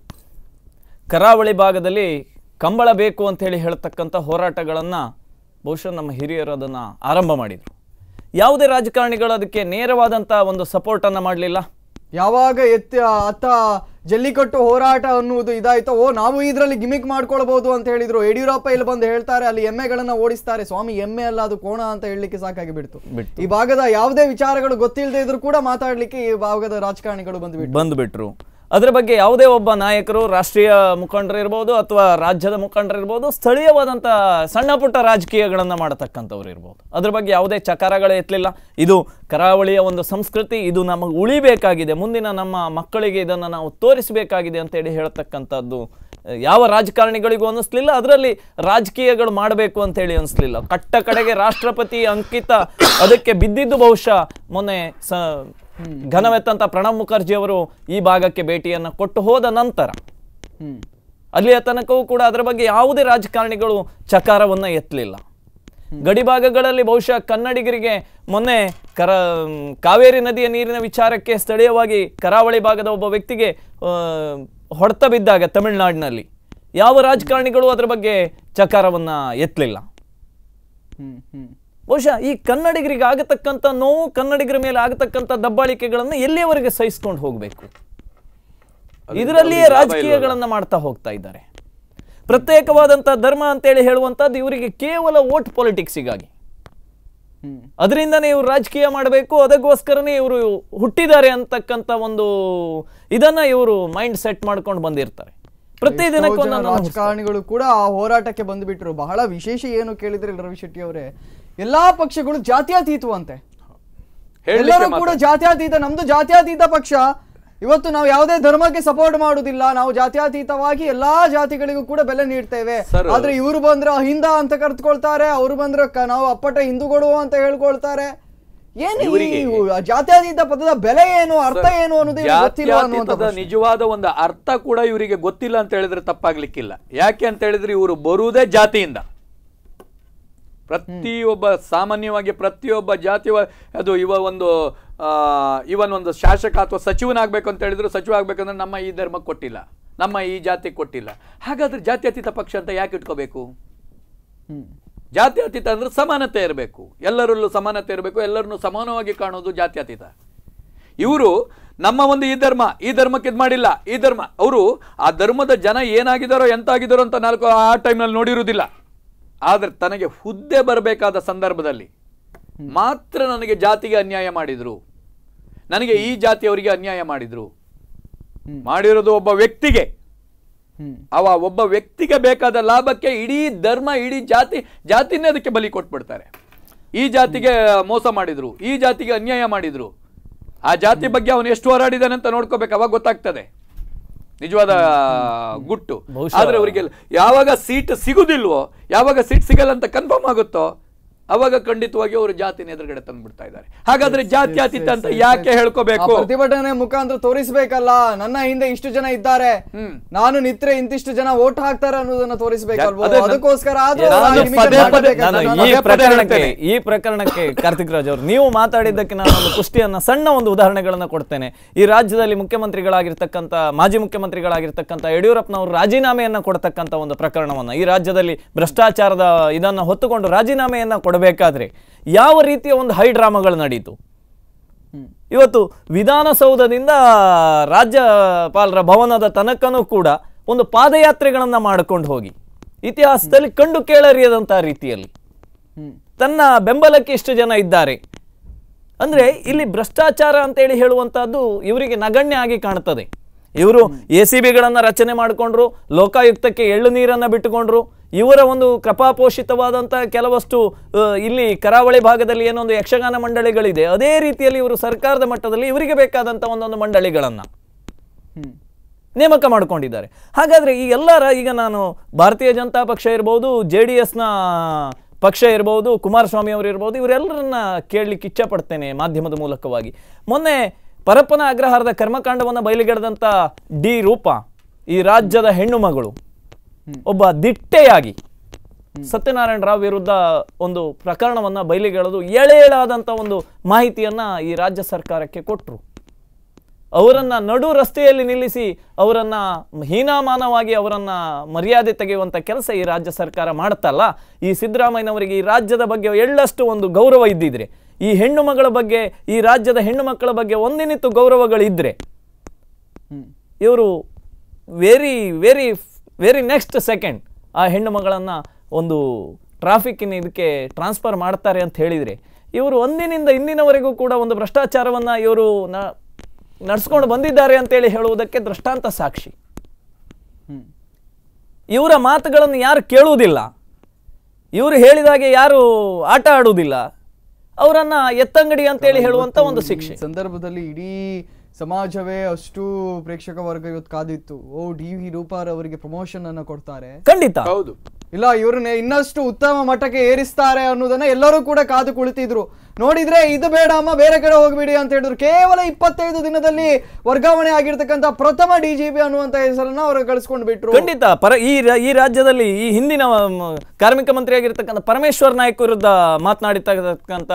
ಕರಾವಳಿ ಭಾಗದಲ್ಲಿ ಕಂಬಳ ಬೇಕು ಅಂತ ಹೇಳಿ ಹೇಳ್ತಕ್ಕಂಥ ಹೋರಾಟಗಳನ್ನು ಬಹುಶಃ ನಮ್ಮ ಹಿರಿಯರು ಅದನ್ನು ಆರಂಭ ಮಾಡಿದರು ಯಾವುದೇ ರಾಜಕಾರಣಿಗಳು ಅದಕ್ಕೆ ನೇರವಾದಂಥ ಒಂದು ಸಪೋರ್ಟನ್ನು ಮಾಡಲಿಲ್ಲ ಯಾವಾಗ ಎತ್ತ ಅತ್ತ ಜಲ್ಲಿಕಟ್ಟು ಹೋರಾಟ ಅನ್ನುವುದು ಇದಾಯ್ತೋ ಓ ನಾವು ಇದರಲ್ಲಿ ಗಿಮಿಕ್ ಮಾಡ್ಕೊಳ್ಬಹುದು ಅಂತ ಹೇಳಿದ್ರು ಯಡಿಯೂರಪ್ಪ ಇಲ್ಲಿ ಬಂದು ಹೇಳ್ತಾರೆ ಅಲ್ಲಿ ಎಮ್ಮೆಗಳನ್ನ ಓಡಿಸ್ತಾರೆ ಸ್ವಾಮಿ ಎಮ್ಮೆ ಅಲ್ಲ ಅದು ಕೋಣ ಅಂತ ಹೇಳಲಿಕ್ಕೆ ಸಾಕಾಗಿ ಬಿಡ್ತು ಬಿಡ್ತು. ಈ ಭಾಗದ ಯಾವುದೇ ವಿಚಾರಗಳು ಗೊತ್ತಿಲ್ಲದೆ ಇದ್ರು ಕೂಡ ಮಾತಾಡ್ಲಿಕ್ಕೆ ಈ ಭಾಗದ ರಾಜಕಾರಣಿಗಳು ಬಂದು ಬಿಟ್ಟು ಬಂದುಬಿಟ್ರು ಅದರ ಬಗ್ಗೆ ಯಾವುದೇ ಒಬ್ಬ ನಾಯಕರು ರಾಷ್ಟ್ರೀಯ ಮುಖಂಡರಿರ್ಬೋದು ಅಥವಾ ರಾಜ್ಯದ ಮುಖಂಡರಿರ್ಬೋದು ಸ್ಥಳೀಯವಾದಂಥ ಸಣ್ಣ ಪುಟ್ಟ ರಾಜಕೀಯಗಳನ್ನು ಮಾಡತಕ್ಕಂಥವ್ರು ಇರ್ಬೋದು ಅದ್ರ ಬಗ್ಗೆ ಯಾವುದೇ ಚಕಾರಗಳು ಎತ್ತಲಿಲ್ಲ ಇದು ಕರಾವಳಿಯ ಒಂದು ಸಂಸ್ಕೃತಿ ಇದು ನಮಗೆ ಉಳಿಬೇಕಾಗಿದೆ ಮುಂದಿನ ನಮ್ಮ ಮಕ್ಕಳಿಗೆ ಇದನ್ನು ನಾವು ತೋರಿಸಬೇಕಾಗಿದೆ ಅಂತೇಳಿ ಹೇಳ್ತಕ್ಕಂಥದ್ದು ಅಹ್, ಯಾವ ರಾಜಕಾರಣಿಗಳಿಗೂ ಅನ್ನಿಸ್ಲಿಲ್ಲ ಅದರಲ್ಲಿ ರಾಜಕೀಯಗಳು ಮಾಡಬೇಕು ಅಂತೇಳಿ ಅನಿಸ್ಲಿಲ್ಲ ಕಟ್ಟ ಕಡೆಗೆ ರಾಷ್ಟ್ರಪತಿ ಅಂಕಿತ ಅದಕ್ಕೆ ಬಿದ್ದಿದ್ದು ಬಹುಶಃ ಮೊನ್ನೆ ಸ ಘನವೆತ್ತಂತ ಪ್ರಣಬ್ ಮುಖರ್ಜಿ ಅವರು ಈ ಭಾಗಕ್ಕೆ ಭೇಟಿಯನ್ನು ಕೊಟ್ಟು ಹೋದ ನಂತರ ಹ್ಮ್ ಅಲ್ಲಿಯ ತನಕವೂ ಕೂಡ ಅದರ ಬಗ್ಗೆ ಯಾವುದೇ ರಾಜಕಾರಣಿಗಳು ಚಕಾರವನ್ನ ಎತ್ತಲಿಲ್ಲ ಗಡಿ ಭಾಗಗಳಲ್ಲಿ ಬಹುಶಃ ಕನ್ನಡಿಗರಿಗೆ ಮೊನ್ನೆ ಕರ ಕಾವೇರಿ ನದಿಯ ನೀರಿನ ವಿಚಾರಕ್ಕೆ ಸ್ಥಳೀಯವಾಗಿ ಕರಾವಳಿ ಭಾಗದ ಒಬ್ಬ ವ್ಯಕ್ತಿಗೆ ಆ, ಹೊಡೆತ ಬಿದ್ದಾಗ ತಮಿಳುನಾಡಿನಲ್ಲಿ ಯಾವ ರಾಜಕಾರಣಿಗಳು ಅದರ ಬಗ್ಗೆ ಚಕಾರವನ್ನ ಎತ್ತಲಿಲ್ಲ ಹ್ಮ್ ಹ್ಮ್ ಬಹುಶಃ ಈ ಕನ್ನಡಿಗರಿಗೆ ಆಗತಕ್ಕಂಥ ನೋವು ಕನ್ನಡಿಗರ ಮೇಲೆ ಆಗತಕ್ಕಂಥ ದಬ್ಬಾಳಿಕೆಗಳನ್ನು ಎಲ್ಲಿಯವರೆಗೆ ಸಹಿಸ್ಕೊಂಡು ಹೋಗಬೇಕು ಇದರಲ್ಲಿಯೇ ರಾಜಕೀಯಗಳನ್ನ ಮಾಡ್ತಾ ಹೋಗ್ತಾ ಇದ್ದಾರೆ ಪ್ರತ್ಯೇಕವಾದಂಥ ಧರ್ಮ ಅಂತೇಳಿ ಹೇಳುವಂಥದ್ದು ಇವರಿಗೆ ಕೇವಲ ವೋಟ್ ಪೊಲಿಟಿಕ್ಸಿಗಾಗಿ ಹ್ಮ್ ಅದರಿಂದನೇ ಇವರು ರಾಜಕೀಯ ಮಾಡಬೇಕು ಅದಕ್ಕೋಸ್ಕರನೇ ಇವರು ಹುಟ್ಟಿದ್ದಾರೆ ಅಂತಕ್ಕಂಥ ಒಂದು ಇದನ್ನ ಇವರು ಮೈಂಡ್ ಸೆಟ್ ಮಾಡ್ಕೊಂಡು ಬಂದಿರ್ತಾರೆ ಪ್ರತಿ ಎಷ್ಟೋ ದಿನಕ್ಕೂ ಜನ ಒಂದೊಂದು ರಾಜಕಾರಣಿಗಳು ಕೂಡ ಆ ಹೋರಾಟಕ್ಕೆ ಬಂದು ಬಿಟ್ರು ಬಹಳ ವಿಶೇಷ ಏನು ಕೇಳಿದ್ರೆ ರವಿ ಶೆಟ್ಟಿ ಅವರೇ ಎಲ್ಲಾ ಪಕ್ಷಗಳು ಜಾತ್ಯತೀತವಂತೆ ಹೇಳಲಿಕ್ಕೆ ಎಲ್ಲರೂ ಕೂಡ ಜಾತ್ಯತೀತ ನಮ್ದು ಜಾತ್ಯತೀತ ಪಕ್ಷ ಇವತ್ತು ನಾವು ಯಾವುದೇ ಧರ್ಮಕ್ಕೆ ಸಪೋರ್ಟ್ ಮಾಡುದಿಲ್ಲ ನಾವು ಜಾತ್ಯತೀತವಾಗಿ ಎಲ್ಲಾ ಜಾತಿಗಳಿಗೂ ಕೂಡ ಬೆಲೆ ನೀಡ್ತೇವೆ Sir, ಆದ್ರೆ ಇವರು ಬಂದ್ರೆ ಅಹಿಂದ ಅಂತ ಕರೆದುಕೊಳ್ತಾರೆ ಅವರು ಬಂದ್ರೆ ಕ- ನಾವು ಅಪ್ಪಟ ಹಿಂದೂಗಳು ಅಂತ ಹೇಳ್ಕೊಳ್ತಾರೆ ಏನು ಇವರಿಗೆ- ಈ ಜಾತ್ಯತೀತ ಪದದ ಬೆಲೆ ಏನು ಅರ್ಥ ಏನು ಅನ್ನೋದು ಇವ್ರಿಗೆ ಗೊತ್ತಿಲ್ಲ ಅನ್ನುವಂಥ ಜಾತ್ಯತೀತದ ಪ್ರಶ್ನೆ. ನಿಜವಾದ ಒಂದು ಅರ್ಥ ಕೂಡ ಇವರಿಗೆ ಗೊತ್ತಿಲ್ಲ ಅಂತ ಹೇಳಿದ್ರೆ ತಪ್ಪಾಗ್ಲಿಕ್ಕಿಲ್ಲ ಯಾಕೆ ಅಂತ ಹೇಳಿದ್ರೆ ಇವರು ಬರುವುದೇ ಜಾತಿಯಿಂದ ಪ್ರತಿಯೊಬ್ಬ ಸಾಮಾನ್ಯವಾಗಿ ಪ್ರತಿಯೊಬ್ಬ ಜಾತಿ ಅದು ಇವ ಒಂದು ಆ, ಇವನ್ ಒಂದು ಶಾಸಕ ಅಥವಾ ಸಚಿವನಾಗಬೇಕು ಅಂತ ಹೇಳಿದ್ರು ಸಚಿವ ಆಗ್ಬೇಕಂದ್ರೆ ನಮ್ಮ ಈ ಧರ್ಮಕ್ಕೆ ಕೊಟ್ಟಿಲ್ಲ ನಮ್ಮ ಈ ಜಾತಿಗೆ ಕೊಟ್ಟಿಲ್ಲ ಹಾಗಾದ್ರೆ ಜಾತ್ಯತೀತ ಪಕ್ಷ ಅಂತ ಯಾಕೆ ಇಟ್ಕೋಬೇಕು ಹ್ಮ್ ಜಾತ್ಯತೀತ ಅಂದ್ರೆ ಸಮಾನತೆ ಇರಬೇಕು ಎಲ್ಲರಲ್ಲೂ ಸಮಾನತೆ ಇರಬೇಕು ಎಲ್ಲರನ್ನೂ ಸಮಾನವಾಗಿ ಕಾಣೋದು ಜಾತ್ಯತೀತ ಇವರು ನಮ್ಮ ಒಂದು ಈ ಧರ್ಮ ಈ ಧರ್ಮಕ್ಕೆ ಇದು ಮಾಡಿಲ್ಲ ಈ ಧರ್ಮ ಅವರು ಆ ಧರ್ಮದ ಜನ ಏನಾಗಿದ್ದಾರೋ ಎಂತಾಗಿದ್ದಾರೋ ಅಂತ ನಾಲ್ಕು ಆ ಟೈಮ್ನಲ್ಲಿ ನೋಡಿರುವುದಿಲ್ಲ ಆದರೆ ತನಗೆ ಹುದ್ದೆ ಬರಬೇಕಾದ ಸಂದರ್ಭದಲ್ಲಿ ಮಾತ್ರ ನನಗೆ ಜಾತಿಗೆ ಅನ್ಯಾಯ ಮಾಡಿದ್ರು ನನಗೆ ಈ ಜಾತಿಯವರಿಗೆ ಅನ್ಯಾಯ ಮಾಡಿದ್ರು ಹ್ಮ್. ಮಾಡಿರೋದು ಒಬ್ಬ ವ್ಯಕ್ತಿಗೆ ಹ್ಮ್ ಅವ ಒಬ್ಬ ವ್ಯಕ್ತಿಗೆ ಬೇಕಾದ ಲಾಭಕ್ಕೆ ಇಡೀ ಧರ್ಮ ಇಡೀ ಜಾತಿ ಜಾತಿನೇ ಅದಕ್ಕೆ ಬಲಿ ಕೊಟ್ಬಿಡ್ತಾರೆ ಈ ಜಾತಿಗೆ ಮೋಸ ಮಾಡಿದ್ರು ಈ ಜಾತಿಗೆ ಅನ್ಯಾಯ ಮಾಡಿದ್ರು ಆ ಜಾತಿ ಬಗ್ಗೆ ಅವನು ಎಷ್ಟು ಹೋರಾಡಿದಾನೆ ಅಂತ ನೋಡ್ಕೋಬೇಕು ಅವಾಗ ಗೊತ್ತಾಗ್ತದೆ ನಿಜವಾದ ಗುಟ್ಟು ಬಹುಶಃ- ಆದ್ರೆ ಅವರಿಗೆ ಯಾವಾಗ ಸೀಟ್ ಸಿಗುದಿಲ್ವೋ ಯಾವಾಗ ಸೀಟ್ ಸಿಗಲ್ಲ ಅಂತ ಕನ್ಫರ್ಮ್ ಆಗುತ್ತೋ ಅವಾಗ ಖಂಡಿತವಾಗಿ ಅವರು ಜಾತಿನ ಎದುರುಗಡೆ ತಂದ್ಬಿಡ್ತಾ ಇದ್ದಾರೆ ಹಾಗಾದ್ರೆ ಜಾತ್ಯತೀತ ಅಂತ ಯಾಕೆ ಆ ಹೇಳ್ಕೋಬೇಕು ಪ್ರತಿಭಟನೆ ಮುಖಾಂತರ ತೋರಿಸ್ಬೇಕಲ್ಲ ನನ್ನ ಹಿಂದೆ ಇಷ್ಟು ಜನ ಇದ್ದಾರೆ ಹ್ಮ್. ನಾನು ನಿತ್ರೆ ಇಂತಿಷ್ಟು ಜನ ವೋಟ್ ಹಾಕ್ತಾರೆ ಅನ್ನೋದನ್ನ ತೋರಿಸ್ಬೇಕಲ್ವೋ ಅದೇ ನನ್ನ- ಅದಕ್ಕೋಸ್ಕರ ಆದ್ರೂ ನಾನು ಆ limit ಪದೇ ಅನ್ನ ಪದೇ ಮಾಡ್ಬೇಕಾದ್ರೆ ನಾನು ನಾನು ಈ ಪದೇ ಪದೇ ಪ್ರಕರಣಕ್ಕೆ ಹೇಳ್ತೇನೆ. ಈ ಪ್ರಕರಣಕ್ಕೆ ಕಾರ್ತಿಕ್ ರಾಜ್ ಅವರು ನೀವು ಮಾತಾಡಿದ್ದಕ್ಕೆ ನಾನು ಒಂದು ಪುಷ್ಟಿಯನ್ನ ಸಣ್ಣ ಒಂದು ಉದಾಹರಣೆಗಳನ್ನ ಕೊಡ್ತೇನೆ ಈ ರಾಜ್ಯದಲ್ಲಿ ಮುಖ್ಯಮಂತ್ರಿಗಳಾಗಿರ್ತಕ್ಕಂಥ ಮಾಜಿ ಮುಖ್ಯಮಂತ್ರಿಗಳಾಗಿರ್ತಕ್ಕಂಥ ಯಡಿಯೂರಪ್ಪನವರು ರಾಜೀನಾಮೆಯನ್ನ ಕೊಡ್ತಕ್ಕಂಥ ಒಂದು ಪ್ರಕರಣವನ್ನ ಈ ರಾಜ್ಯದಲ್ಲಿ ಭ್ರಷ್ಟಾಚಾರದ ಇದನ್ನ ಹೊತ್ತುಕೊಂಡು ರಾಜೀನಾಮೆಯನ್ನ ಕೊಡಬೇಕಾದ್ರೆ ಯಾವ ರೀತಿಯ ಒಂದು ಹೈ ಡ್ರಾಮಾಗಳು ನಡೀತು ಇವತ್ತು ವಿಧಾನಸೌಧದಿಂದ ರಾಜ್ಯಪಾಲರ ಭವನದ ತನಕನೂ ಕೂಡ ಒಂದು ಪಾದಯಾತ್ರೆಗಳನ್ನ ಮಾಡಿಕೊಂಡು ಹೋಗಿ ಇತಿಹಾಸದಲ್ಲಿ ಕಂಡು ಕೇಳರಿಯದಂತಹ ರೀತಿಯಲ್ಲಿ ಹ್ಮ್. ತನ್ನ ಬೆಂಬಲಕ್ಕೆ ಇಷ್ಟು ಜನ ಇದ್ದಾರೆ ಅಂದ್ರೆ ಇಲ್ಲಿ ಭ್ರಷ್ಟಾಚಾರ ಅಂತೇಳಿ ಹೇಳುವಂತಹದ್ದು ಇವರಿಗೆ ನಗಣ್ಯ ಆಗಿ ಕಾಣುತ್ತದೆ ಇವರು ಎ ಸಿ ಬಿಗಳನ್ನ ರಚನೆ ಮಾಡಿಕೊಂಡ್ರು ಲೋಕಾಯುಕ್ತಕ್ಕೆ ಎಳ್ಳು ನೀರನ್ನ ಬಿಟ್ಟುಕೊಂಡ್ರು ಇವರ ಒಂದು ಕೃಪಾಪೋಷಿತವಾದಂಥ ಕೆಲವಷ್ಟು ಆ, ಇಲ್ಲಿ ಕರಾವಳಿ ಭಾಗದಲ್ಲಿ ಏನೊಂದು ಯಕ್ಷಗಾನ ಮಂಡಳಿಗಳಿದೆ ಅದೇ ರೀತಿಯಲ್ಲಿ ಇವರು ಸರ್ಕಾರದ ಮಟ್ಟದಲ್ಲಿ ಇವರಿಗೆ ಬೇಕಾದಂಥ ಒಂದೊಂದು ಮಂಡಳಿಗಳನ್ನ ಹ್ಮ್. ನೇಮಕ ಮಾಡಿಕೊಂಡಿದ್ದಾರೆ ಹಾಗಾದ್ರೆ ಈ ಎಲ್ಲರ ಈಗ ನಾನು ಭಾರತೀಯ ಜನತಾ ಪಕ್ಷ ಇರ್ಬೋದು ಜೆ ಡಿ ಎಸ್ನ ಪಕ್ಷ ಇರ್ಬೋದು ಕುಮಾರಸ್ವಾಮಿ ಅವರು ಇರ್ಬೋದು ಇವರೆಲ್ಲರನ್ನ ಕೇಳಲಿಕ್ಕೆ ಇಚ್ಛಪಡ್ತೇನೆ ಮಾಧ್ಯಮದ ಮೂಲಕವಾಗಿ ಮೊನ್ನೆ ಪರಪ್ಪನ ಅಗ್ರಹಾರದ ಕರ್ಮಕಾಂಡವನ್ನು ಬಯಲಿಗೆಳೆದಂಥ ಡಿ ರೂಪ ಈ ರಾಜ್ಯದ ಹೆಣ್ಣು ಮಗಳು ಒಬ್ಬ ದಿಟ್ಟೆಯಾಗಿ ಸತ್ಯನಾರಾಯಣ ರಾವ್ ವಿರುದ್ಧ ಒಂದು ಪ್ರಕರಣವನ್ನ ಬಯಲಿಗೆಳೆದು ಎಳೆಯಲಾದಂಥ ಒಂದು ಮಾಹಿತಿಯನ್ನ ಈ ರಾಜ್ಯ ಸರ್ಕಾರಕ್ಕೆ ಕೊಟ್ಟರು ಅವರನ್ನ ನಡು ರಸ್ತೆಯಲ್ಲಿ ನಿಲ್ಲಿಸಿ ಅವರನ್ನ ಹೀನಾಮಾನವಾಗಿ ಅವರನ್ನ ಮರ್ಯಾದೆ ತೆಗೆಯುವಂತ ಕೆಲಸ ಈ ರಾಜ್ಯ ಸರ್ಕಾರ ಮಾಡುತ್ತಲ್ಲ ಈ ಸಿದ್ದರಾಮಯ್ಯನವರಿಗೆ ಈ ರಾಜ್ಯದ ಬಗ್ಗೆ ಎಳ್ಳಷ್ಟು ಒಂದು ಗೌರವ ಇದ್ದಿದ್ರೆ ಈ ಹೆಣ್ಣು ಮಗಳ ಬಗ್ಗೆ ಈ ರಾಜ್ಯದ ಹೆಣ್ಣು ಮಕ್ಕಳ ಬಗ್ಗೆ ಒಂದಿನಿತ್ತು ಗೌರವಗಳಿದ್ರೆ ಹ್ಮ್. ಇವರು very very very next second ಆ ಹೆಣ್ಣು ಮಗಳನ್ನು ಒಂದು ಟ್ರಾಫಿಕ್ಕಿನ ಇದಕ್ಕೆ ಟ್ರಾನ್ಸ್ಫರ್ ಮಾಡ್ತಾರೆ ಅಂತ ಹೇಳಿದರೆ ಇವರು ಒಂದಿನಿಂದ ಇಂದಿನವರೆಗೂ ಕೂಡ ಒಂದು ಭ್ರಷ್ಟಾಚಾರವನ್ನು ಇವರು ನ ನಡ್ಸ್ಕೊಂಡು ಬಂದಿದ್ದಾರೆ ಅಂತೇಳಿ ಹೇಳುವುದಕ್ಕೆ ದೃಷ್ಟಾಂತ ಸಾಕ್ಷಿ ಹ್ಮ್. ಇವರ ಮಾತುಗಳನ್ನು ಯಾರು ಕೇಳುವುದಿಲ್ಲ ಇವರು ಹೇಳಿದಾಗೆ ಯಾರು ಆಟ ಆಡುವುದಿಲ್ಲ ಅವರನ್ನ ಎತ್ತಂಗಡಿ ಅಂತೇಳಿ ಹೇಳುವಂತ ಒಂದು ಶಿಕ್ಷೆ ಈ ಸಂದರ್ಭದಲ್ಲಿ ಇಡೀ ಸಮಾಜವೇ ಅಷ್ಟು ಪ್ರೇಕ್ಷಕ ವರ್ಗ ಇವತ್ತು ಕಾದಿತ್ತು ಓ ಡಿ ವಿ ರೂಪಾರ್ ಅವರಿಗೆ ಪ್ರಮೋಷನ್ ಅನ್ನ ಕೊಡ್ತಾರೆ ಖಂಡಿತ ಹೌದು ಇಲ್ಲ ಇವ್ರನ್ನ ಇನ್ನಷ್ಟು ಉತ್ತಮ ಮಟ್ಟಕ್ಕೆ ಏರಿಸ್ತಾರೆ ಅನ್ನೋದನ್ನ ಎಲ್ಲರೂ ಕೂಡ ಕಾದು ಕುಳಿತಿದ್ರು ನೋಡಿದ್ರೆ ಇದು ಬೇಡ ಅಮ್ಮ ಬೇರೆ ಕಡೆ ಹೋಗ್ಬಿಡಿ ಅಂತ ಹೇಳಿದ್ರು ಕೇವಲ ಇಪ್ಪತ್ತೈದು ದಿನದಲ್ಲಿ ವರ್ಗಾವಣೆ ಆಗಿರ್ತಕ್ಕಂಥ ಪ್ರಥಮ ಡಿಜಿಪಿ ಅನ್ನುವಂತ ಹೆಸರನ್ನ ಅವರು ಗಳಿಸ್ಕೊಂಡು ಬಿಟ್ರು ಖಂಡಿತ ಪರ ಈ ರಾ- ಈ ರಾಜ್ಯದಲ್ಲಿ ಈ ಹಿಂದಿನ ಮ, ಕಾರ್ಮಿಕ ಮಂತ್ರಿ ಆಗಿರ್ತಕ್ಕಂಥ ಪರಮೇಶ್ವರ್ ನಾಯ್ಕ ವಿರುದ್ಧ ಮಾತನಾಡಿರ್ತಕ್ಕಂಥ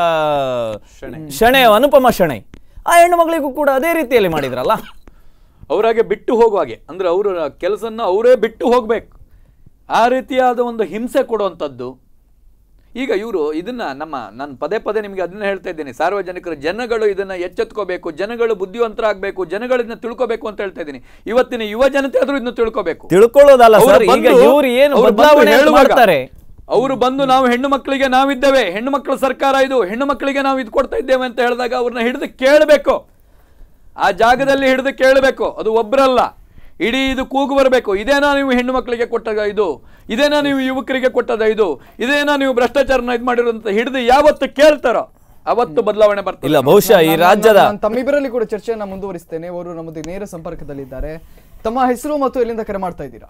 ಶಣೆ ಅನುಪಮ ಶಣೈ ಆ ಹೆಣ್ಣು ಮಗಳಿಗೂ ಕೂಡ ಅದೇ ರೀತಿಯಲ್ಲಿ ಮಾಡಿದ್ರಲ್ಲ ಅವರಾಗೆ ಬಿಟ್ಟು ಹೋಗುವಾಗೆ ಅಂದ್ರೆ ಅವರ ಕೆಲಸನ್ನ ಅವರೇ ಬಿಟ್ಟು ಹೋಗ್ಬೇಕು ಆ ರೀತಿಯಾದ ಒಂದು ಹಿಂಸೆ ಕೊಡುವಂಥದ್ದು ಈಗ ಇವರು ಇದನ್ನ ನಮ್ಮ ನಾನು ಪದೇ ಪದೇ ನಿಮಗೆ ಅದನ್ನ ಹೇಳ್ತಾ ಇದ್ದೀನಿ ಸಾರ್ವಜನಿಕರು ಜನಗಳು ಇದನ್ನ ಎಚ್ಚೆತ್ಕೋಬೇಕು ಜನಗಳು ಬುದ್ಧಿವಂತರಾಗಬೇಕು ಜನಗಳು ಇದನ್ನ ತಿಳ್ಕೋಬೇಕು ಅಂತ ಹೇಳ್ತಾ ಇದ್ದೀನಿ ಇವತ್ತಿನ ಯುವ ಜನತೆ ಆದ್ರೂ ಇದನ್ನ ತಿಳ್ಕೋಬೇಕು ತಿಳ್ಕೊಳ್ಳೋದಲ್ಲ ಅವ್ರು ಸರ್ ಈಗ ಬಂದು- ಇವರು ಏನು ಅವ್ರು ಬಂದು ಬದಲಾವಣೆ ಹೇಳುವಾಗ ಮಾಡ್ತಾರೆ ಅವರು ಬಂದು ನಾವು ಹೆಣ್ಣು ಮಕ್ಕಳಿಗೆ ನಾವಿದ್ದೇವೆ ಹೆಣ್ಣು ಮಕ್ಕಳ ಸರ್ಕಾರ ಇದು ಹೆಣ್ಣು ಮಕ್ಕಳಿಗೆ ನಾವು ಇದು ಕೊಡ್ತಾ ಇದ್ದೇವೆ ಅಂತ ಹೇಳಿದಾಗ ಅವ್ರನ್ನ ಹಿಡಿದು ಕೇಳಬೇಕು ಆ ಜಾಗದಲ್ಲಿ ಹಿಡಿದು ಕೇಳಬೇಕು ಅದು ಒಬ್ಬರಲ್ಲ ಇಡೀ ಇದು ಕೂಗು ಬರಬೇಕು ಇದೇನಾ ನೀವು ಹೆಣ್ಣು ಮಕ್ಕಳಿಗೆ ಕೊಟ್ಟಾಗ ಇದು ಇದೇನಾ ನೀವು ಯುವಕರಿಗೆ ಕೊಟ್ಟದ ಇದು ಇದೇನಾ ನೀವು ಭ್ರಷ್ಟಾಚಾರನ ಇದು ಮಾಡಿರೋಂತ ಹಿಡಿದು ಯಾವತ್ತು ಕೇಳ್ತಾರೋ ಅವತ್ತು ಬದಲಾವಣೆ ಬರ್ತದೆ ಇಲ್ಲ ಬಹುಶಃ ಈ ರಾಜ್ಯದ ನಾನು ತಮ್ಮಿಬ್ಬರಲ್ಲಿ ಕೂಡ ಚರ್ಚೆಯನ್ನ ಮುಂದುವರಿಸ್ತೇನೆ ಅವರು ನಮ್ಮದು ನೇರ ಸಂಪರ್ಕದಲ್ಲಿದ್ದಾರೆ ತಮ್ಮ ಹೆಸರು ಮತ್ತು ಎಲ್ಲಿಂದ ಕರೆ ಮಾಡ್ತಾ ಇದ್ದೀರಾ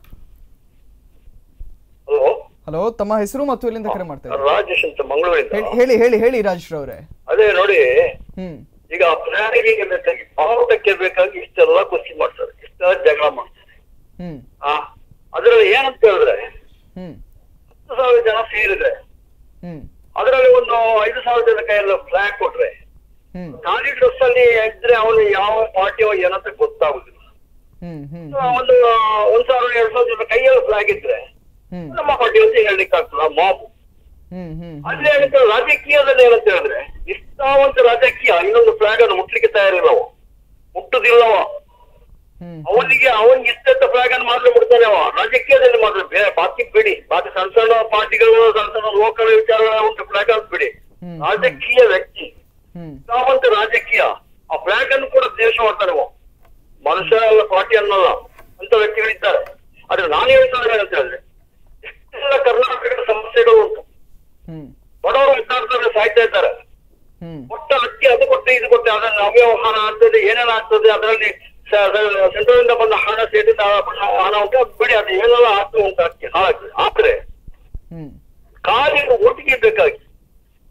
ಹಲೋ ಹಲೋ ತಮ್ಮ ಹೆಸರು ಮತ್ತು ಎಲ್ಲಿಂದ ಕರೆ ಮಾಡ್ತಾ ಇದ್ದೀರಾ ರಾಜೇಶ್ ಅಂತ ಮಂಗಳೂರಿಂದ ಹೇಳಿ- ಹೇಳಿ ಹೇಳಿ ಹೇಳಿ ರಾಜೇಶ್ವರ ಅವರೇ ಅದೇ ನೋಡಿ ಹ್ಮ್ ಈಗ ಪ್ರಯಾಣಿಕರಿಗೆ ಬೇಕಾಗಿ ಬಾವುಟಕ್ಕೆ ಬೇಕಾಗಿ ಇಷ್ಟೆಲ್ಲ ಕುಸ್ತಿ ಮಾಡ್ತಾರೆ ಇಷ್ಟೆಲ್ಲ ಜಗಳ ಮಾಡ್ತಾರೆ ಹ್ಮ್ ಆ ಅದರಲ್ಲಿ ಏನಂತ ಹೇಳಿದ್ರೆ ಹ್ಮ್ ಹತ್ತು ಸಾವಿರ ಜನ ಸೇರಿದ್ರೆ ಹ್ಮ್ ಅದರಲ್ಲಿ ಒಂದು ಐದು ಸಾವಿರ ಜನ ಕೈಯಲ್ಲಿ ಫ್ಲಾಗ್ ಕೊಟ್ರೆ ಹ್ಮ್ ಖಾಲಿ ಡ್ರೆಸ್ ಅಲ್ಲಿ ಇದ್ರೆ ಅವನು ಯಾವ ಪಾರ್ಟಿಯೋ ಏನಂತ ಗೊತ್ತಾಗುದಿಲ್ಲ ಹ್ಮ್ ಹ್ಮ್ ಆ, ಒಂದು ಒಂದ್ ಸಾವಿರ ಎರಡ್ ಸಾವಿರ ಜನ ಕೈಯಲ್ಲಿ ಫ್ಲಾಗ್ ಇದ್ರೆ ಹ್ಮ್ ನಮ್ಮ ಪಾರ್ಟಿ ಅಂತ ಹೇಳಲಿಕ್ಕೆ ಆಗ್ತದ ಮಾಬ್ ಹ್ಮ್ ಹ್ಮ್ ಅಲ್ಲಿ ಏನಂತ ರಾಜಕೀಯದಲ್ಲಿ ಏನಂತ ಹೇಳಿದ್ರೆ ನಿಷ್ಠಾವಂತ ರಾಜಕೀಯ ಇನ್ನೊಂದು ಫ್ಲಾಗ್ ಅನ್ನು ಮುಟ್ಲಿಕ್ಕೆ ತಯಾರಿಲ್ಲವ ಮುಟ್ಟುದಿಲ್ಲವ ಹ್ಮ್ ಅವನಿಗೆ ಅವನಿಗೆ ಇಷ್ಟಂತ ಫ್ಲಾಗ್ ಅನ್ನು ಮಾತ್ರ ಮುಡ್ತಾನೆ ಅವ ರಾಜಕೀಯದಲ್ಲಿ ಮಾತ್ರ ಬೇರೆ ಬಾಕಿ ಬಿಡಿ ಬಾಕಿ ಸಣ್ಣ ಸಣ್ಣ ಪಾರ್ಟಿಗಳು ಸಣ್ಣ ಸಣ್ಣ ಲೋಕಲ್ ವಿಚಾರಗಳ ಉಂಟು ಫ್ಲಾಗ್ ಅಂತ ಬಿಡಿ ಹ್ಮ್. ರಾಜಕೀಯ ವ್ಯಕ್ತಿ ಹ್ಮ್ ನಿಷ್ಠಾವಂತ ರಾಜಕೀಯ ಆ ಫ್ಲಾಗ್ ಅನ್ನು ಕೂಡ ದೇಶ ಮಾಡ್ತಾನೆ ಅವ ಮನುಷ್ಯ ಅಲ್ಲ ಪಾರ್ಟಿ ಅನ್ನಲ್ಲ ಅಂತ ವ್ಯಕ್ತಿಗಳಿದ್ದಾರೆ ಆದ್ರೆ ನಾನು ಹೇಳ್ತಾರೆ ಅಂತ ಹೇಳಿದ್ರೆ ಎಷ್ಟೆಲ್ಲ ಕರ್ನಾಟಕದ ಸಮಸ್ಯೆಗಳು ಉಂಟು ಹ್ಮ್ ಬಡವರು ವಿದ್ಯಾರ್ಥಿಗಳು ಸಾಯ್ತಾ ಇದ್ದಾರೆ ಹ್ಮ್ ಕೊಟ್ಟ ಅಕ್ಕಿ ಅದು ಕೊಟ್ಟೆ ಇದು ಕೊಟ್ಟೆ ಅದರಲ್ಲಿ ಅವ್ಯವಹಾರ ಆಗ್ತದೆ ಏನೆಲ್ಲ ಆಗ್ತದೆ ಅದರಲ್ಲಿ ಸೆಂಟ್ರಲ್ ಇಂದ ಬಂದ ಹಣ ಸೇರಿದ ಹಣ ಉಂಟು ಅದು ಬಿಡಿ ಅದು ಏನೆಲ್ಲ ಆಗ್ತದೆ ಉಂಟು ಅಕ್ಕಿ ಹಾಳಾಗ್ತದೆ ಆದ್ರೆ ಹ್ಮ್ ಖಾಲಿ ಒಟ್ಟಿಗೆ ಬೇಕಾಗಿ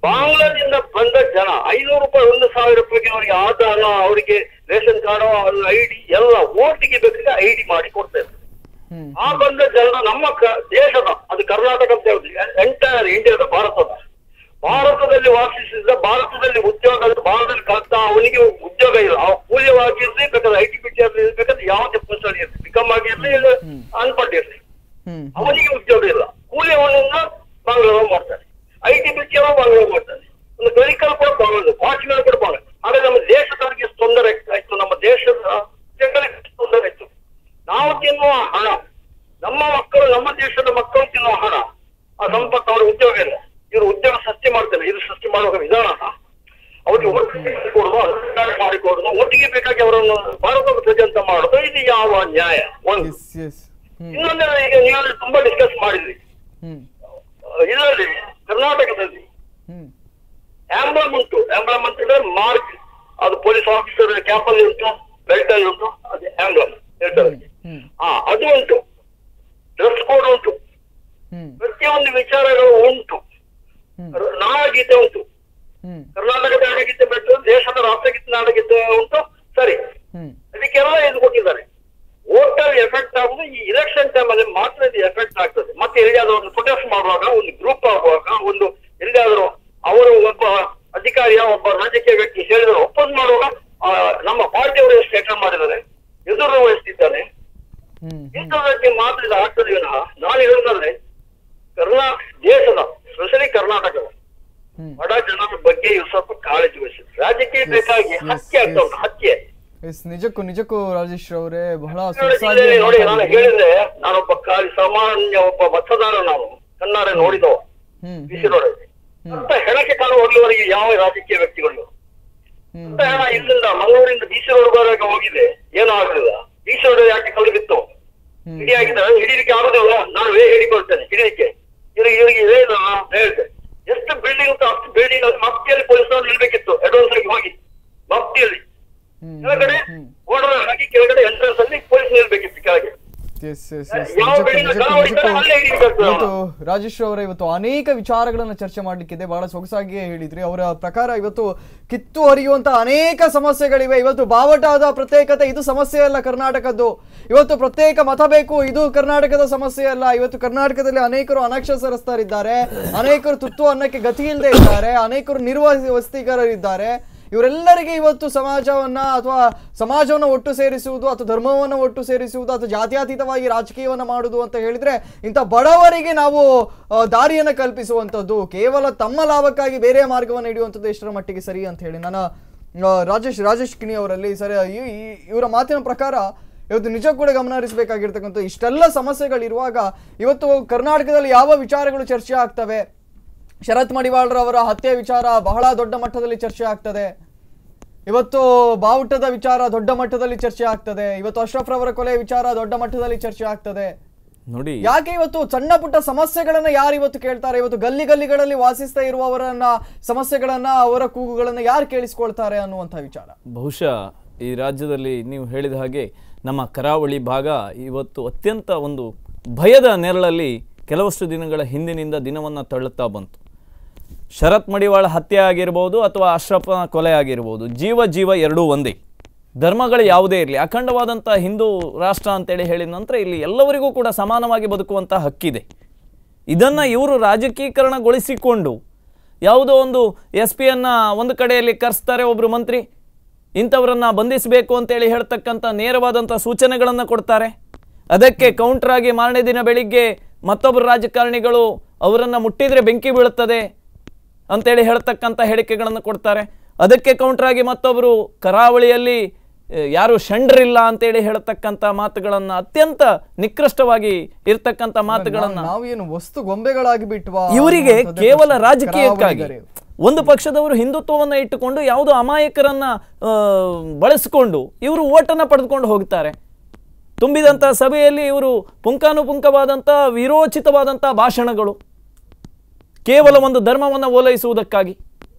ಬಾಂಗ್ಲಾದಿಂದ ಬಂದ ಜನ ಐನೂರು ರೂಪಾಯಿ ಒಂದು ಸಾವಿರ ರೂಪಾಯಿಗೆ ಅವರಿಗೆ ಆಧಾರ ಅವರಿಗೆ ರೇಷನ್ ಕಾರ್ಡ್ ಐ ಡಿ ಎಲ್ಲ ಓಟಿಗೆ ಬೇಕಾದ್ರೆ ಐ ಡಿ ಮಾಡಿ ಕೊಡ್ತಾ ಇದ್ದಾರೆ ಹ್ಮ್ ಆ ಬಂದ ಜನರು ನಮ್ಮ ಕ- ದೇಶದ ಅದು ಕರ್ನಾಟಕ ಅಂತ ಹೇಳುದು ಎಂಟೈರ್ ಇಂಡಿಯಾದ ಭಾರತದ ಭಾರತದಲ್ಲಿ ವಾಸಿಸಿದ ಭಾರತದಲ್ಲಿ ಉದ್ಯೋಗ ಭಾರತದಲ್ಲಿ ಕಲಿತ ಅವನಿಗೆ ಉದ್ಯೋಗ ಇಲ್ಲ ಅವ ಕೂಲಿಯಾಗಿರ್ಲಿ ಬೇಕಾದ್ರೆ ಐ ಟಿ ಪಿ ಇರ್ಲಿ ಬೇಕಾದ್ರೆ ಯಾವುದೇ ಪೋಸ್ಟ್ ಇರ್ಲಿ ಬಿಕಮ್ ಆಗಿರ್ಲಿ ಇಲ್ಲ ಅನ್ಪಡ್ ಇರ್ಲಿ ಹ್ಮ್ ಅವನಿಗೆ ಉದ್ಯೋಗ ಇಲ್ಲ ಕೂಲಿ ಅವನನ್ನ ಬಾಂಗ್ಲೂರ್ ಮಾಡ್ತಾನೆ ಐ ಟಿ ಬಿ ಬಾಂಗ್ಲೂರ್ ಮಾಡ್ತಾನೆ ಒಂದು ಕ್ಲಿನಿಕಲ್ ಕೂಡ ಬಾಂಗ್ಲೂರ್ ವಾಚ್ಮ್ಯಾನ್ ಕೂಡ ಬಾಂಗ್ಲೂರ್ ಆದ್ರೆ ನಮ್ಮ ದೇಶದವರಿಗೆ ಎಷ್ಟು ತೊಂದರೆ ಆಯ್ತು ನಮ್ಮ ದೇಶದ ಜನಗಳಿಗೆ ಎಷ್ಟು ತೊಂದರೆ ಆಯ್ತು ನಾವು ತಿನ್ನುವ ಹಣ ನಮ್ಮ ಮಕ್ಕಳು ನಮ್ಮ ದೇಶದ ಮಕ್ಕಳು ತಿನ್ನುವ ಹಣ ಆ ಸಂಪತ್ತು ಅವ್ರ ಉದ್ಯೋಗ ಇಲ್ಲ ಇವರು ಉದ್ಯೋಗ ಸೃಷ್ಟಿ ಮಾಡ್ತಾರೆ ಇದು ಸೃಷ್ಟಿ ಮಾಡುವ ವಿಧಾನ ಅವರಿಗೆ ಒಟ್ಟಿಗೆ ಕೊಡುವ ಅಧಿಕಾರ ಮಾಡಿಕೊಡುವ ಒಟ್ಟಿಗೆ ಬೇಕಾಗಿ ಅವರನ್ನು ಭಾರತದ ಪ್ರಜೆ ಅಂತ ಮಾಡುದು ಇದು ಯಾವ ನ್ಯಾಯ ಒಂದು ಎಸ್ ಎಸ್ ಹ್ಮ್ ಇನ್ನೊಂದು ಈಗ ನೀವು ತುಂಬಾ ಡಿಸ್ಕಸ್ ಮಾಡಿದ್ರಿ ಹ್ಮ್ ಇದರಲ್ಲಿ ಕರ್ನಾಟಕದಲ್ಲಿ ಹ್ಮ್ ಆಂಬ್ಲಮ್ ಉಂಟು ಆಂಬ್ಲಮ್ ಅಂತಂದ್ರೆ ಮಾರ್ಕ್ ಅದು ಪೊಲೀಸ್ ಆಫೀಸರ್ ಕ್ಯಾಪ್ ಅಲ್ಲಿ ಉಂಟು ಬೆಲ್ಟ್ ಅಲ್ಲಿ ಉಂಟು ಅದು ಆಂಬ್ಲಮ್ ಹೇಳ್ತಾರೆ ಹ್ಮ್ ಹಾ ಅದು ಉಂಟು ಡ್ರೆಸ್ ಕೋಡ್ ಉಂಟು ಹ್ಮ್ ಪ್ರತಿಯೊಂದು ವಿಚಾರಗಳು ಉಂಟು ಹ್ಮ್ ನಾಡಗೀತೆ ಉಂಟು ಹ್ಮ್ ಕರ್ನಾಟಕದ ನಾಡಗೀತೆ ಬಿಟ್ಟು ದೇಶದ ರಾಷ್ಟ್ರಗೀತೆ ನಾಡಗೀತೆ ಉಂಟು ಸರಿ ಹ್ಮ್ ಅದಕ್ಕೆಲ್ಲ ಇದು ಕೊಟ್ಟಿದ್ದಾರೆ ವೋಟರ್ ಎಫೆಕ್ಟ್ ಆಗುದು ಈ ಇಲೆಕ್ಷನ್ ಟೈಮ್ ಅಲ್ಲಿ ಮಾತ್ರ ಇದು ಎಫೆಕ್ಟ್ ಆಗ್ತದೆ ಮತ್ತೆ ಎಲ್ಲಿಯಾದ್ರೂ ಒಂದು ಪ್ರೊಟೆಸ್ಟ್ ಮಾಡುವಾಗ ಒಂದು ಗ್ರೂಪ್ ಆಗುವಾಗ ಒಂದು ಎಲ್ಲಿಯಾದ್ರೂ ಅವರು ಒಬ್ಬ ಅಧಿಕಾರಿಯ ಒಬ್ಬ ರಾಜಕೀಯ ವ್ಯಕ್ತಿ ಹೇಳಿದ್ರು ಒಪ್ಪಂದ ಮಾಡುವಾಗ ಆ, ನಮ್ಮ ಪಾರ್ಟಿಯವರು ಎಷ್ಟು ಎಟರ್ ಮಾಡಿದ್ದಾರೆ ಎದುರು ವಹಿಸ್ತಿದ್ದಾರೆ ಹ್ಮ್ ಇಂಥದಕ್ಕೆ ಮಾತ್ರ ಇದು ಆಗ್ತದೆ ವಿನಃ ನಾನು ಹೇಳುದಾದ್ರೆ ಕರ್ನಾ ದೇಶದ ಸ್ಪೆಷಲಿ ಕರ್ನಾಟಕದ ಹ್ಮ್ ಬಡ ಜನರ ಬಗ್ಗೆ ಇವು ಸ್ವಲ್ಪ ಕಾಳಜಿ ವಹಿಸಿದ್ರು ರಾಜಕೀಯ ಬೇಕಾಗಿ yes, ಹತ್ಯೆ ಆಗ್ತಾ ಉಂಟು ಹತ್ಯೆ ಎಸ್ ನಿಜಕ್ಕೂ ನಿಜಕ್ಕೂ ರಾಜೇಶ್ ಅವರೇ ಬಹಳ ನೋಡಿ, ಸೊಗಸಾಗಿ ಇಲ್ಲಿ ನೋಡಿ ನಾನು ಮಾತಾಡಿದ್ರಿ. ಹೇಳಿದ್ರೆ ನಾನೊಬ್ಬ ಖಾಲಿ ಸಾಮಾನ್ಯ ಒಬ್ಬ ಮತದಾರ ನಾನು ಕಣ್ಣಾರೆ ನೋಡಿದವ ಹ್ಮ್ ಬಿಸಿ ನೋಡಿದ್ವಿ ಅಂತ ಹೆಣಕ್ಕೆ ಕಾಣುವ ಹೋಗ್ಲಿವರೆಗೆ ಯಾವ ರಾಜಕೀಯ ವ್ಯಕ್ತಿಗಳು ಹ್ಮ್ ಅಂತ ಹೆಣ ಇಲ್ಲಿಂದ ಮಂಗಳೂರಿಂದ ಬಿಸಿ ರೋಡ್ವರೆಗೆ ಹೋಗಿದೆ ಏನೂ ಆಗಲಿಲ್ಲ ಬಿಸಿ ರೋಡ್ ಯಾಕೆ ಕಲ್ಲು ಬಿತ್ತು ಹ್ಮ್ ಹಿಡಿ ಆಗಿದ್ರೆ ಹಿಡಿಲಿಕ್ಕೆ ಆಗುದಿಲ್ಲ ನಾನು ವೇ ಹಿಡಿಕೊಳ್ತೇನೆ ಹಿಡಿಲಿಕ್ಕೆ ಇವ್ರಿಗೆ ಇವ್ರಿಗೆ ಏನು ಹೇಳಿದೆ ಎಷ್ಟು ಬಿಲ್ಡಿಂಗ್ ಉಂಟು ಅಷ್ಟು ಬಿಲ್ಡಿಂಗ್ ಅಲ್ಲಿ ಮಫ್ತಿಯಲ್ಲಿ ಪೊಲೀಸರು ನಿಲ್ಬೇಕಿತ್ತು ಅಡ್ವಾನ್ಸ್ ಆಗಿ ಹೋಗಿ ಮಫ್ತಿಯಲ್ಲಿ ಹ್ಮ್ ಕೆಳಗಡೆ ಹ್ಮ್ ಓಡರ್ ಹಾಕಿ ಕೆಳಗಡೆ ಎಂಟ್ರೆನ್ಸ್ ಅಲ್ಲಿ ಪೊಲೀಸ್ ನಿಲ್ಬೇಕಿತ್ತು ಕೆಳಗೆ ಎಸ್ ಎಸ್ ಎಸ್ ಯಾವ ನಿಜಕ್ಕೂ ಬೆಳೆನ ನಿಜಕ್ಕೂ ಕಳ ಹೊಡಿತಾರೆ ನಿಜಕ್ಕೂ ಅಲ್ಲೇ ಹಿಡಿಬೇಕು ಇವತ್ತು ರಾಜೇಶ್ ಅವರೇ ಇವತ್ತು ಅನೇಕ ವಿಚಾರಗಳನ್ನ ಚರ್ಚೆ ಮಾಡ್ಲಿಕ್ಕಿದೆ ಬಹಳ ಸೊಗಸಾಗಿಯೇ ಹೇಳಿದ್ರಿ ಅವರ ಪ್ರಕಾರ ಇವತ್ತು ಕಿತ್ತು ಹರಿಯುವಂತ ಅನೇಕ ಸಮಸ್ಯೆಗಳಿವೆ ಇವತ್ತು ಬಾವಟಾದ ಪ್ರತ್ಯೇಕತೆ ಇದು ಸಮಸ್ಯೆ ಅಲ್ಲ ಕರ್ನಾಟಕದ್ದು ಇವತ್ತು ಪ್ರತ್ಯೇಕ ಮತ ಬೇಕು ಇದು ಕರ್ನಾಟಕದ ಸಮಸ್ಯೆ ಅಲ್ಲ ಇವತ್ತು ಕರ್ನಾಟಕದಲ್ಲಿ ಅನೇಕರು ಅನಕ್ಷರಸ್ಥರಿದ್ದಾರೆ ಅನೇಕರು ತುತ್ತು ಅನ್ನಕ್ಕೆ ಗತಿ ಇಲ್ಲದೆ ಇದ್ದಾರೆ ಅನೇಕರು ನಿರ್ವಹಿಸ್ತಿಗರಿದ್ದಾರೆ ಇವರೆಲ್ಲರಿಗೆ ಇವತ್ತು ಸಮಾಜವನ್ನ ಅಥವಾ ಸಮಾಜವನ್ನು ಒಟ್ಟು ಸೇರಿಸುವುದು ಅಥವಾ ಧರ್ಮವನ್ನು ಒಟ್ಟು ಸೇರಿಸುವುದು ಅಥವಾ ಜಾತ್ಯತೀತವಾಗಿ ರಾಜಕೀಯವನ್ನು ಮಾಡುವುದು ಅಂತ ಹೇಳಿದ್ರೆ ಇಂಥ ಬಡವರಿಗೆ ನಾವು ಆ, ದಾರಿಯನ್ನು ಕಲ್ಪಿಸುವಂಥದ್ದು ಕೇವಲ ತಮ್ಮ ಲಾಭಕ್ಕಾಗಿ ಬೇರೆ ಮಾರ್ಗವನ್ನು ಹಿಡಿಯುವಂಥದ್ದು ಎಷ್ಟರ ಮಟ್ಟಿಗೆ ಸರಿ ಅಂತ ಹೇಳಿ ನಾನು ಆ, ರಾಜೇಶ್ ರಾಜೇಶ್ ಕಿಣಿ ಅವರಲ್ಲಿ ಸರಿ ಈ- ಈ- ಇವರ ಮಾತಿನ ಪ್ರಕಾರ ಇವತ್ತು ನಿಜ ಕೂಡ ಗಮನ ಹರಿಸಬೇಕಾಗಿರ್ತಕ್ಕಂಥ ಇಷ್ಟೆಲ್ಲ ಸಮಸ್ಯೆಗಳಿರುವಾಗ ಇವತ್ತು ಕರ್ನಾಟಕದಲ್ಲಿ ಯಾವ ವಿಚಾರಗಳು ಚರ್ಚೆ ಆಗ್ತವೆ ಶರತ್ ಮಡಿವಾಳ್ರವರ ಹತ್ಯೆ ವಿಚಾರ ಬಹಳ ದೊಡ್ಡ ಮಟ್ಟದಲ್ಲಿ ಚರ್ಚೆ ಆಗ್ತದೆ ಇವತ್ತು ಬಾವುಟದ ವಿಚಾರ ದೊಡ್ಡ ಮಟ್ಟದಲ್ಲಿ ಚರ್ಚೆ ಆಗ್ತದೆ ಇವತ್ತು ಅಶ್ರಫ್ ರವರ ಕೊಲೆ ವಿಚಾರ ದೊಡ್ಡ ಮಟ್ಟದಲ್ಲಿ ಚರ್ಚೆ ಆಗ್ತದೆ ನೋಡಿ ಯಾಕೆ ಇವತ್ತು ಸಣ್ಣ ಪುಟ್ಟ ಸಮಸ್ಯೆಗಳನ್ನ ಯಾರು ಇವತ್ತು ಕೇಳ್ತಾರೆ ಇವತ್ತು ಗಲ್ಲಿ ಗಲ್ಲಿಗಳಲ್ಲಿ ವಾಸಿಸ್ತಾ ಇರುವವರನ್ನ ಸಮಸ್ಯೆಗಳನ್ನ ಅವರ ಕೂಗುಗಳನ್ನ ಯಾರು ಕೇಳಿಸ್ಕೊಳ್ತಾರೆ ಅನ್ನುವಂಥ ವಿಚಾರ ಬಹುಶಃ ಈ ರಾಜ್ಯದಲ್ಲಿ ನೀವು ಹೇಳಿದ ಹಾಗೆ ನಮ್ಮ ಕರಾವಳಿ ಭಾಗ ಇವತ್ತು ಅತ್ಯಂತ ಒಂದು ಭಯದ ನೆರಳಲ್ಲಿ ಕೆಲವಷ್ಟು ದಿನಗಳ ಹಿಂದಿನಿಂದ ದಿನವನ್ನು ತಳ್ಳುತ್ತಾ ಬಂತು ಶರತ್ ಮಡಿವಾಳ ಹತ್ಯೆ ಆಗಿರ್ಬೋದು ಅಥವಾ ಅಶ್ರಫನ ಕೊಲೆ ಆಗಿರ್ಬೋದು ಜೀವ ಜೀವ ಎರಡೂ ಒಂದೇ ಧರ್ಮಗಳು ಯಾವುದೇ ಇರಲಿ ಅಖಂಡವಾದಂಥ ಹಿಂದೂ ರಾಷ್ಟ್ರ ಅಂತೇಳಿ ಹೇಳಿದ ನಂತರ ಇಲ್ಲಿ ಎಲ್ಲವರಿಗೂ ಕೂಡ ಸಮಾನವಾಗಿ ಬದುಕುವಂಥ ಹಕ್ಕಿದೆ ಇದನ್ನು ಇವರು ರಾಜಕೀಕರಣಗೊಳಿಸಿಕೊಂಡು ಯಾವುದೋ ಒಂದು ಎಸ್ ಪಿಯನ್ನು ಒಂದು ಕಡೆಯಲ್ಲಿ ಕರೆಸ್ತಾರೆ ಒಬ್ಬರು ಮಂತ್ರಿ ಇಂಥವರನ್ನ ಬಂಧಿಸಬೇಕು ಅಂತೇಳಿ ಹೇಳ್ತಕ್ಕಂಥ ನೇರವಾದಂಥ ಸೂಚನೆಗಳನ್ನು ಕೊಡ್ತಾರೆ ಅದಕ್ಕೆ ಕೌಂಟರ್ ಆಗಿ ಮಾರನೇ ದಿನ ಬೆಳಿಗ್ಗೆ ಮತ್ತೊಬ್ಬರು ರಾಜಕಾರಣಿಗಳು ಅವರನ್ನು ಮುಟ್ಟಿದ್ರೆ ಬೆಂಕಿ ಬೀಳುತ್ತದೆ ಅಂತೇಳಿ ಹೇಳ್ತಕ್ಕಂಥ ಹೇಳಿಕೆಗಳನ್ನು ಕೊಡ್ತಾರೆ ಅದಕ್ಕೆ ಕೌಂಟರ್ ಆಗಿ ಮತ್ತೊಬ್ಬರು ಕರಾವಳಿಯಲ್ಲಿ ಆ, ಯಾರು ಷಂಡ್ರಿಲ್ಲ ಅಂತೇಳಿ ಹೇಳ್ತಕ್ಕಂಥ ಮಾತುಗಳನ್ನು ಅತ್ಯಂತ ನಿಕೃಷ್ಟವಾಗಿ ಇರ್ತಕ್ಕಂಥ ಮಾತುಗಳನ್ನು ನಾವು ಏನು ವಸ್ತು ಗೊಂಬೆಗಳಾಗಿ ಬಿಟ್ವಾ ಇವರಿಗೆ ಅನ್ನುವಂಥದ್ದೇ ಕೇವಲ ಪ್ರಶ್ನೆ. ರಾಜಕೀಯಕ್ಕಾಗಿ ಕರಾವಳಿಗರೆ. ಒಂದು ಪಕ್ಷದವರು ಹಿಂದುತ್ವವನ್ನು ಇಟ್ಟುಕೊಂಡು ಯಾವುದೋ ಅಮಾಯಕರನ್ನ ಆ, ಬಳಸಿಕೊಂಡು ಇವರು ಓಟನ್ನು ಪಡೆದುಕೊಂಡು ಹೋಗ್ತಾರೆ ತುಂಬಿದಂಥ ಸಭೆಯಲ್ಲಿ ಇವರು ಪುಂಖಾನುಪುಂಖವಾದಂಥ ವಿರೋಚಿತವಾದಂಥ ಭಾಷಣಗಳು ಕೇವಲ ಒಂದು ಧರ್ಮವನ್ನು ಓಲೈಸುವುದಕ್ಕಾಗಿ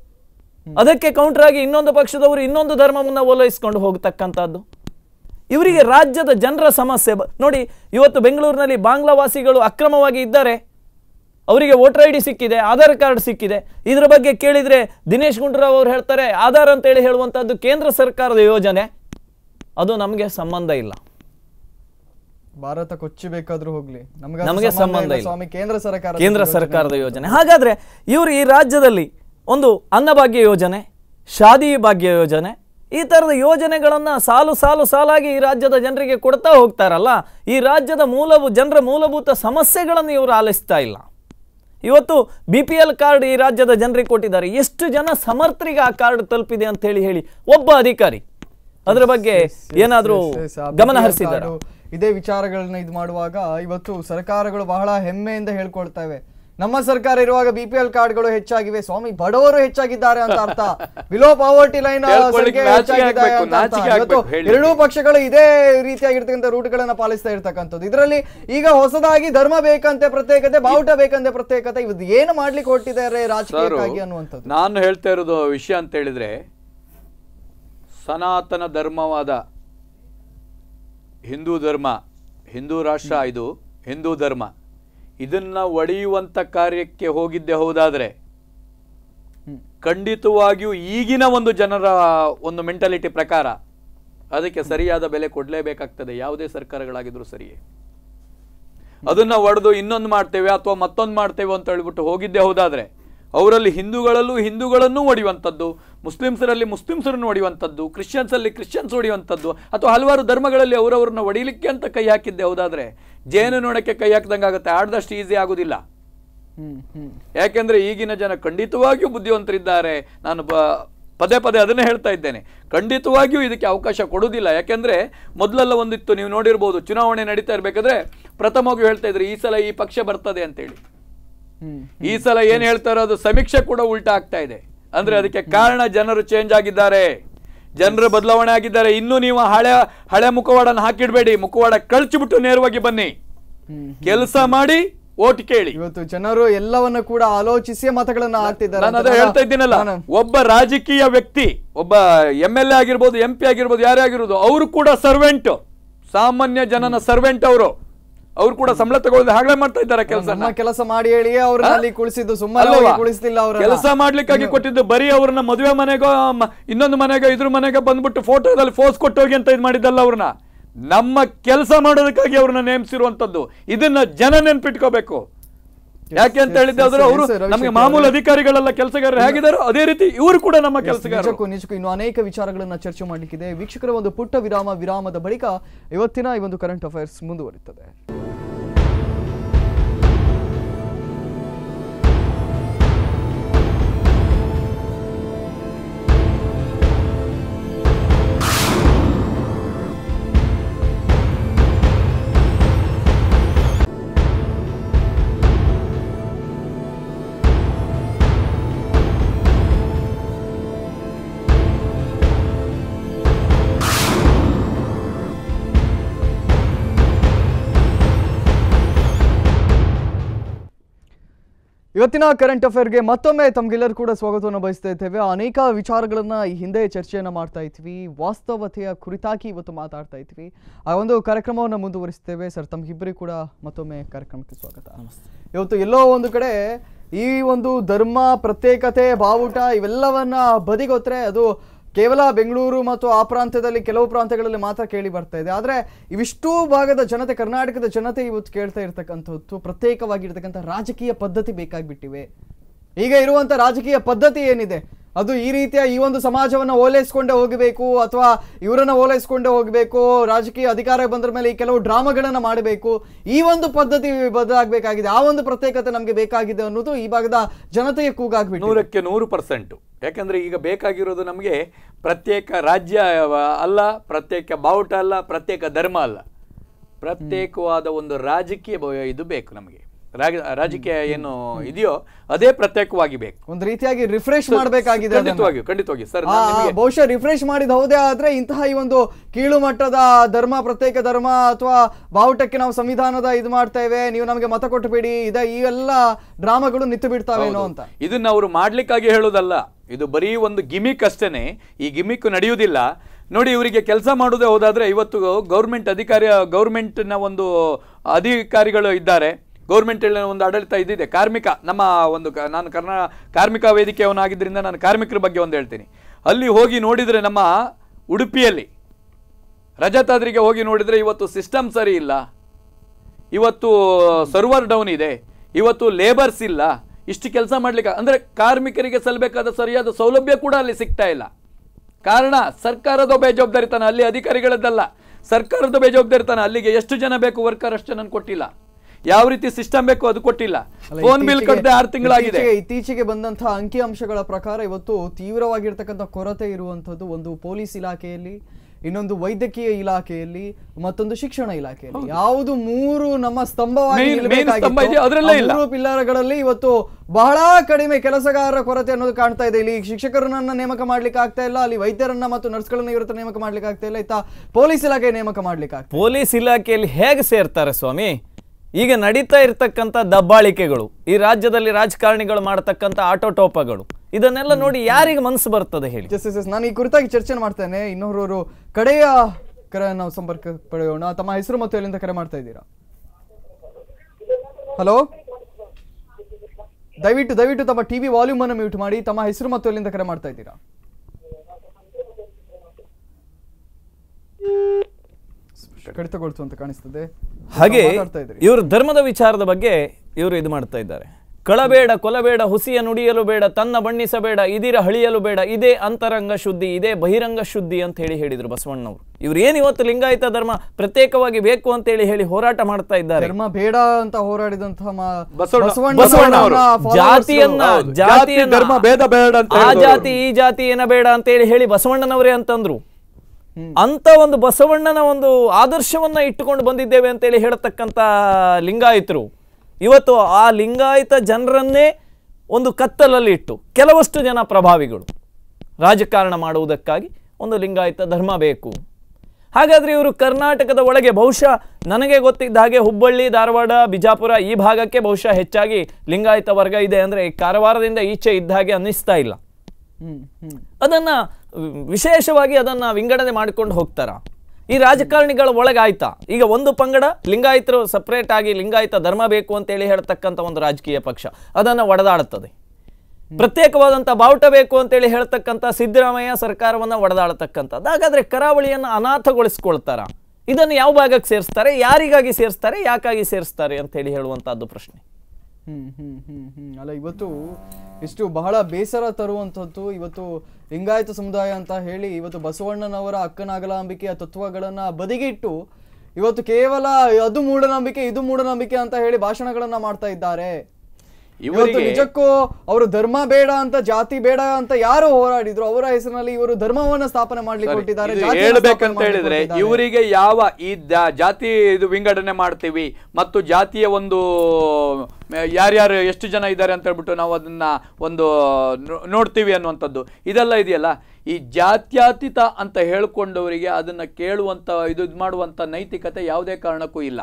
ಅದಕ್ಕೆ ಕೌಂಟರ್ ಆಗಿ ಇನ್ನೊಂದು ಪಕ್ಷದವರು ಇನ್ನೊಂದು ಧರ್ಮವನ್ನು ಓಲೈಸಿಕೊಂಡು ಹೋಗತಕ್ಕಂಥದ್ದು ಇವರಿಗೆ ರಾಜ್ಯದ ಜನರ ಸಮಸ್ಯೆ ಬ- ನೋಡಿ ಇವತ್ತು ಬೆಂಗಳೂರಿನಲ್ಲಿ ಬಾಂಗ್ಲಾವಾಸಿಗಳು ಅಕ್ರಮವಾಗಿ ಇದ್ದಾರೆ ಅವರಿಗೆ ವೋಟರ್ ಐ ಡಿ ಸಿಕ್ಕಿದೆ ಆಧಾರ್ ಕಾರ್ಡ್ ಸಿಕ್ಕಿದೆ ಇದ್ರ ಬಗ್ಗೆ ಕೇಳಿದ್ರೆ ದಿನೇಶ್ ಗುಂಡೂರಾವ್ ಅವರು ಹೇಳ್ತಾರೆ ಆಧಾರ್ ಅಂತೇಳಿ ಹೇಳುವಂತಹದ್ದು ಕೇಂದ್ರ ಸರ್ಕಾರದ ಯೋಜನೆ ಅದು ನಮಗೆ ಸಂಬಂಧ ಇಲ್ಲ ಭಾರತ ಕೊಚ್ಚಬೇಕಾದ್ರೂ ಹೋಗ್ಲಿ ನಮಗೆ ಸಂಬಂಧ ಇಲ್ಲ. ಸ್ವಾಮಿ ಕೇಂದ್ರ ಸರ್ಕಾರ ಕೇಂದ್ರ ಸರ್ಕಾರದ ಯೋಜನೆ ಹಾಗಾದ್ರೆ ಇವರು ಈ ರಾಜ್ಯದಲ್ಲಿ ಒಂದು ಅನ್ನಭಾಗ್ಯ ಯೋಜನೆ ಶಾದಿ ಭಾಗ್ಯ ಯೋಜನೆ ಈ ತರದ ಯೋಜನೆಗಳನ್ನ ಸಾಲು ಸಾಲು ಸಾಲಾಗಿ ಈ ರಾಜ್ಯದ ಜನರಿಗೆ ಕೊಡ್ತಾ ಹೋಗ್ತಾರಲ್ಲ ಈ ರಾಜ್ಯದ ಮೂಲಭೂ ಜನರ ಮೂಲಭೂತ ಸಮಸ್ಯೆಗಳನ್ನು ಇವರು ಆಲಿಸ್ತಾ ಇಲ್ಲ ಇವತ್ತು ಬಿ ಪಿ ಎಲ್ ಕಾರ್ಡ್ ಈ ರಾಜ್ಯದ ಜನರಿಗೆ ಕೊಟ್ಟಿದ್ದಾರೆ ಎಷ್ಟು ಜನ ಸಮರ್ಥರಿಗೆ ಆ ಕಾರ್ಡ್ ತಲುಪಿದೆ ಅಂತ ಹೇಳಿ ಹೇಳಿ ಒಬ್ಬ ಅಧಿಕಾರಿ ಅದರ ಬಗ್ಗೆ ಏನಾದರೂ ಗಮನ ಹರಿಸಿದ್ದಾರೆ ಇದೇ ವಿಚಾರಗಳನ್ನ ಇದು ಮಾಡುವಾಗ ಇವತ್ತು ಸರ್ಕಾರಗಳು ಬಹಳ ಹೆಮ್ಮೆಯಿಂದ ಹೇಳ್ಕೊಳ್ತವೆ ನಮ್ಮ ಸರ್ಕಾರ ಇರುವಾಗ ಬಿ ಪಿ ಎಲ್ ಕಾರ್ಡ್ಗಳು ಹೆಚ್ಚಾಗಿವೆ ಸ್ವಾಮಿ ಬಡವರು ಹೆಚ್ಚಾಗಿದ್ದಾರೆ ಅಂತ ಅರ್ಥ ಬಿಲೋ ಪಾವರ್ಟಿ ಲೈನ್ ಹೇಳ್ಕೊಳ್ಳಿಕ್ಕೆ ನಾಚಿಕೆ ಆಗ್ಬೇಕು, ನಾಚಿಕೆ ಆಗ್ಬೇಕು, ಹೇಳಿ. ಎರಡೂ ಪಕ್ಷಗಳು ಇದೇ ರೀತಿಯಾಗಿರ್ತಕ್ಕಂಥ ರೂಟ್ಗಳನ್ನ ಪಾಲಿಸ್ತಾ ಇರ್ತಕ್ಕಂಥದ್ದು ಇದರಲ್ಲಿ ಈಗ ಹೊಸದಾಗಿ ಧರ್ಮ ಬೇಕಂತೆ ಪ್ರತ್ಯೇಕತೆ ಬಾವುಟ ಬೇಕಂತೆ ಪ್ರತ್ಯೇಕತೆ ಇವತ್ತು ಏನು ಮಾಡ್ಲಿಕ್ಕೆ ಹೊರಟಿದ್ದಾರೆ ಸರ್ ರಾಜಕೀಯಕ್ಕಾಗಿ ಅನ್ನುವಂಥದ್ದು ನಾನು ಹೇಳ್ತಾ ಇರೋದು ವಿಷಯ ಅಂತ ಹೇಳಿದ್ರೆ ಸನಾತನ ಧರ್ಮವಾದ ಹಿಂದೂ ಧರ್ಮ ಹಿಂದೂ ರಾಷ್ಟ್ರ ಇದು ಹಿಂದೂ ಧರ್ಮ ಇದನ್ನ ಒಡೆಯುವಂತ ಕಾರ್ಯಕ್ಕೆ ಹೋಗಿದ್ದೆ ಹೋದಾದ್ರೆ ಖಂಡಿತವಾಗಿಯೂ ಈಗಿನ ಒಂದು ಜನರ ಒಂದು ಮೆಂಟಾಲಿಟಿ ಪ್ರಕಾರ ಅದಕ್ಕೆ ಸರಿಯಾದ ಬೆಲೆ ಕೊಡಲೇಬೇಕಾಗ್ತದೆ ಯಾವುದೇ ಸರ್ಕಾರಗಳಾಗಿದ್ರು ಸರಿಯೇ ಅದನ್ನ ಒಡೆದು ಇನ್ನೊಂದು ಮಾಡ್ತೇವೆ ಅಥವಾ ಮತ್ತೊಂದು ಮಾಡ್ತೇವೆ ಅಂತ ಹೇಳ್ಬಿಟ್ಟು ಹೋಗಿದ್ದೆ ಹೋದಾದ್ರೆ ಅವರಲ್ಲಿ ಹಿಂದೂಗಳಲ್ಲೂ ಹಿಂದೂಗಳನ್ನು ಹೊಡೆಯುವಂಥದ್ದು ಮುಸ್ಲಿಮ್ಸರಲ್ಲಿ ಮುಸ್ಲಿಮ್ಸರನ್ನು ಹೊಡೆಯುವಂಥದ್ದು ಕ್ರಿಶ್ಚಿಯನ್ಸಲ್ಲಿ ಕ್ರಿಶ್ಚಿಯನ್ಸ್ ಹೊಡೆಯುವಂಥದ್ದು ಅಥವಾ ಹಲವಾರು ಧರ್ಮಗಳಲ್ಲಿ ಅವರವ್ರನ್ನ ಹೊಡಿಲಿಕ್ಕೆ ಅಂತ ಕೈ ಹಾಕಿದ್ದೆ ಹೋದಾದ್ರೆ ಜೇನು ನೋಡಕ್ಕೆ ಕೈ ಹಾಕ್ದಂಗೆ ಆಗುತ್ತೆ ಆಡ್ದಷ್ಟು ಈಸಿ ಆಗೋದಿಲ್ಲ ಹ್ಮ್ ಹ್ಮ್ ಯಾಕೆಂದ್ರೆ ಈಗಿನ ಜನ ಖಂಡಿತವಾಗಿಯೂ ಬುದ್ಧಿವಂತರಿದ್ದಾರೆ ನಾನು ಬ ಪದೇ ಪದೇ ಅದನ್ನೇ ಹೇಳ್ತಾ ಇದ್ದೇನೆ ಖಂಡಿತವಾಗಿಯೂ ಇದಕ್ಕೆ ಅವಕಾಶ ಕೊಡುವುದಿಲ್ಲ ಯಾಕೆಂದ್ರೆ ಮೊದಲೆಲ್ಲ ಒಂದಿತ್ತು ನೀವು ನೋಡಿರ್ಬೋದು ಚುನಾವಣೆ ನಡೀತಾ ಇರ್ಬೇಕಾದ್ರೆ ಪ್ರಥಮವಾಗಿ ಹೇಳ್ತಾ ಇದ್ರು ಈ ಸಲ ಈ ಪಕ್ಷ ಬರ್ತದೆ ಅಂತೇಳಿ ಹ್ಮ್ ಈ ಸಲ ಏನ್ ಹೇಳ್ತಾರೋ ಅದು ಸಮೀಕ್ಷೆ ಕೂಡ ಉಲ್ಟಾ ಆಗ್ತಾ ಇದೆ ಅಂದ್ರೆ ಅದಕ್ಕೆ ಕಾರಣ ಜನರು ಚೇಂಜ್ ಆಗಿದ್ದಾರೆ ಜನರು ಬದಲಾವಣೆ ಆಗಿದ್ದಾರೆ ಇನ್ನು ನೀವು ಹಳೆ ಹಳೆ ಮುಖವಾಡನ ಹಾಕಿಡ್ಬೇಡಿ ಮುಖವಾಡ ಕಳ್ಚಿಬಿಟ್ಟು ನೇರವಾಗಿ ಬನ್ನಿ ಹ್ಮ್ ಕೆಲಸ ಮಾಡಿ ಓಟ್ ಕೇಳಿ ಇವತ್ತು ಜನರು ಎಲ್ಲವನ್ನ ಕೂಡ ಆಲೋಚಿಸಿ ಮತಗಳನ್ನ ಹಾಕ್ತಿದ್ದಾರೆ ನಾನು ಅಂತ ಅದೇ ಹೇಳ್ತಾ ಇದ್ದೀನಲ್ಲ ನಾನು- ಒಬ್ಬ ರಾಜಕೀಯ ವ್ಯಕ್ತಿ ಒಬ್ಬ ಎಂ ಎಲ್ ಎ ಆಗಿರ್ಬೋದು ಎಂ ಪಿ ಆಗಿರ್ಬೋದು ಯಾರೇ ಆಗಿರ್ಬೋದು ಅವರು ಕೂಡ ಸರ್ವೆಂಟ್ ಸಾಮಾನ್ಯ ಜನನ ಸರ್ವೆಂಟ್ ಅವರು ಅವ್ರು ಕೂಡ ಸಂಬಳ ತಗೊಳ್ಳದೆ ಹಾಗೆ ಮಾಡ್ತಾ ಇದ್ದಾರೆ ಕೆಲಸ ನಮ್ಮ ಕೆಲಸ ಮಾಡಿ ಹೇಳಿ ಅವ್ರನ್ನ ಅಲ್ಲಿ ಕುಳಿಸಿದ್ದು ಸುಮ್ಮನೆ ಕುಳಿಸ್ತಿಲ್ಲ ಅವ್ರ ಕೆಲಸ ಮಾಡ್ಲಿಕ್ಕಾಗಿ ಕೊಟ್ಟಿದ್ದು ಬರೀ ಅವ್ರನ್ನ ಮದುವೆ ಮನೆಗೋ ಮ- ಇನ್ನೊಂದು ಮನೆಗೋ ಇದ್ರ ಮನೆಗೋ ಬಂದ್ಬಿಟ್ಟು ಫೋಟೋದಲ್ಲಿ ಫೋಸ್ ಕೊಟ್ಟೋಗಿ ಅಂತ ಇದು ಮಾಡಿದ್ದಲ್ಲ ಅವ್ರನ್ನ ನಮ್ಮ ಕೆಲಸ ಮಾಡೋದಕ್ಕಾಗಿ ಅವ್ರನ್ನ ನೇಮಿಸಿರುವಂತದ್ದು ಇದನ್ನ ಜನ ನೆನ್ಪಿಟ್ಕೋಬೇಕು ಯಾಕೆ ಅಂತ ಹೇಳಿದ್ರೆ yes, ಆದ್ರೆ yes, ಅವರು yes, ರವಿಶಂಕರ್ ನಮಗೆ ಮಾಮೂಲು ಅಧಿಕಾರಿಗಳೆಲ್ಲ ಕೆಲಸಗಾರರು ಹೇಗಿದ್ದಾರೋ ಅದೇ ರೀತಿ ಇವರು ಕೂಡ ನಮ್ಮ ಕೆಲಸಗಾರರು ನಿಜಕ್ಕೂ ನಿಜಕ್ಕೂ ಇನ್ನು ಅನೇಕ ವಿಚಾರಗಳನ್ನ ಚರ್ಚೆ ಮಾಡ್ಲಿಕ್ಕಿದೆ ವೀಕ್ಷಕರ ಒಂದು ಪುಟ್ಟ ವಿರಾಮ ವಿರಾಮದ ಬಳಿಕ ಇವತ್ತಿನ ಈ ಒಂದು ಕರೆಂಟ್ ಅಫೈರ್ಸ್ ಮುಂದುವರಿಯುತ್ತದೆ ಇವತ್ತಿನ ಕರೆಂಟ್ ಅಫೇರ್ಗೆ ಮತ್ತೊಮ್ಮೆ ತಮ್ಗೆಲ್ಲರೂ ಕೂಡ ಸ್ವಾಗತವನ್ನು ಬಯಸ್ತಾ ಇದ್ದೇವೆ ಅನೇಕ ವಿಚಾರಗಳನ್ನ ಈ ಹಿಂದೆ ಚರ್ಚೆಯನ್ನ ಮಾಡ್ತಾ ಇದ್ವಿ ವಾಸ್ತವತೆಯ ಕುರಿತಾಗಿ ಇವತ್ತು ಮಾತಾಡ್ತಾ ಇದ್ವಿ ಆ ಒಂದು ಕಾರ್ಯಕ್ರಮವನ್ನು ಮುಂದುವರಿಸ್ತೇವೆ ಸರ್ ತಮ್ಗಿಬ್ಬರಿಗೂ ಕೂಡ ಮತ್ತೊಮ್ಮೆ ಕಾರ್ಯಕ್ರಮಕ್ಕೆ ಸ್ವಾಗತ ಇವತ್ತು ಎಲ್ಲೋ ಒಂದು ಕಡೆ ಈ ಒಂದು ಧರ್ಮ ಪ್ರತ್ಯೇಕತೆ ಬಾವುಟ ಇವೆಲ್ಲವನ್ನ ಬದಿಗೊತ್ತರೆ ಅದು ಕೇವಲ ಬೆಂಗಳೂರು ಮತ್ತು ಆ ಪ್ರಾಂತ್ಯದಲ್ಲಿ ಕೆಲವು ಪ್ರಾಂತ್ಯಗಳಲ್ಲಿ ಮಾತ್ರ ಕೇಳಿ ಬರ್ತಾ ಇದೆ ಆದರೆ ಇವಿಷ್ಟೂ ಭಾಗದ ಜನತೆ ಕರ್ನಾಟಕದ ಜನತೆ ಇವತ್ತು ಕೇಳ್ತಾ ಇರ್ತಕ್ಕಂಥದ್ದು ಪ್ರತ್ಯೇಕವಾಗಿರ್ತಕ್ಕಂಥ ರಾಜಕೀಯ ಪದ್ಧತಿ ಬೇಕಾಗ್ಬಿಟ್ಟಿವೆ ಈಗ ಇರುವಂತ ರಾಜಕೀಯ ಪದ್ಧತಿ ಏನಿದೆ ಅದು ಈ ರೀತಿಯ ಈ ಒಂದು ಸಮಾಜವನ್ನ ಓಲೈಸ್ಕೊಂಡೇ ಹೋಗಬೇಕು ಅಥವಾ ಇವರನ್ನ ಓಲೈಸ್ಕೊಂಡೇ ಹೋಗಬೇಕು ರಾಜಕೀಯ ಅಧಿಕಾರ ಬಂದ್ರ ಮೇಲೆ ಈ ಕೆಲವು ಡ್ರಾಮಾಗಳನ್ನ ಮಾಡಬೇಕು ಈ ಒಂದು ಪದ್ಧತಿ ಬದಲಾಗಬೇಕಾಗಿದೆ ಆ ಒಂದು ಪ್ರತ್ಯೇಕತೆ ನಮಗೆ ಬೇಕಾಗಿದೆ ಅನ್ನೋದು ಈ ಭಾಗದ ಜನತೆಗೆ ಕೂಗಾಗ್ಬಿಟ್ಟು ನೂರಕ್ಕೆ ನೂರು ಪರ್ಸೆಂಟು ಯಾಕಂದ್ರೆ ಈಗ ಬೇಕಾಗಿರೋದು ನಮಗೆ ಪ್ರತ್ಯೇಕ ರಾಜ್ಯ ಅಲ್ಲ ಪ್ರತ್ಯೇಕ ಬಾವುಟ ಅಲ್ಲ ಪ್ರತ್ಯೇಕ ಧರ್ಮ ಅಲ್ಲ ಪ್ರತ್ಯೇಕವಾದ ಒಂದು ರಾಜಕೀಯ ಭವ- ಇದು ಬೇಕು ನಮಗೆ ರಾಗ- ರಾಜಕೀಯ ಏನು ಇದೆಯೋ ಅದೇ ಪ್ರತ್ಯೇಕವಾಗಿ ಬೇಕು ಒಂದು ರೀತಿಯಾಗಿ ರಿಫ್ರೆಶ್ ಮಾಡಬೇಕಾಗಿದೆ ಅದನ್ನ. ಖಂಡಿತವಾಗಿಯೂ ಖಂಡಿತವಾಗಿ ಸರ್ ಆ, ಬಹುಶಃ ರಿಫ್ರೆಶ್ ಮಾಡಿದ ಹೌದೇ ಆದ್ರೆ ಇಂತಹ ಈ ಒಂದು ಕೀಳು ಮಟ್ಟದ ಧರ್ಮ ಪ್ರತ್ಯೇಕ ಧರ್ಮ ಅಥವಾ ಬಾವುಟಕ್ಕೆ ನಾವು ಸಂವಿಧಾನದ ಇದು ಮಾಡ್ತೇವೆ ನೀವು ನಮಗೆ ಮತ ಕೊಟ್ಟಬೇಡಿ ಇದ ಈ ಎಲ್ಲ ಡ್ರಾಮಾಗಳು ನಿಂತು ಬಿಡ್ತಾವೇನೋ ಅಂತ ಇದನ್ನ ಅವರು ಮಾಡ್ಲಿಕ್ಕಾಗಿ ಹೇಳೋದಲ್ಲ ಇದು ಬರೀ ಒಂದು ಗಿಮಿಕ್ ಅಷ್ಟೇನೆ ಈ ಗಿಮಿಕ್ ನಡೆಯುವುದಿಲ್ಲ ನೋಡಿ ಇವರಿಗೆ ಕೆಲಸ ಮಾಡೋದೇ ಹೋದಾದ್ರೆ ಇವತ್ತು ಗೌರ್ಮೆಂಟ್ ಅಧಿಕಾರಿ ಗೌರ್ಮೆಂಟ್ನ ಒಂದು ಅಧಿಕಾರಿಗಳು ಇದ್ದಾರೆ ಗೌರ್ಮೆಂಟ್ ಒಂದು ಆಡಳಿತ ಇದಿದೆ ಕಾರ್ಮಿಕ ನಮ್ಮ ಒಂದು ಕ- ನಾನು ಕರ್ನಾ ಕಾರ್ಮಿಕ ವೇದಿಕೆಯವನಾಗಿದ್ದರಿಂದ ನಾನು ಕಾರ್ಮಿಕರ ಬಗ್ಗೆ ಒಂದು ಹೇಳ್ತೀನಿ ಅಲ್ಲಿ ಹೋಗಿ ನೋಡಿದರೆ ನಮ್ಮ ಉಡುಪಿಯಲ್ಲಿ ರಜತಾದ್ರಿಗೆ ಹೋಗಿ ನೋಡಿದರೆ ಇವತ್ತು ಸಿಸ್ಟಮ್ ಸರಿ ಇಲ್ಲ ಇವತ್ತು ಸರ್ವರ್ ಡೌನ್ ಇದೆ ಇವತ್ತು ಲೇಬರ್ಸ್ ಇಲ್ಲ ಇಷ್ಟು ಕೆಲಸ ಮಾಡ್ಲಿಕ್ಕೆ ಅಂದ್ರೆ ಕಾರ್ಮಿಕರಿಗೆ ಸಲ್ಲಬೇಕಾದ ಸರಿಯಾದ ಸೌಲಭ್ಯ ಕೂಡ ಅಲ್ಲಿ ಸಿಗ್ತಾ ಇಲ್ಲ ಕಾರಣ ಸರ್ಕಾರದ ಬೇಜವಾಬ್ದಾರಿತನ ಅಲ್ಲಿ ಅಧಿಕಾರಿಗಳದ್ದಲ್ಲ ಸರ್ಕಾರದ ಬೇಜವಾಬ್ದಾರಿತನ ಅಲ್ಲಿಗೆ ಎಷ್ಟು ಜನ ಬೇಕು ವರ್ಕರ್ ಅಷ್ಟು ಜನ ಕೊಟ್ಟಿಲ್ಲ ಯಾವ ರೀತಿ ಸಿಸ್ಟಮ್ ಬೇಕು ಅದು ಕೊಟ್ಟಿಲ್ಲ ಅಲ್ಲ, ಫೋನ್ ಬಿಲ್ ಇತ್ತೀಚೆಗೆ- ಕಟ್ಟದೆ ಆರು ತಿಂಗಳಾಗಿದೆ ಇತ್ತೀಚೆಗೆ- ಇತ್ತೀಚೆಗೆ ಬಂದಂತಹ ಅಂಕಿ ಅಂಶಗಳ ಪ್ರಕಾರ ಇವತ್ತು ತೀವ್ರವಾಗಿರ್ತಕ್ಕಂಥ ಕೊರತೆ ಇರುವಂತದ್ದು ಒಂದು ಪೊಲೀಸ್ ಇಲಾಖೆಯಲ್ಲಿ ಇನ್ನೊಂದು ವೈದ್ಯಕೀಯ ಇಲಾಖೆಯಲ್ಲಿ ಮತ್ತೊಂದು ಶಿಕ್ಷಣ ಇಲಾಖೆಯಲ್ಲಿ ಯಾವುದು ಮೂರು ನಮ್ಮ ಸ್ತಂಭವಾಗಿ Main- main ನಿಲ್ಬೇಕಾಗಿತ್ತೋ, ಸ್ತಂಭ ಇದೆ, ಅದ್ರಲ್ಲೇ ಆ ಇಲ್ಲ. ಮೂರು ಪಿಲ್ಲರ್ಗಳಲ್ಲಿ ಇವತ್ತು ಬಹಳ ಕಡಿಮೆ ಕೆಲಸಗಾರರ ಕೊರತೆ ಅನ್ನೋದು ಕಾಣ್ತಾ ಇದೆ ಇಲ್ಲಿ ಶಿಕ್ಷಕರನ್ನ ನೇಮಕ ಮಾಡ್ಲಿಕ್ಕೆ ಆಗ್ತಾ ಇಲ್ಲ ಅಲ್ಲಿ ವೈದ್ಯರನ್ನ ಮತ್ತು ನರ್ಸ್ಗಳನ್ನ ಇವತ್ತು ನೇಮಕ ಮಾಡ್ಲಿಕ್ಕೆ ಆಗ್ತಾ ಇಲ್ಲ ಇತ್ತ ಪೊಲೀಸ್ ಇಲಾಖೆ ನೇಮಕ ಮಾಡ್ಲಿಕ್ಕೆ ಆಗ್ತಾ ಪೊಲೀಸ್ ಇಲಾಖೆಯಲ್ಲಿ ಹೇಗೆ ಸೇರ್ತಾರೆ ಸ್ವಾಮಿ ಈಗ ನಡೀತಾ ಇರ್ತಕ್ಕಂಥ ದಬ್ಬಾಳಿಕೆಗಳು ಈ ರಾಜ್ಯದಲ್ಲಿ ರಾಜಕಾರಣಿಗಳು ಮಾಡತಕ್ಕಂಥ ಆಟೋಟೋಪಗಳು ಇದನ್ನೆಲ್ಲ ನೋಡಿ ಯಾರಿಗೆ ಮನಸ್ಸು ಬರ್ತದೆ ಹೇಳಿ ಎಸ್ ಎಸ್ ಎಸ್ ನಾನು ಈ ಕುರಿತಾಗಿ ಚರ್ಚೆ ಮಾಡ್ತೇನೆ ಇನ್ನೊಬ್ಬರು ಕಡೆಯ ಕರೆ ನಾವು ಸಂಪರ್ಕ ಪಡೆಯೋಣ ತಮ್ಮ ಹೆಸರು ಮತ್ತು ಎಲ್ಲಿಂದ ಕರೆ ಮಾಡ್ತಾ ಇದ್ದೀರಾ ಹಲೋ ದಯವಿಟ್ಟು ದಯವಿಟ್ಟು ತಮ್ಮ ಟಿವಿ ವಾಲ್ಯೂಮ್ ಅನ್ನು ಮ್ಯೂಟ್ ಮಾಡಿ ತಮ್ಮ ಹೆಸರು ಮತ್ತು ಎಲ್ಲಿಂದ ಕರೆ ಮಾಡ್ತಾ ಇದ್ದೀರಾ ಕಡಿತಗೊಳ್ತು ಅಂತ ಕಾಣಿಸ್ತದೆ ಹಾಗೆ ಮಾತಾಡ್ತಾ ಇದ್ರಿ ಇವರು ಧರ್ಮದ ವಿಚಾರದ ಬಗ್ಗೆ ಇವರು ಇದು ಮಾಡ್ತಾ ಇದ್ದಾರೆ ಕಳಬೇಡ ಕೊಲಬೇಡ ಹುಸಿಯ ನುಡಿಯಲು ಬೇಡ ತನ್ನ ಬಣ್ಣಿಸಬೇಡ ಇದಿರ ಹಳಿಯಲು ಬೇಡ ಇದೇ ಅಂತರಂಗ ಶುದ್ಧಿ ಇದೇ ಬಹಿರಂಗ ಶುದ್ಧಿ ಅಂತ ಹೇಳಿ ಹೇಳಿದ್ರು ಬಸವಣ್ಣವರು ಇವ್ರು ಏನು ಇವತ್ತು ಲಿಂಗಾಯತ ಧರ್ಮ ಪ್ರತ್ಯೇಕವಾಗಿ ಬೇಕು ಅಂತ ಹೇಳಿ ಹೇಳಿ ಹೋರಾಟ ಮಾಡ್ತಾ ಇದ್ದಾರೆ ಧರ್ಮ ಬೇಡ ಅಂತ ಹೋರಾಡಿದಂತಹ ಮ- ಬಸವಣ್ಣ- ಬಸವಣ್ಣ ಬಸವಣ್ಣನವರು. ಅವರ followers ಜಾತಿಯನ್ನ ಹೌದು. ಜಾತಿಯನ್ನ ಜಾತಿ, ಧರ್ಮ ಭೇದ ಬೇಡ ಅಂತ ಆ ಹೇಳಿದವರು. ಜಾತಿ ಈ ಜಾತಿ ಏನ ಬೇಡ ಅಂತ ಹೇಳಿ ಹೇಳಿ ಬಸವಣ್ಣನವರೇ ಅಂತಂದ್ರು ಅಂತ ಒಂದು ಬಸವಣ್ಣನ ಒಂದು ಆದರ್ಶವನ್ನ ಇಟ್ಟುಕೊಂಡು ಬಂದಿದ್ದೇವೆ ಅಂತೇಳಿ ಹೇಳತಕ್ಕಂತ ಲಿಂಗಾಯತರು ಇವತ್ತು ಆ ಲಿಂಗಾಯತ ಜನರನ್ನೇ ಒಂದು ಕತ್ತಲಲ್ಲಿ ಇಟ್ಟು ಕೆಲವಷ್ಟು ಜನ ಪ್ರಭಾವಿಗಳು ರಾಜಕಾರಣ ಮಾಡುವುದಕ್ಕಾಗಿ ಒಂದು ಲಿಂಗಾಯತ ಧರ್ಮ ಬೇಕು ಹಾಗಾದ್ರೆ ಇವರು ಕರ್ನಾಟಕದ ಒಳಗೆ ಬಹುಶಃ ನನಗೆ ಗೊತ್ತಿದ್ದ ಹಾಗೆ ಹುಬ್ಬಳ್ಳಿ ಧಾರವಾಡ ಬಿಜಾಪುರ ಈ ಭಾಗಕ್ಕೆ ಬಹುಶಃ ಹೆಚ್ಚಾಗಿ ಲಿಂಗಾಯತ ವರ್ಗ ಇದೆ ಅಂದ್ರೆ ಈ ಕಾರವಾರದಿಂದ ಈಚೆ ಇದ್ದ ಹಾಗೆ ಅನ್ನಿಸ್ತಾ ಇಲ್ಲ ಹ್ಮ್ ಹ್ಮ್ ಅದನ್ನ ವಿ- ವಿಶೇಷವಾಗಿ ಅದನ್ನ ವಿಂಗಡಣೆ ಮಾಡ್ಕೊಂಡು ಹೋಗ್ತಾರ ಈ ರಾಜಕಾರಣಿಗಳ ಒಳಗಾಯ್ತಾ ಈಗ ಒಂದು ಪಂಗಡ ಲಿಂಗಾಯತರು ಸಪ್ರೇಟ್ ಆಗಿ ಲಿಂಗಾಯತ ಧರ್ಮ ಬೇಕು ಅಂತೇಳಿ ಹೇಳ್ತಕ್ಕಂಥ ಒಂದು ರಾಜಕೀಯ ಪಕ್ಷ ಅದನ್ನ ಒಡೆದಾಡುತ್ತದೆ ಪ್ರತ್ಯೇಕವಾದಂಥ ಬಾವುಟ ಬೇಕು ಅಂತೇಳಿ ಹೇಳ್ತಕ್ಕಂಥ ಸಿದ್ದರಾಮಯ್ಯ ಸರ್ಕಾರವನ್ನ ಒಡೆದಾಡತಕ್ಕಂಥದ್ದು ಹಾಗಾದ್ರೆ ಕರಾವಳಿಯನ್ನು ಅನಾಥಗೊಳಿಸ್ಕೊಳ್ತಾರ ಇದನ್ನು ಯಾವ ಭಾಗಕ್ಕೆ ಸೇರಿಸ್ತಾರೆ ಯಾರಿಗಾಗಿ ಸೇರಿಸ್ತಾರೆ ಯಾಕಾಗಿ ಸೇರಿಸ್ತಾರೆ ಅಂತ ಹೇಳಿ ಹೇಳುವಂತಹದ್ದು ಪ್ರಶ್ನೆ ಹ್ಮ್ ಹ್ಮ್ ಹ್ಮ್ ಹ್ಮ್ ಅಲ್ಲ ಇವತ್ತು ಇಷ್ಟು ಬಹಳ ಬೇಸರ ತರುವಂಥದ್ದು ಇವತ್ತು ಲಿಂಗಾಯತ ಸಮುದಾಯ ಅಂತ ಹೇಳಿ ಇವತ್ತು ಬಸವಣ್ಣನವರ ಅಕ್ಕನಾಗಲಾಂಬಿಕೆಯ ತತ್ವಗಳನ್ನ ಬದಿಗಿಟ್ಟು ಇವತ್ತು ಕೇವಲ ಅದು ಮೂಢನಂಬಿಕೆ ಇದು ಮೂಢನಂಬಿಕೆ ಅಂತ ಹೇಳಿ ಭಾಷಣಗಳನ್ನ ಮಾಡ್ತಾ ಇದ್ದಾರೆ ಇವತ್ತು ಇವರಿಗೆ ನಿಜಕ್ಕೂ ಅವರು ಧರ್ಮ ಬೇಡ ಅಂತ ಜಾತಿ ಬೇಡ ಅಂತ ಯಾರು ಹೋರಾಡಿದ್ರು ಅವರ ಹೆಸರಿನಲ್ಲಿ ಇವರು ಧರ್ಮವನ್ನ ಸ್ಥಾಪನೆ ಮಾಡ್ಲಿಕ್ಕೆ ಸರಿ, ಹೊರಟಿದ್ದಾರೆ ಇದು ಜಾತಿಯನ್ನ ಹೇಳ್ಬೇಕಂತ ಸ್ಥಾಪನೆ ಮಾಡ್ಲಿಕ್ಕೆ ಹೇಳಿದ್ರೆ ಹೊರಟಿದ್ದಾರೆ. ಇವರಿಗೆ ಯಾವ ಈ ಜಾ- ಜಾತಿ ಇದು ವಿಂಗಡಣೆ ಮಾಡ್ತೀವಿ ಮತ್ತು ಜಾತಿಯ ಒಂದು ಮ, ಯಾರ್ಯಾರು ಎಷ್ಟು ಜನ ಇದ್ದಾರೆ ಅಂತ ಹೇಳ್ಬಿಟ್ಟು ನಾವು ಅದನ್ನ ಒಂದು ನೋ- ನೋಡ್ತೀವಿ ಅನ್ನುವಂಥದ್ದು ಇದೆಲ್ಲ ಇದೆಯಲ್ಲ ಈ ಜಾತ್ಯತೀತ ಅಂತ ಹೇಳ್ಕೊಂಡವರಿಗೆ ಅದನ್ನ ಕೇಳುವಂತ ಇದು ಇದ್ ಮಾಡುವಂತ ನೈತಿಕತೆ ಯಾವುದೇ ಕಾರಣಕ್ಕೂ ಇಲ್ಲ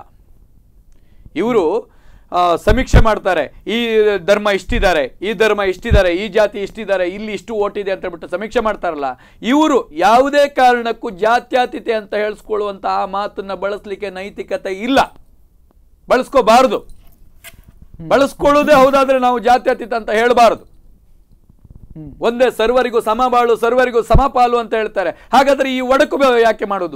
ಇವರು ಸಮೀಕ್ಷೆ ಮಾಡ್ತಾರೆ ಈ ಧರ್ಮ ಇಷ್ಟಿದ್ದಾರೆ ಈ ಧರ್ಮ ಇಷ್ಟಿದ್ದಾರೆ ಈ ಜಾತಿ ಇಷ್ಟಿದ್ದಾರೆ ಇಲ್ಲಿ ಇಷ್ಟು ಓಟಿದೆ ಅಂತ ಹೇಳ್ಬಿಟ್ಟು ಸಮೀಕ್ಷೆ ಮಾಡ್ತಾರಲ್ಲ ಇವರು ಯಾವುದೇ ಕಾರಣಕ್ಕೂ ಜಾತ್ಯತೀತೆ ಅಂತ ಹೇಳಿಸ್ಕೊಳ್ಳುವಂತ ಆ ಮಾತನ್ನ ಬಳಸಲಿಕ್ಕೆ ನೈತಿಕತೆ ಇಲ್ಲ ಬಳಸ್ಕೋಬಾರದು ಬಳಸ್ಕೊಳ್ಳೋದೇ ಹೌದಾದ್ರೆ ನಾವು ಜಾತ್ಯತೀತ ಅಂತ ಹೇಳಬಾರದು ಒಂದೇ ಸರ್ವರಿಗೂ ಸಮಬಾಳು ಸರ್ವರಿಗೂ ಸಮಪಾಲು ಅಂತ ಹೇಳ್ತಾರೆ ಹಾಗಾದ್ರೆ ಈ ಒಡಕು ಬೆ- ಯಾಕೆ ಮಾಡೋದು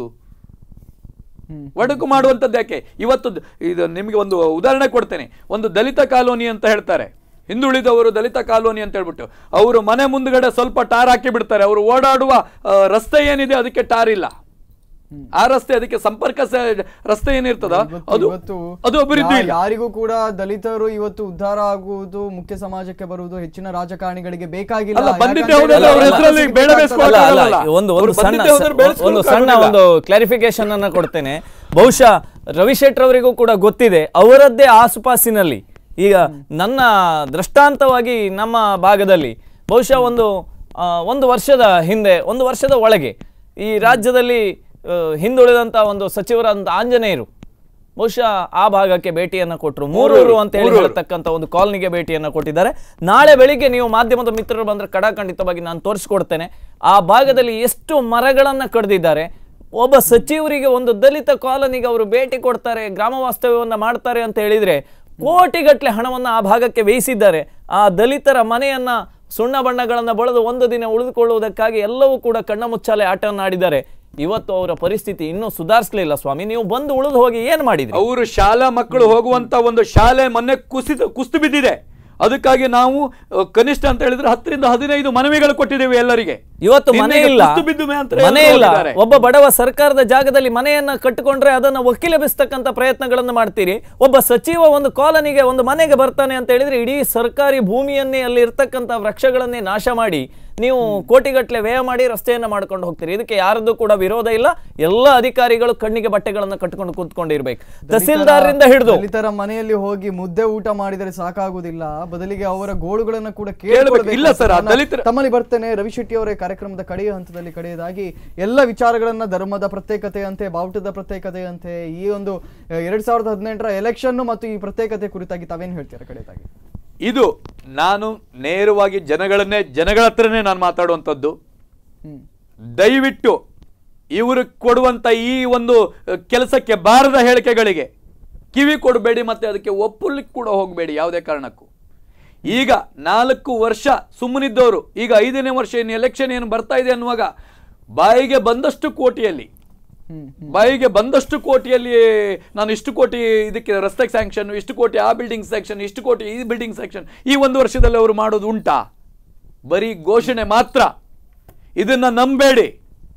ಒಡಕು ಮಾಡುವಂಥದ್ದು ಯಾಕೆ ಇವತ್ತು ದ- ಇದು ನಿಮಗೆ ಒಂದು ಉದಾಹರಣೆ ಕೊಡ್ತೇನೆ ಒಂದು ದಲಿತ ಕಾಲೋನಿ ಅಂತ ಹೇಳ್ತಾರೆ ಹಿಂದುಳಿದವರು ದಲಿತ ಕಾಲೋನಿ ಅಂತ ಹೇಳ್ಬಿಟ್ಟು ಅವರು ಮನೆ ಮುಂದ್ಗಡೆ ಸ್ವಲ್ಪ ಟಾರ್ ಹಾಕಿ ಬಿಡ್ತಾರೆ ಅವರು ಓಡಾಡುವ ಆ, ರಸ್ತೆ ಏನಿದೆ ಅದಕ್ಕೆ ಟಾರ್ ಇಲ್ಲ ಆ ರಸ್ತೆ ಅದಕ್ಕೆ ಸಂಪರ್ಕ ಸ- ರಸ್ತೆ ಏನಿರ್ತದ ಇವತ್ತು- ಅದು ಇವತ್ತು ಅದು ಅಭಿವೃದ್ಧಿ ಯಾ- ಇಲ್ಲ ಯಾರಿಗೂ ಕೂಡ ದಲಿತರು ಇವತ್ತು ಉದ್ಧಾರ ಆಗುವುದು ಮುಖ್ಯ ಸಮಾಜಕ್ಕೆ ಬರುವುದು ಹೆಚ್ಚಿನ ರಾಜಕಾರಣಿಗಳಿಗೆ ಬೇಕಾಗಿಲ್ಲ ಅಲ್ಲ, ಬಂದಿದ್ದೆ ಯಾಕಂತ ಹೌದಲ್ಲ, ಹೇಳಿದ್ರೆ ಅವ್ರ ಹೆಸರಲ್ಲಿ ಬೇಡ ಅಲ್ಲ, ಬೇಯಿಸ್ಕೊಳ್ಳೋಕೆ ಅಲ್ಲ, ಆಗಲ್ಲ. ಅಲ್ಲ, ಒಂದು ಅವ್ರು ಒಂದು ಸಣ್ಣ ಬಂದಿದ್ದೆ ಹೋದ್ರೆ ಬೆಳೆಸ್ಕೊಳ್ಳೋಕೆ ಒಂದು ಸಣ್ಣ ಆಗೋದಿಲ್ಲ. ಒಂದು ಕ್ಲಾರಿಫಿಕೇಶನ್ ಅನ್ನ ಕೊಡ್ತೇನೆ ಬಹುಶಃ ರವಿಶೆಟ್ಟರ್ ಅವರಿಗೂ ಕೂಡ ಗೊತ್ತಿದೆ ಅವರದ್ದೇ ಆಸುಪಾಸಿನಲ್ಲಿ ಈಗ ನನ್ನ ದೃಷ್ಟಾಂತವಾಗಿ ನಮ್ಮ ಭಾಗದಲ್ಲಿ ಬಹುಶಃ ಒಂದು ಆ, ಒಂದು ವರ್ಷದ ಹಿಂದೆ ಒಂದು ವರ್ಷದ ಒಳಗೆ ಈ ರಾಜ್ಯದಲ್ಲಿ ಆ, ಹಿಂದುಳಿದಂತ ಒಂದು ಸಚಿವರಾದಂಥ ಆಂಜನೇಯರು ಬಹುಶಃ ಆ ಭಾಗಕ್ಕೆ ಭೇಟಿಯನ್ನ ಕೊಟ್ಟರು ಮೂರೂರು ಅಂತ ಹೇಳಿ ಮೂರೂರು. ಹೇಳ್ತಕ್ಕಂಥ ಒಂದು ಕಾಲನಿಗೆ ಭೇಟಿಯನ್ನ ಕೊಟ್ಟಿದ್ದಾರೆ ನಾಳೆ ಬೆಳಿಗ್ಗೆ ನೀವು ಮಾಧ್ಯಮದ ಮಿತ್ರರು ಬಂದ್ರೆ ಕಡಾಖಂಡಿತವಾಗಿ ನಾನು ತೋರಿಸ್ಕೊಡ್ತೇನೆ ಆ ಭಾಗದಲ್ಲಿ ಎಷ್ಟು ಮರಗಳನ್ನ ಕಡ್ದಿದ್ದಾರೆ ಒಬ್ಬ ಸಚಿವರಿಗೆ ಒಂದು ದಲಿತ ಕಾಲನಿಗೆ ಅವರು ಭೇಟಿ ಕೊಡ್ತಾರೆ ಗ್ರಾಮ ವಾಸ್ತವ್ಯವನ್ನ ಮಾಡ್ತಾರೆ ಅಂತ ಹೇಳಿದ್ರೆ ಕೋಟಿಗಟ್ಟಲೆ ಹಣವನ್ನು ಆ ಭಾಗಕ್ಕೆ ವ್ಯಯಿಸಿದ್ದಾರೆ ಆ ದಲಿತರ ಮನೆಯನ್ನ ಸುಣ್ಣ ಬಣ್ಣಗಳನ್ನು ಬಳದು ಒಂದು ದಿನ ಉಳಿದುಕೊಳ್ಳುವುದಕ್ಕಾಗಿ ಎಲ್ಲವೂ ಕೂಡ ಕಣ್ಣ ಮುಚ್ಚಾಲೆ ಆಟವನ್ನು ಆಡಿದ್ದಾರೆ ಇವತ್ತು ಅವರ ಪರಿಸ್ಥಿತಿ ಇನ್ನೂ ಸುಧಾರಿಸಲಿಲ್ಲ ಸ್ವಾಮಿ ನೀವು ಬಂದು ಉಳಿದು ಹೋಗಿ ಏನ್ ಮಾಡಿದ್ರಿ ಅವರು ಶಾಲಾ ಮಕ್ಕಳು ಹೋಗುವಂತ ಒಂದು ಶಾಲೆ ಮೊನ್ನೆ ಕುಸಿದು ಕುಸಿದು ಬಿದ್ದಿದೆ ಅದಕ್ಕಾಗಿ ನಾವು ಅ, ಕನಿಷ್ಠ ಅಂತ ಹೇಳಿದ್ರೆ ಹತ್ತರಿಂದ ಹದಿನೈದು ಮನವಿಗಳು ಕೊಟ್ಟಿದ್ದೇವೆ ಎಲ್ಲರಿಗೆ ಇವತ್ತು ನಿನ್ನೆ ಮನೆ ಇಲ್ಲ ಕುಸಿದು ಬಿದ್ದು ಮೇ ಅಂತ ಮನೆ ಎಲ್ಲರೂ ಇಲ್ಲ ಹೋಗಿದ್ದಾರೆ. ಒಬ್ಬ ಬಡವ ಸರ್ಕಾರದ ಜಾಗದಲ್ಲಿ ಮನೆಯನ್ನ ಕಟ್ಟಿಕೊಂಡ್ರೆ ಅದನ್ನ ವಕೀಲಬಿಸ್ತಕ್ಕಂಥ ಪ್ರಯತ್ನಗಳನ್ನು ಮಾಡ್ತೀರಿ ಒಬ್ಬ ಸಚಿವ ಒಂದು ಕಾಲನಿಗೆ ಒಂದು ಮನೆಗೆ ಬರ್ತಾನೆ ಅಂತ ಹೇಳಿದ್ರೆ ಇಡೀ ಸರ್ಕಾರಿ ಭೂಮಿಯನ್ನೇ ಅಲ್ಲಿ ಇರ್ತಕ್ಕಂಥ ವೃಕ್ಷಗಳನ್ನೇ ನಾಶ ಮಾಡಿ ನೀವು ಕೋಟಿಗಟ್ಟಲೆ ವ್ಯಯ ಮಾಡಿ ರಸ್ತೆಯನ್ನ ಮಾಡ್ಕೊಂಡು ಹೋಗ್ತೀರಿ ಇದಕ್ಕೆ ಯಾರದ್ದು ಕೂಡ ವಿರೋಧ ಇಲ್ಲ ಎಲ್ಲ ಅಧಿಕಾರಿಗಳು ಕಣ್ಣಿಗೆ ಬಟ್ಟೆಗಳನ್ನ ಕಟ್ಕೊಂಡು ಕೂತ್ಕೊಂಡಿರ್ಬೇಕು ತಹಸೀಲ್ದಾರ್ರಿಂದ ಹಿಡಿದು ದಲಿತರ ಮನೆಯಲ್ಲಿ ಹೋಗಿ ಮುದ್ದೆ ಊಟ ಮಾಡಿದರೆ ಸಾಕಾಗುವುದಿಲ್ಲ ಬದಲಿಗೆ ಅವರ ಗೋಳುಗಳನ್ನ ಕೂಡ ಕೇಳ್ಬೇಕು. ಕೇಳಬೇಕು ಇಲ್ಲ ಸರ್, ಆ ದಲಿತರ- ತಮ್ಮಲ್ಲಿ ಬರ್ತೇನೆ ರವಿಶೆಟ್ಟಿ ಅವರೇ ಕಾರ್ಯಕ್ರಮದ ಕಡೆಯ ಹಂತದಲ್ಲಿ ಕಡೆಯದಾಗಿ ಎಲ್ಲ ವಿಚಾರಗಳನ್ನ ಧರ್ಮದ ಪ್ರತ್ಯೇಕತೆ ಅಂತೆ ಬಾವುಟದ ಪ್ರತ್ಯೇಕತೆ ಅಂತೆ ಈ ಒಂದು ಆ, ಎರಡ್ ಸಾವಿರದ ಹದಿನೆಂಟರ ಎಲೆಕ್ಷನ್ ಮತ್ತು ಈ ಪ್ರತ್ಯೇಕತೆ ಕುರಿತಾಗಿ ತಾವೇನ್ ಹೇಳ್ತೀರಾ ಕಡೆಯದಾಗಿ ಇದು ನಾನು ನೇರವಾಗಿ ಜನಗಳನ್ನೇ ಜನಗಳ ಹತ್ರನೇ ನಾನು ಮಾತಾಡುವಂಥದ್ದು ಹ್ಮ್ ದಯವಿಟ್ಟು ಇವರು ಕೊಡುವಂತ ಈ ಒಂದು ಅಹ್, ಕೆಲಸಕ್ಕೆ ಬಾರದ ಹೇಳಿಕೆಗಳಿಗೆ ಕಿವಿ ಕೊಡಬೇಡಿ ಮತ್ತೆ ಅದಕ್ಕೆ ಒಪ್ಪಲಿಕ್ಕೆ ಕೂಡ ಹೋಗಬೇಡಿ ಯಾವುದೇ ಕಾರಣಕ್ಕೂ ಈಗ ನಾಲ್ಕು ವರ್ಷ ಸುಮ್ಮನಿದ್ದವರು ಈಗ ಐದನೇ ವರ್ಷ ಇನ್ನು ಎಲೆಕ್ಷನ್ ಏನು ಬರ್ತಾ ಇದೆ ಅನ್ನುವಾಗ ಬಾಯಿಗೆ ಬಂದಷ್ಟು ಕೋಟಿಯಲ್ಲಿ ಹ್ಮ್ ಬಾಯಿಗೆ ಬಂದಷ್ಟು ಕೋಟಿಯಲ್ಲಿ ನಾನು ಇಷ್ಟು ಕೋಟಿ ಇದಕ್ಕೆ ರಸ್ತೆಗೆ ಸ್ಯಾಂಕ್ಷನ್ ಇಷ್ಟು ಕೋಟಿ ಆ ಬಿಲ್ಡಿಂಗ್ ಸೆಕ್ಷನ್ ಇಷ್ಟು ಕೋಟಿ ಈ ಬಿಲ್ಡಿಂಗ್ ಸೆಕ್ಷನ್ ಈ ಒಂದು ವರ್ಷದಲ್ಲಿ ಅವರು ಮಾಡೋದು ಉಂಟಾ ಬರೀ ಘೋಷಣೆ ಮಾತ್ರ ಇದನ್ನ ನಂಬೇಡಿ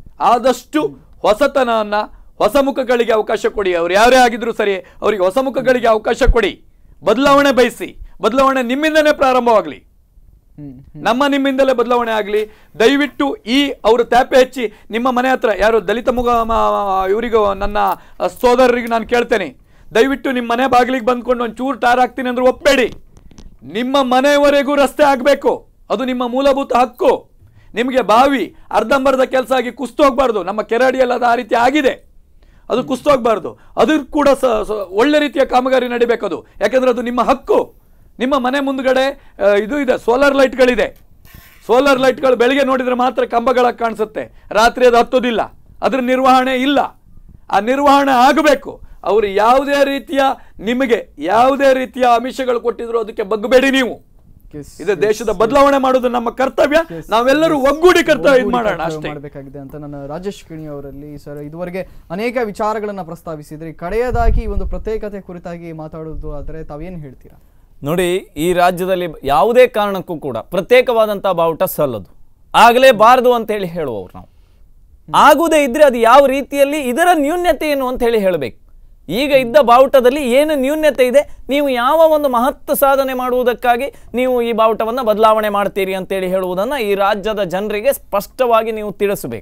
ಆದಷ್ಟು ಹೊಸತನವನ್ನ ಹೊಸ ಮುಖಗಳಿಗೆ ಅವಕಾಶ ಕೊಡಿ ಅವ್ರು ಯಾರೇ ಆಗಿದ್ರು ಸರಿ ಅವರಿಗೆ ಹೊಸ ಮುಖಗಳಿಗೆ ಅವಕಾಶ ಕೊಡಿ ಬದಲಾವಣೆ ಬಯಸಿ ಬದಲಾವಣೆ ನಿಮ್ಮಿಂದನೇ ಪ್ರಾರಂಭವಾಗಲಿ ಹ್ಮ್ ನಮ್ಮ ನಿಮ್ಮಿಂದಲೇ ಬದಲಾವಣೆ ಆಗಲಿ ದಯವಿಟ್ಟು ಈ ಅವರು ತ್ಯಾಪೆ ಹಚ್ಚಿ ನಿಮ್ಮ ಮನೆ ಹತ್ರ ಯಾರು ದಲಿತ ಮುಗ ಇವರಿಗೂ ನನ್ನ ಸೋದರರಿಗೆ ನಾನು ಕೇಳ್ತೇನೆ ದಯವಿಟ್ಟು ನಿಮ್ಮ ಮನೆ ಬಾಗಿಲಿಗೆ ಬಂದ್ಕೊಂಡು ಒಂದು ಚೂರು ಟಾರ್ ಹಾಕ್ತೀನಿ ಅಂದ್ರೆ ಒಪ್ಪಬೇಡಿ ನಿಮ್ಮ ಮನೆಯವರೆಗೂ ರಸ್ತೆ ಆಗಬೇಕು ಅದು ನಿಮ್ಮ ಮೂಲಭೂತ ಹಕ್ಕು ನಿಮಗೆ ಬಾವಿ ಅರ್ಧಂಬರ್ಧ ಕೆಲಸ ಆಗಿ ಕುಸ್ತು ಹೋಗ್ಬಾರ್ದು ನಮ್ಮ ಕೆರಾಡಿಯಲ್ಲಿ ಅದು ಆ ರೀತಿ ಆಗಿದೆ ಅದು ಕುಸ್ತು ಹೋಗ್ಬಾರ್ದು ಅದು ಕೂಡ ಸ ಸ- ಒಳ್ಳೆ ರೀತಿಯ ಕಾಮಗಾರಿ ನಡಿಬೇಕದು ಯಾಕಂದ್ರೆ ಅದು ನಿಮ್ಮ ಹಕ್ಕು ನಿಮ್ಮ ಮನೆ ಮುಂದ್ಗಡೆ ಆ, ಇದು ಇದೆ ಸೋಲಾರ್ ಲೈಟ್ಗಳಿದೆ ಸೋಲಾರ್ ಲೈಟ್ಗಳು ಬೆಳಿಗ್ಗೆ ನೋಡಿದ್ರೆ ಮಾತ್ರ ಕಂಬಗಳಾಗಿ ಕಾಣಿಸುತ್ತೆ ರಾತ್ರಿ ಅದು ಹತ್ತೋದಿಲ್ಲ ಅದ್ರ ನಿರ್ವಹಣೆ ಇಲ್ಲ ಆ ನಿರ್ವಹಣೆ ಆಗಬೇಕು ಅವರು ಯಾವುದೇ ರೀತಿಯ ನಿಮಗೆ ಯಾವುದೇ ರೀತಿಯ ಆಮಿಷಗಳು ಕೊಟ್ಟಿದ್ರು ಅದಕ್ಕೆ ಬಗ್ಗಬೇಡಿ ನೀವು Yes, ಇದು yes, ದೇಶದ yes. ಬದಲಾವಣೆ ಮಾಡೋದು ನಮ್ಮ ಕರ್ತವ್ಯ Yes, ನಾವೆಲ್ಲರೂ yes. ಒಗ್ಗೂಡಿ ಕರ್ತವ್ಯ ಇದು ಒಗ್ಗೂಡಿ ಮಾಡೋಣ ಕರ್ತವ್ಯ ಅಷ್ಟೇ ಮಾಡಬೇಕಾಗಿದೆ ಅಂತ ನನ್ನ ರಾಜೇಶ್ ಕಿಣಿ ಅವರಲ್ಲಿ ಸರ್ ಇದುವರೆಗೆ ಅನೇಕ ವಿಚಾರಗಳನ್ನ ಪ್ರಸ್ತಾವಿಸಿದ್ರಿ ಕಡೆಯದಾಗಿ ಈ ಒಂದು ಪ್ರತ್ಯೇಕತೆ ಕುರಿತಾಗಿ ಮಾತಾಡೋದು ಆದರೆ ತಾವೇನ್ ಹೇಳ್ತೀರಾ ನೋಡಿ ಈ ರಾಜ್ಯದಲ್ಲಿ ಯಾವುದೇ ಕಾರಣಕ್ಕೂ ಕೂಡ ಪ್ರತ್ಯೇಕವಾದಂಥ ಬಾವುಟ ಸಲ್ಲದು ಆಗಲೇಬಾರದು ಅಂತ ಹೇಳಿ ಹೇಳುವವರು ನಾವು ಆಗುವುದೇ ಇದ್ರೆ ಅದು ಯಾವ ರೀತಿಯಲ್ಲಿ ಇದರ ನ್ಯೂನ್ಯತೆ ಏನು ಅಂತ ಹೇಳಿ ಹೇಳಬೇಕು ಈಗ ಇದ್ದ ಬಾವುಟದಲ್ಲಿ ಏನು ನ್ಯೂನ್ಯತೆ ಇದೆ ನೀವು ಯಾವ ಒಂದು ಮಹತ್ವ ಸಾಧನೆ ಮಾಡುವುದಕ್ಕಾಗಿ ನೀವು ಈ ಬಾವುಟವನ್ನು ಬದಲಾವಣೆ ಮಾಡ್ತೀರಿ ಅಂತೇಳಿ ಹೇಳುವುದನ್ನು ಈ ರಾಜ್ಯದ ಜನರಿಗೆ ಸ್ಪಷ್ಟವಾಗಿ ನೀವು ತಿಳಿಸಬೇಕು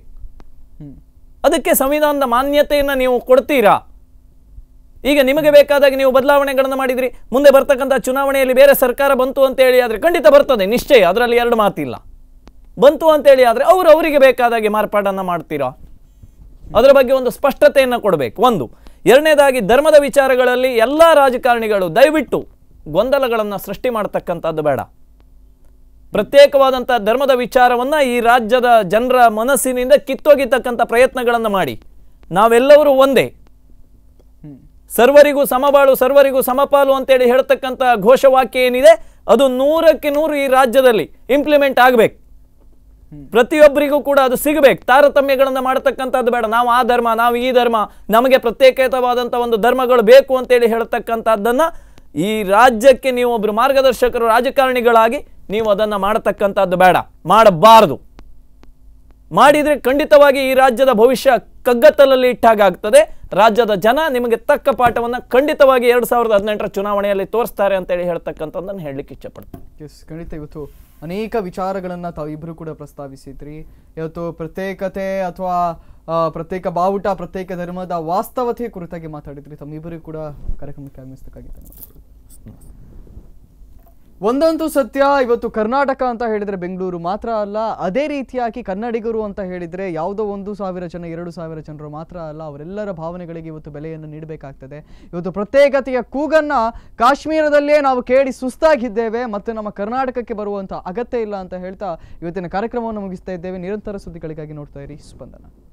ಅದಕ್ಕೆ ಸಂವಿಧಾನದ ಮಾನ್ಯತೆಯನ್ನು ನೀವು ಕೊಡ್ತೀರಾ ಈಗ ನಿಮಗೆ ಬೇಕಾದಾಗ ನೀವು ಬದಲಾವಣೆಗಳನ್ನು ಮಾಡಿದ್ರಿ ಮುಂದೆ ಬರ್ತಕ್ಕಂಥ ಚುನಾವಣೆಯಲ್ಲಿ ಬೇರೆ ಸರ್ಕಾರ ಬಂತು ಅಂತೇಳಿ ಆದರೆ ಖಂಡಿತ ಬರ್ತದೆ ನಿಶ್ಚಯ ಅದರಲ್ಲಿ ಎರಡು ಮಾತಿಲ್ಲ ಬಂತು ಅಂತೇಳಿ ಆದರೆ ಅವರು ಅವರಿಗೆ ಬೇಕಾದಾಗೆ ಮಾರ್ಪಾಡನ್ನು ಮಾಡ್ತೀರಾ ಅದರ ಬಗ್ಗೆ ಒಂದು ಸ್ಪಷ್ಟತೆಯನ್ನು ಕೊಡಬೇಕು ಒಂದು ಎರಡನೇದಾಗಿ ಧರ್ಮದ ವಿಚಾರಗಳಲ್ಲಿ ಎಲ್ಲ ರಾಜಕಾರಣಿಗಳು ದಯವಿಟ್ಟು ಗೊಂದಲಗಳನ್ನು ಸೃಷ್ಟಿ ಮಾಡತಕ್ಕಂಥದ್ದು ಬೇಡ ಪ್ರತ್ಯೇಕವಾದಂಥ ಧರ್ಮದ ವಿಚಾರವನ್ನ ಈ ರಾಜ್ಯದ ಜನರ ಮನಸ್ಸಿನಿಂದ ಕಿತ್ತೊಗಿತಕ್ಕಂಥ ಪ್ರಯತ್ನಗಳನ್ನು ಮಾಡಿ ನಾವೆಲ್ಲರೂ ಒಂದೇ ಸರ್ವರಿಗೂ ಸಮಬಾಳು ಸರ್ವರಿಗೂ ಸಮಪಾಲು ಅಂತೇಳಿ ಹೇಳ್ತಕ್ಕಂಥ ಘೋಷವಾಕ್ಯ ಏನಿದೆ ಅದು ನೂರಕ್ಕೆ ನೂರು ಈ ರಾಜ್ಯದಲ್ಲಿ ಇಂಪ್ಲಿಮೆಂಟ್ ಆಗಬೇಕು ಪ್ರತಿಯೊಬ್ಬರಿಗೂ ಕೂಡ ಅದು ಸಿಗಬೇಕು ತಾರತಮ್ಯಗಳನ್ನು ಮಾಡತಕ್ಕಂಥದ್ದು ಬೇಡ ನಾವು ಆ ಧರ್ಮ ನಾವು ಈ ಧರ್ಮ ನಮಗೆ ಪ್ರತ್ಯೇಕವಾದಂಥ ಒಂದು ಧರ್ಮಗಳು ಬೇಕು ಅಂತೇಳಿ ಹೇಳ್ತಕ್ಕಂಥದ್ದನ್ನ ಈ ರಾಜ್ಯಕ್ಕೆ ನೀವು ಒಬ್ಬರು ಮಾರ್ಗದರ್ಶಕರು ರಾಜಕಾರಣಿಗಳಾಗಿ ನೀವು ಅದನ್ನು ಮಾಡತಕ್ಕಂಥದ್ದು ಬೇಡ ಮಾಡಬಾರದು ಮಾಡಿದ್ರೆ ಖಂಡಿತವಾಗಿ ಈ ರಾಜ್ಯದ ಭವಿಷ್ಯ ಕಗ್ಗತ್ತಲಲ್ಲಿ ಇಟ್ಟಾಗ್ತದೆ ರಾಜ್ಯದ ಜನ ನಿಮಗೆ ತಕ್ಕ ಪಾಠವನ್ನು ಖಂಡಿತವಾಗಿ ಎರಡು ಸಾವಿರದ ಹದಿನೆಂಟರ ಚುನಾವಣೆಯಲ್ಲಿ ತೋರಿಸ್ತಾರೆ ಅಂತೇಳಿ ಹೇಳ್ತಕ್ಕಂಥದ್ದನ್ನು ಹೇಳಲಿಕ್ಕೆ ಇಷ್ಟಪಡ್ತೀನಿ ಎಸ್ ಖಂಡಿತ ಇವತ್ತು ಅನೇಕ ವಿಚಾರಗಳನ್ನ ತಾವಿಬ್ಬರು ಕೂಡ ಪ್ರಸ್ತಾವಿಸಿದ್ರಿ ಇವತ್ತು ಪ್ರತ್ಯೇಕತೆ ಅಥವಾ ಆ, ಪ್ರತ್ಯೇಕ ಬಾವುಟ ಪ್ರತ್ಯೇಕ ಧರ್ಮದ ವಾಸ್ತವತೆ ಕುರಿತಾಗಿ ಮಾತಾಡಿದ್ರಿ ತಮ್ಮಿಬ್ಬರಿಗೂ ಕೂಡ ಕಾರ್ಯಕ್ರಮಕ್ಕೆ ಆಗಮಿಸಬೇಕಾಗಿ ಧನ್ಯವಾದಗಳು ಒಂದಂತೂ ಸತ್ಯ ಇವತ್ತು ಕರ್ನಾಟಕ ಅಂತ ಹೇಳಿದ್ರೆ ಬೆಂಗಳೂರು ಮಾತ್ರ ಅಲ್ಲ ಅದೇ ರೀತಿಯಾಗಿ ಕನ್ನಡಿಗರು ಅಂತ ಹೇಳಿದ್ರೆ ಯಾವುದೋ ಒಂದು ಸಾವಿರ ಜನ ಎರಡು ಸಾವಿರ ಜನರು ಮಾತ್ರ ಅಲ್ಲ ಅವರೆಲ್ಲರ ಭಾವನೆಗಳಿಗೆ ಇವತ್ತು ಬೆಲೆಯನ್ನು ನೀಡಬೇಕಾಗ್ತದೆ ಇವತ್ತು ಪ್ರತ್ಯೇಕತೆಯ ಕೂಗನ್ನ ಕಾಶ್ಮೀರದಲ್ಲೇ ನಾವು ಕೇಳಿ ಸುಸ್ತಾಗಿದ್ದೇವೆ ಮತ್ತೆ ನಮ್ಮ ಕರ್ನಾಟಕಕ್ಕೆ ಬರುವಂತ ಅಗತ್ಯ ಇಲ್ಲ ಅಂತ ಹೇಳ್ತಾ ಇವತ್ತಿನ ಕಾರ್ಯಕ್ರಮವನ್ನು ಮುಗಿಸ್ತಾ ಇದ್ದೇವೆ ನಿರಂತರ ಸುದ್ದಿಗಳಿಗಾಗಿ ನೋಡ್ತಾ ಇರಿ ಸ್ಪಂದನ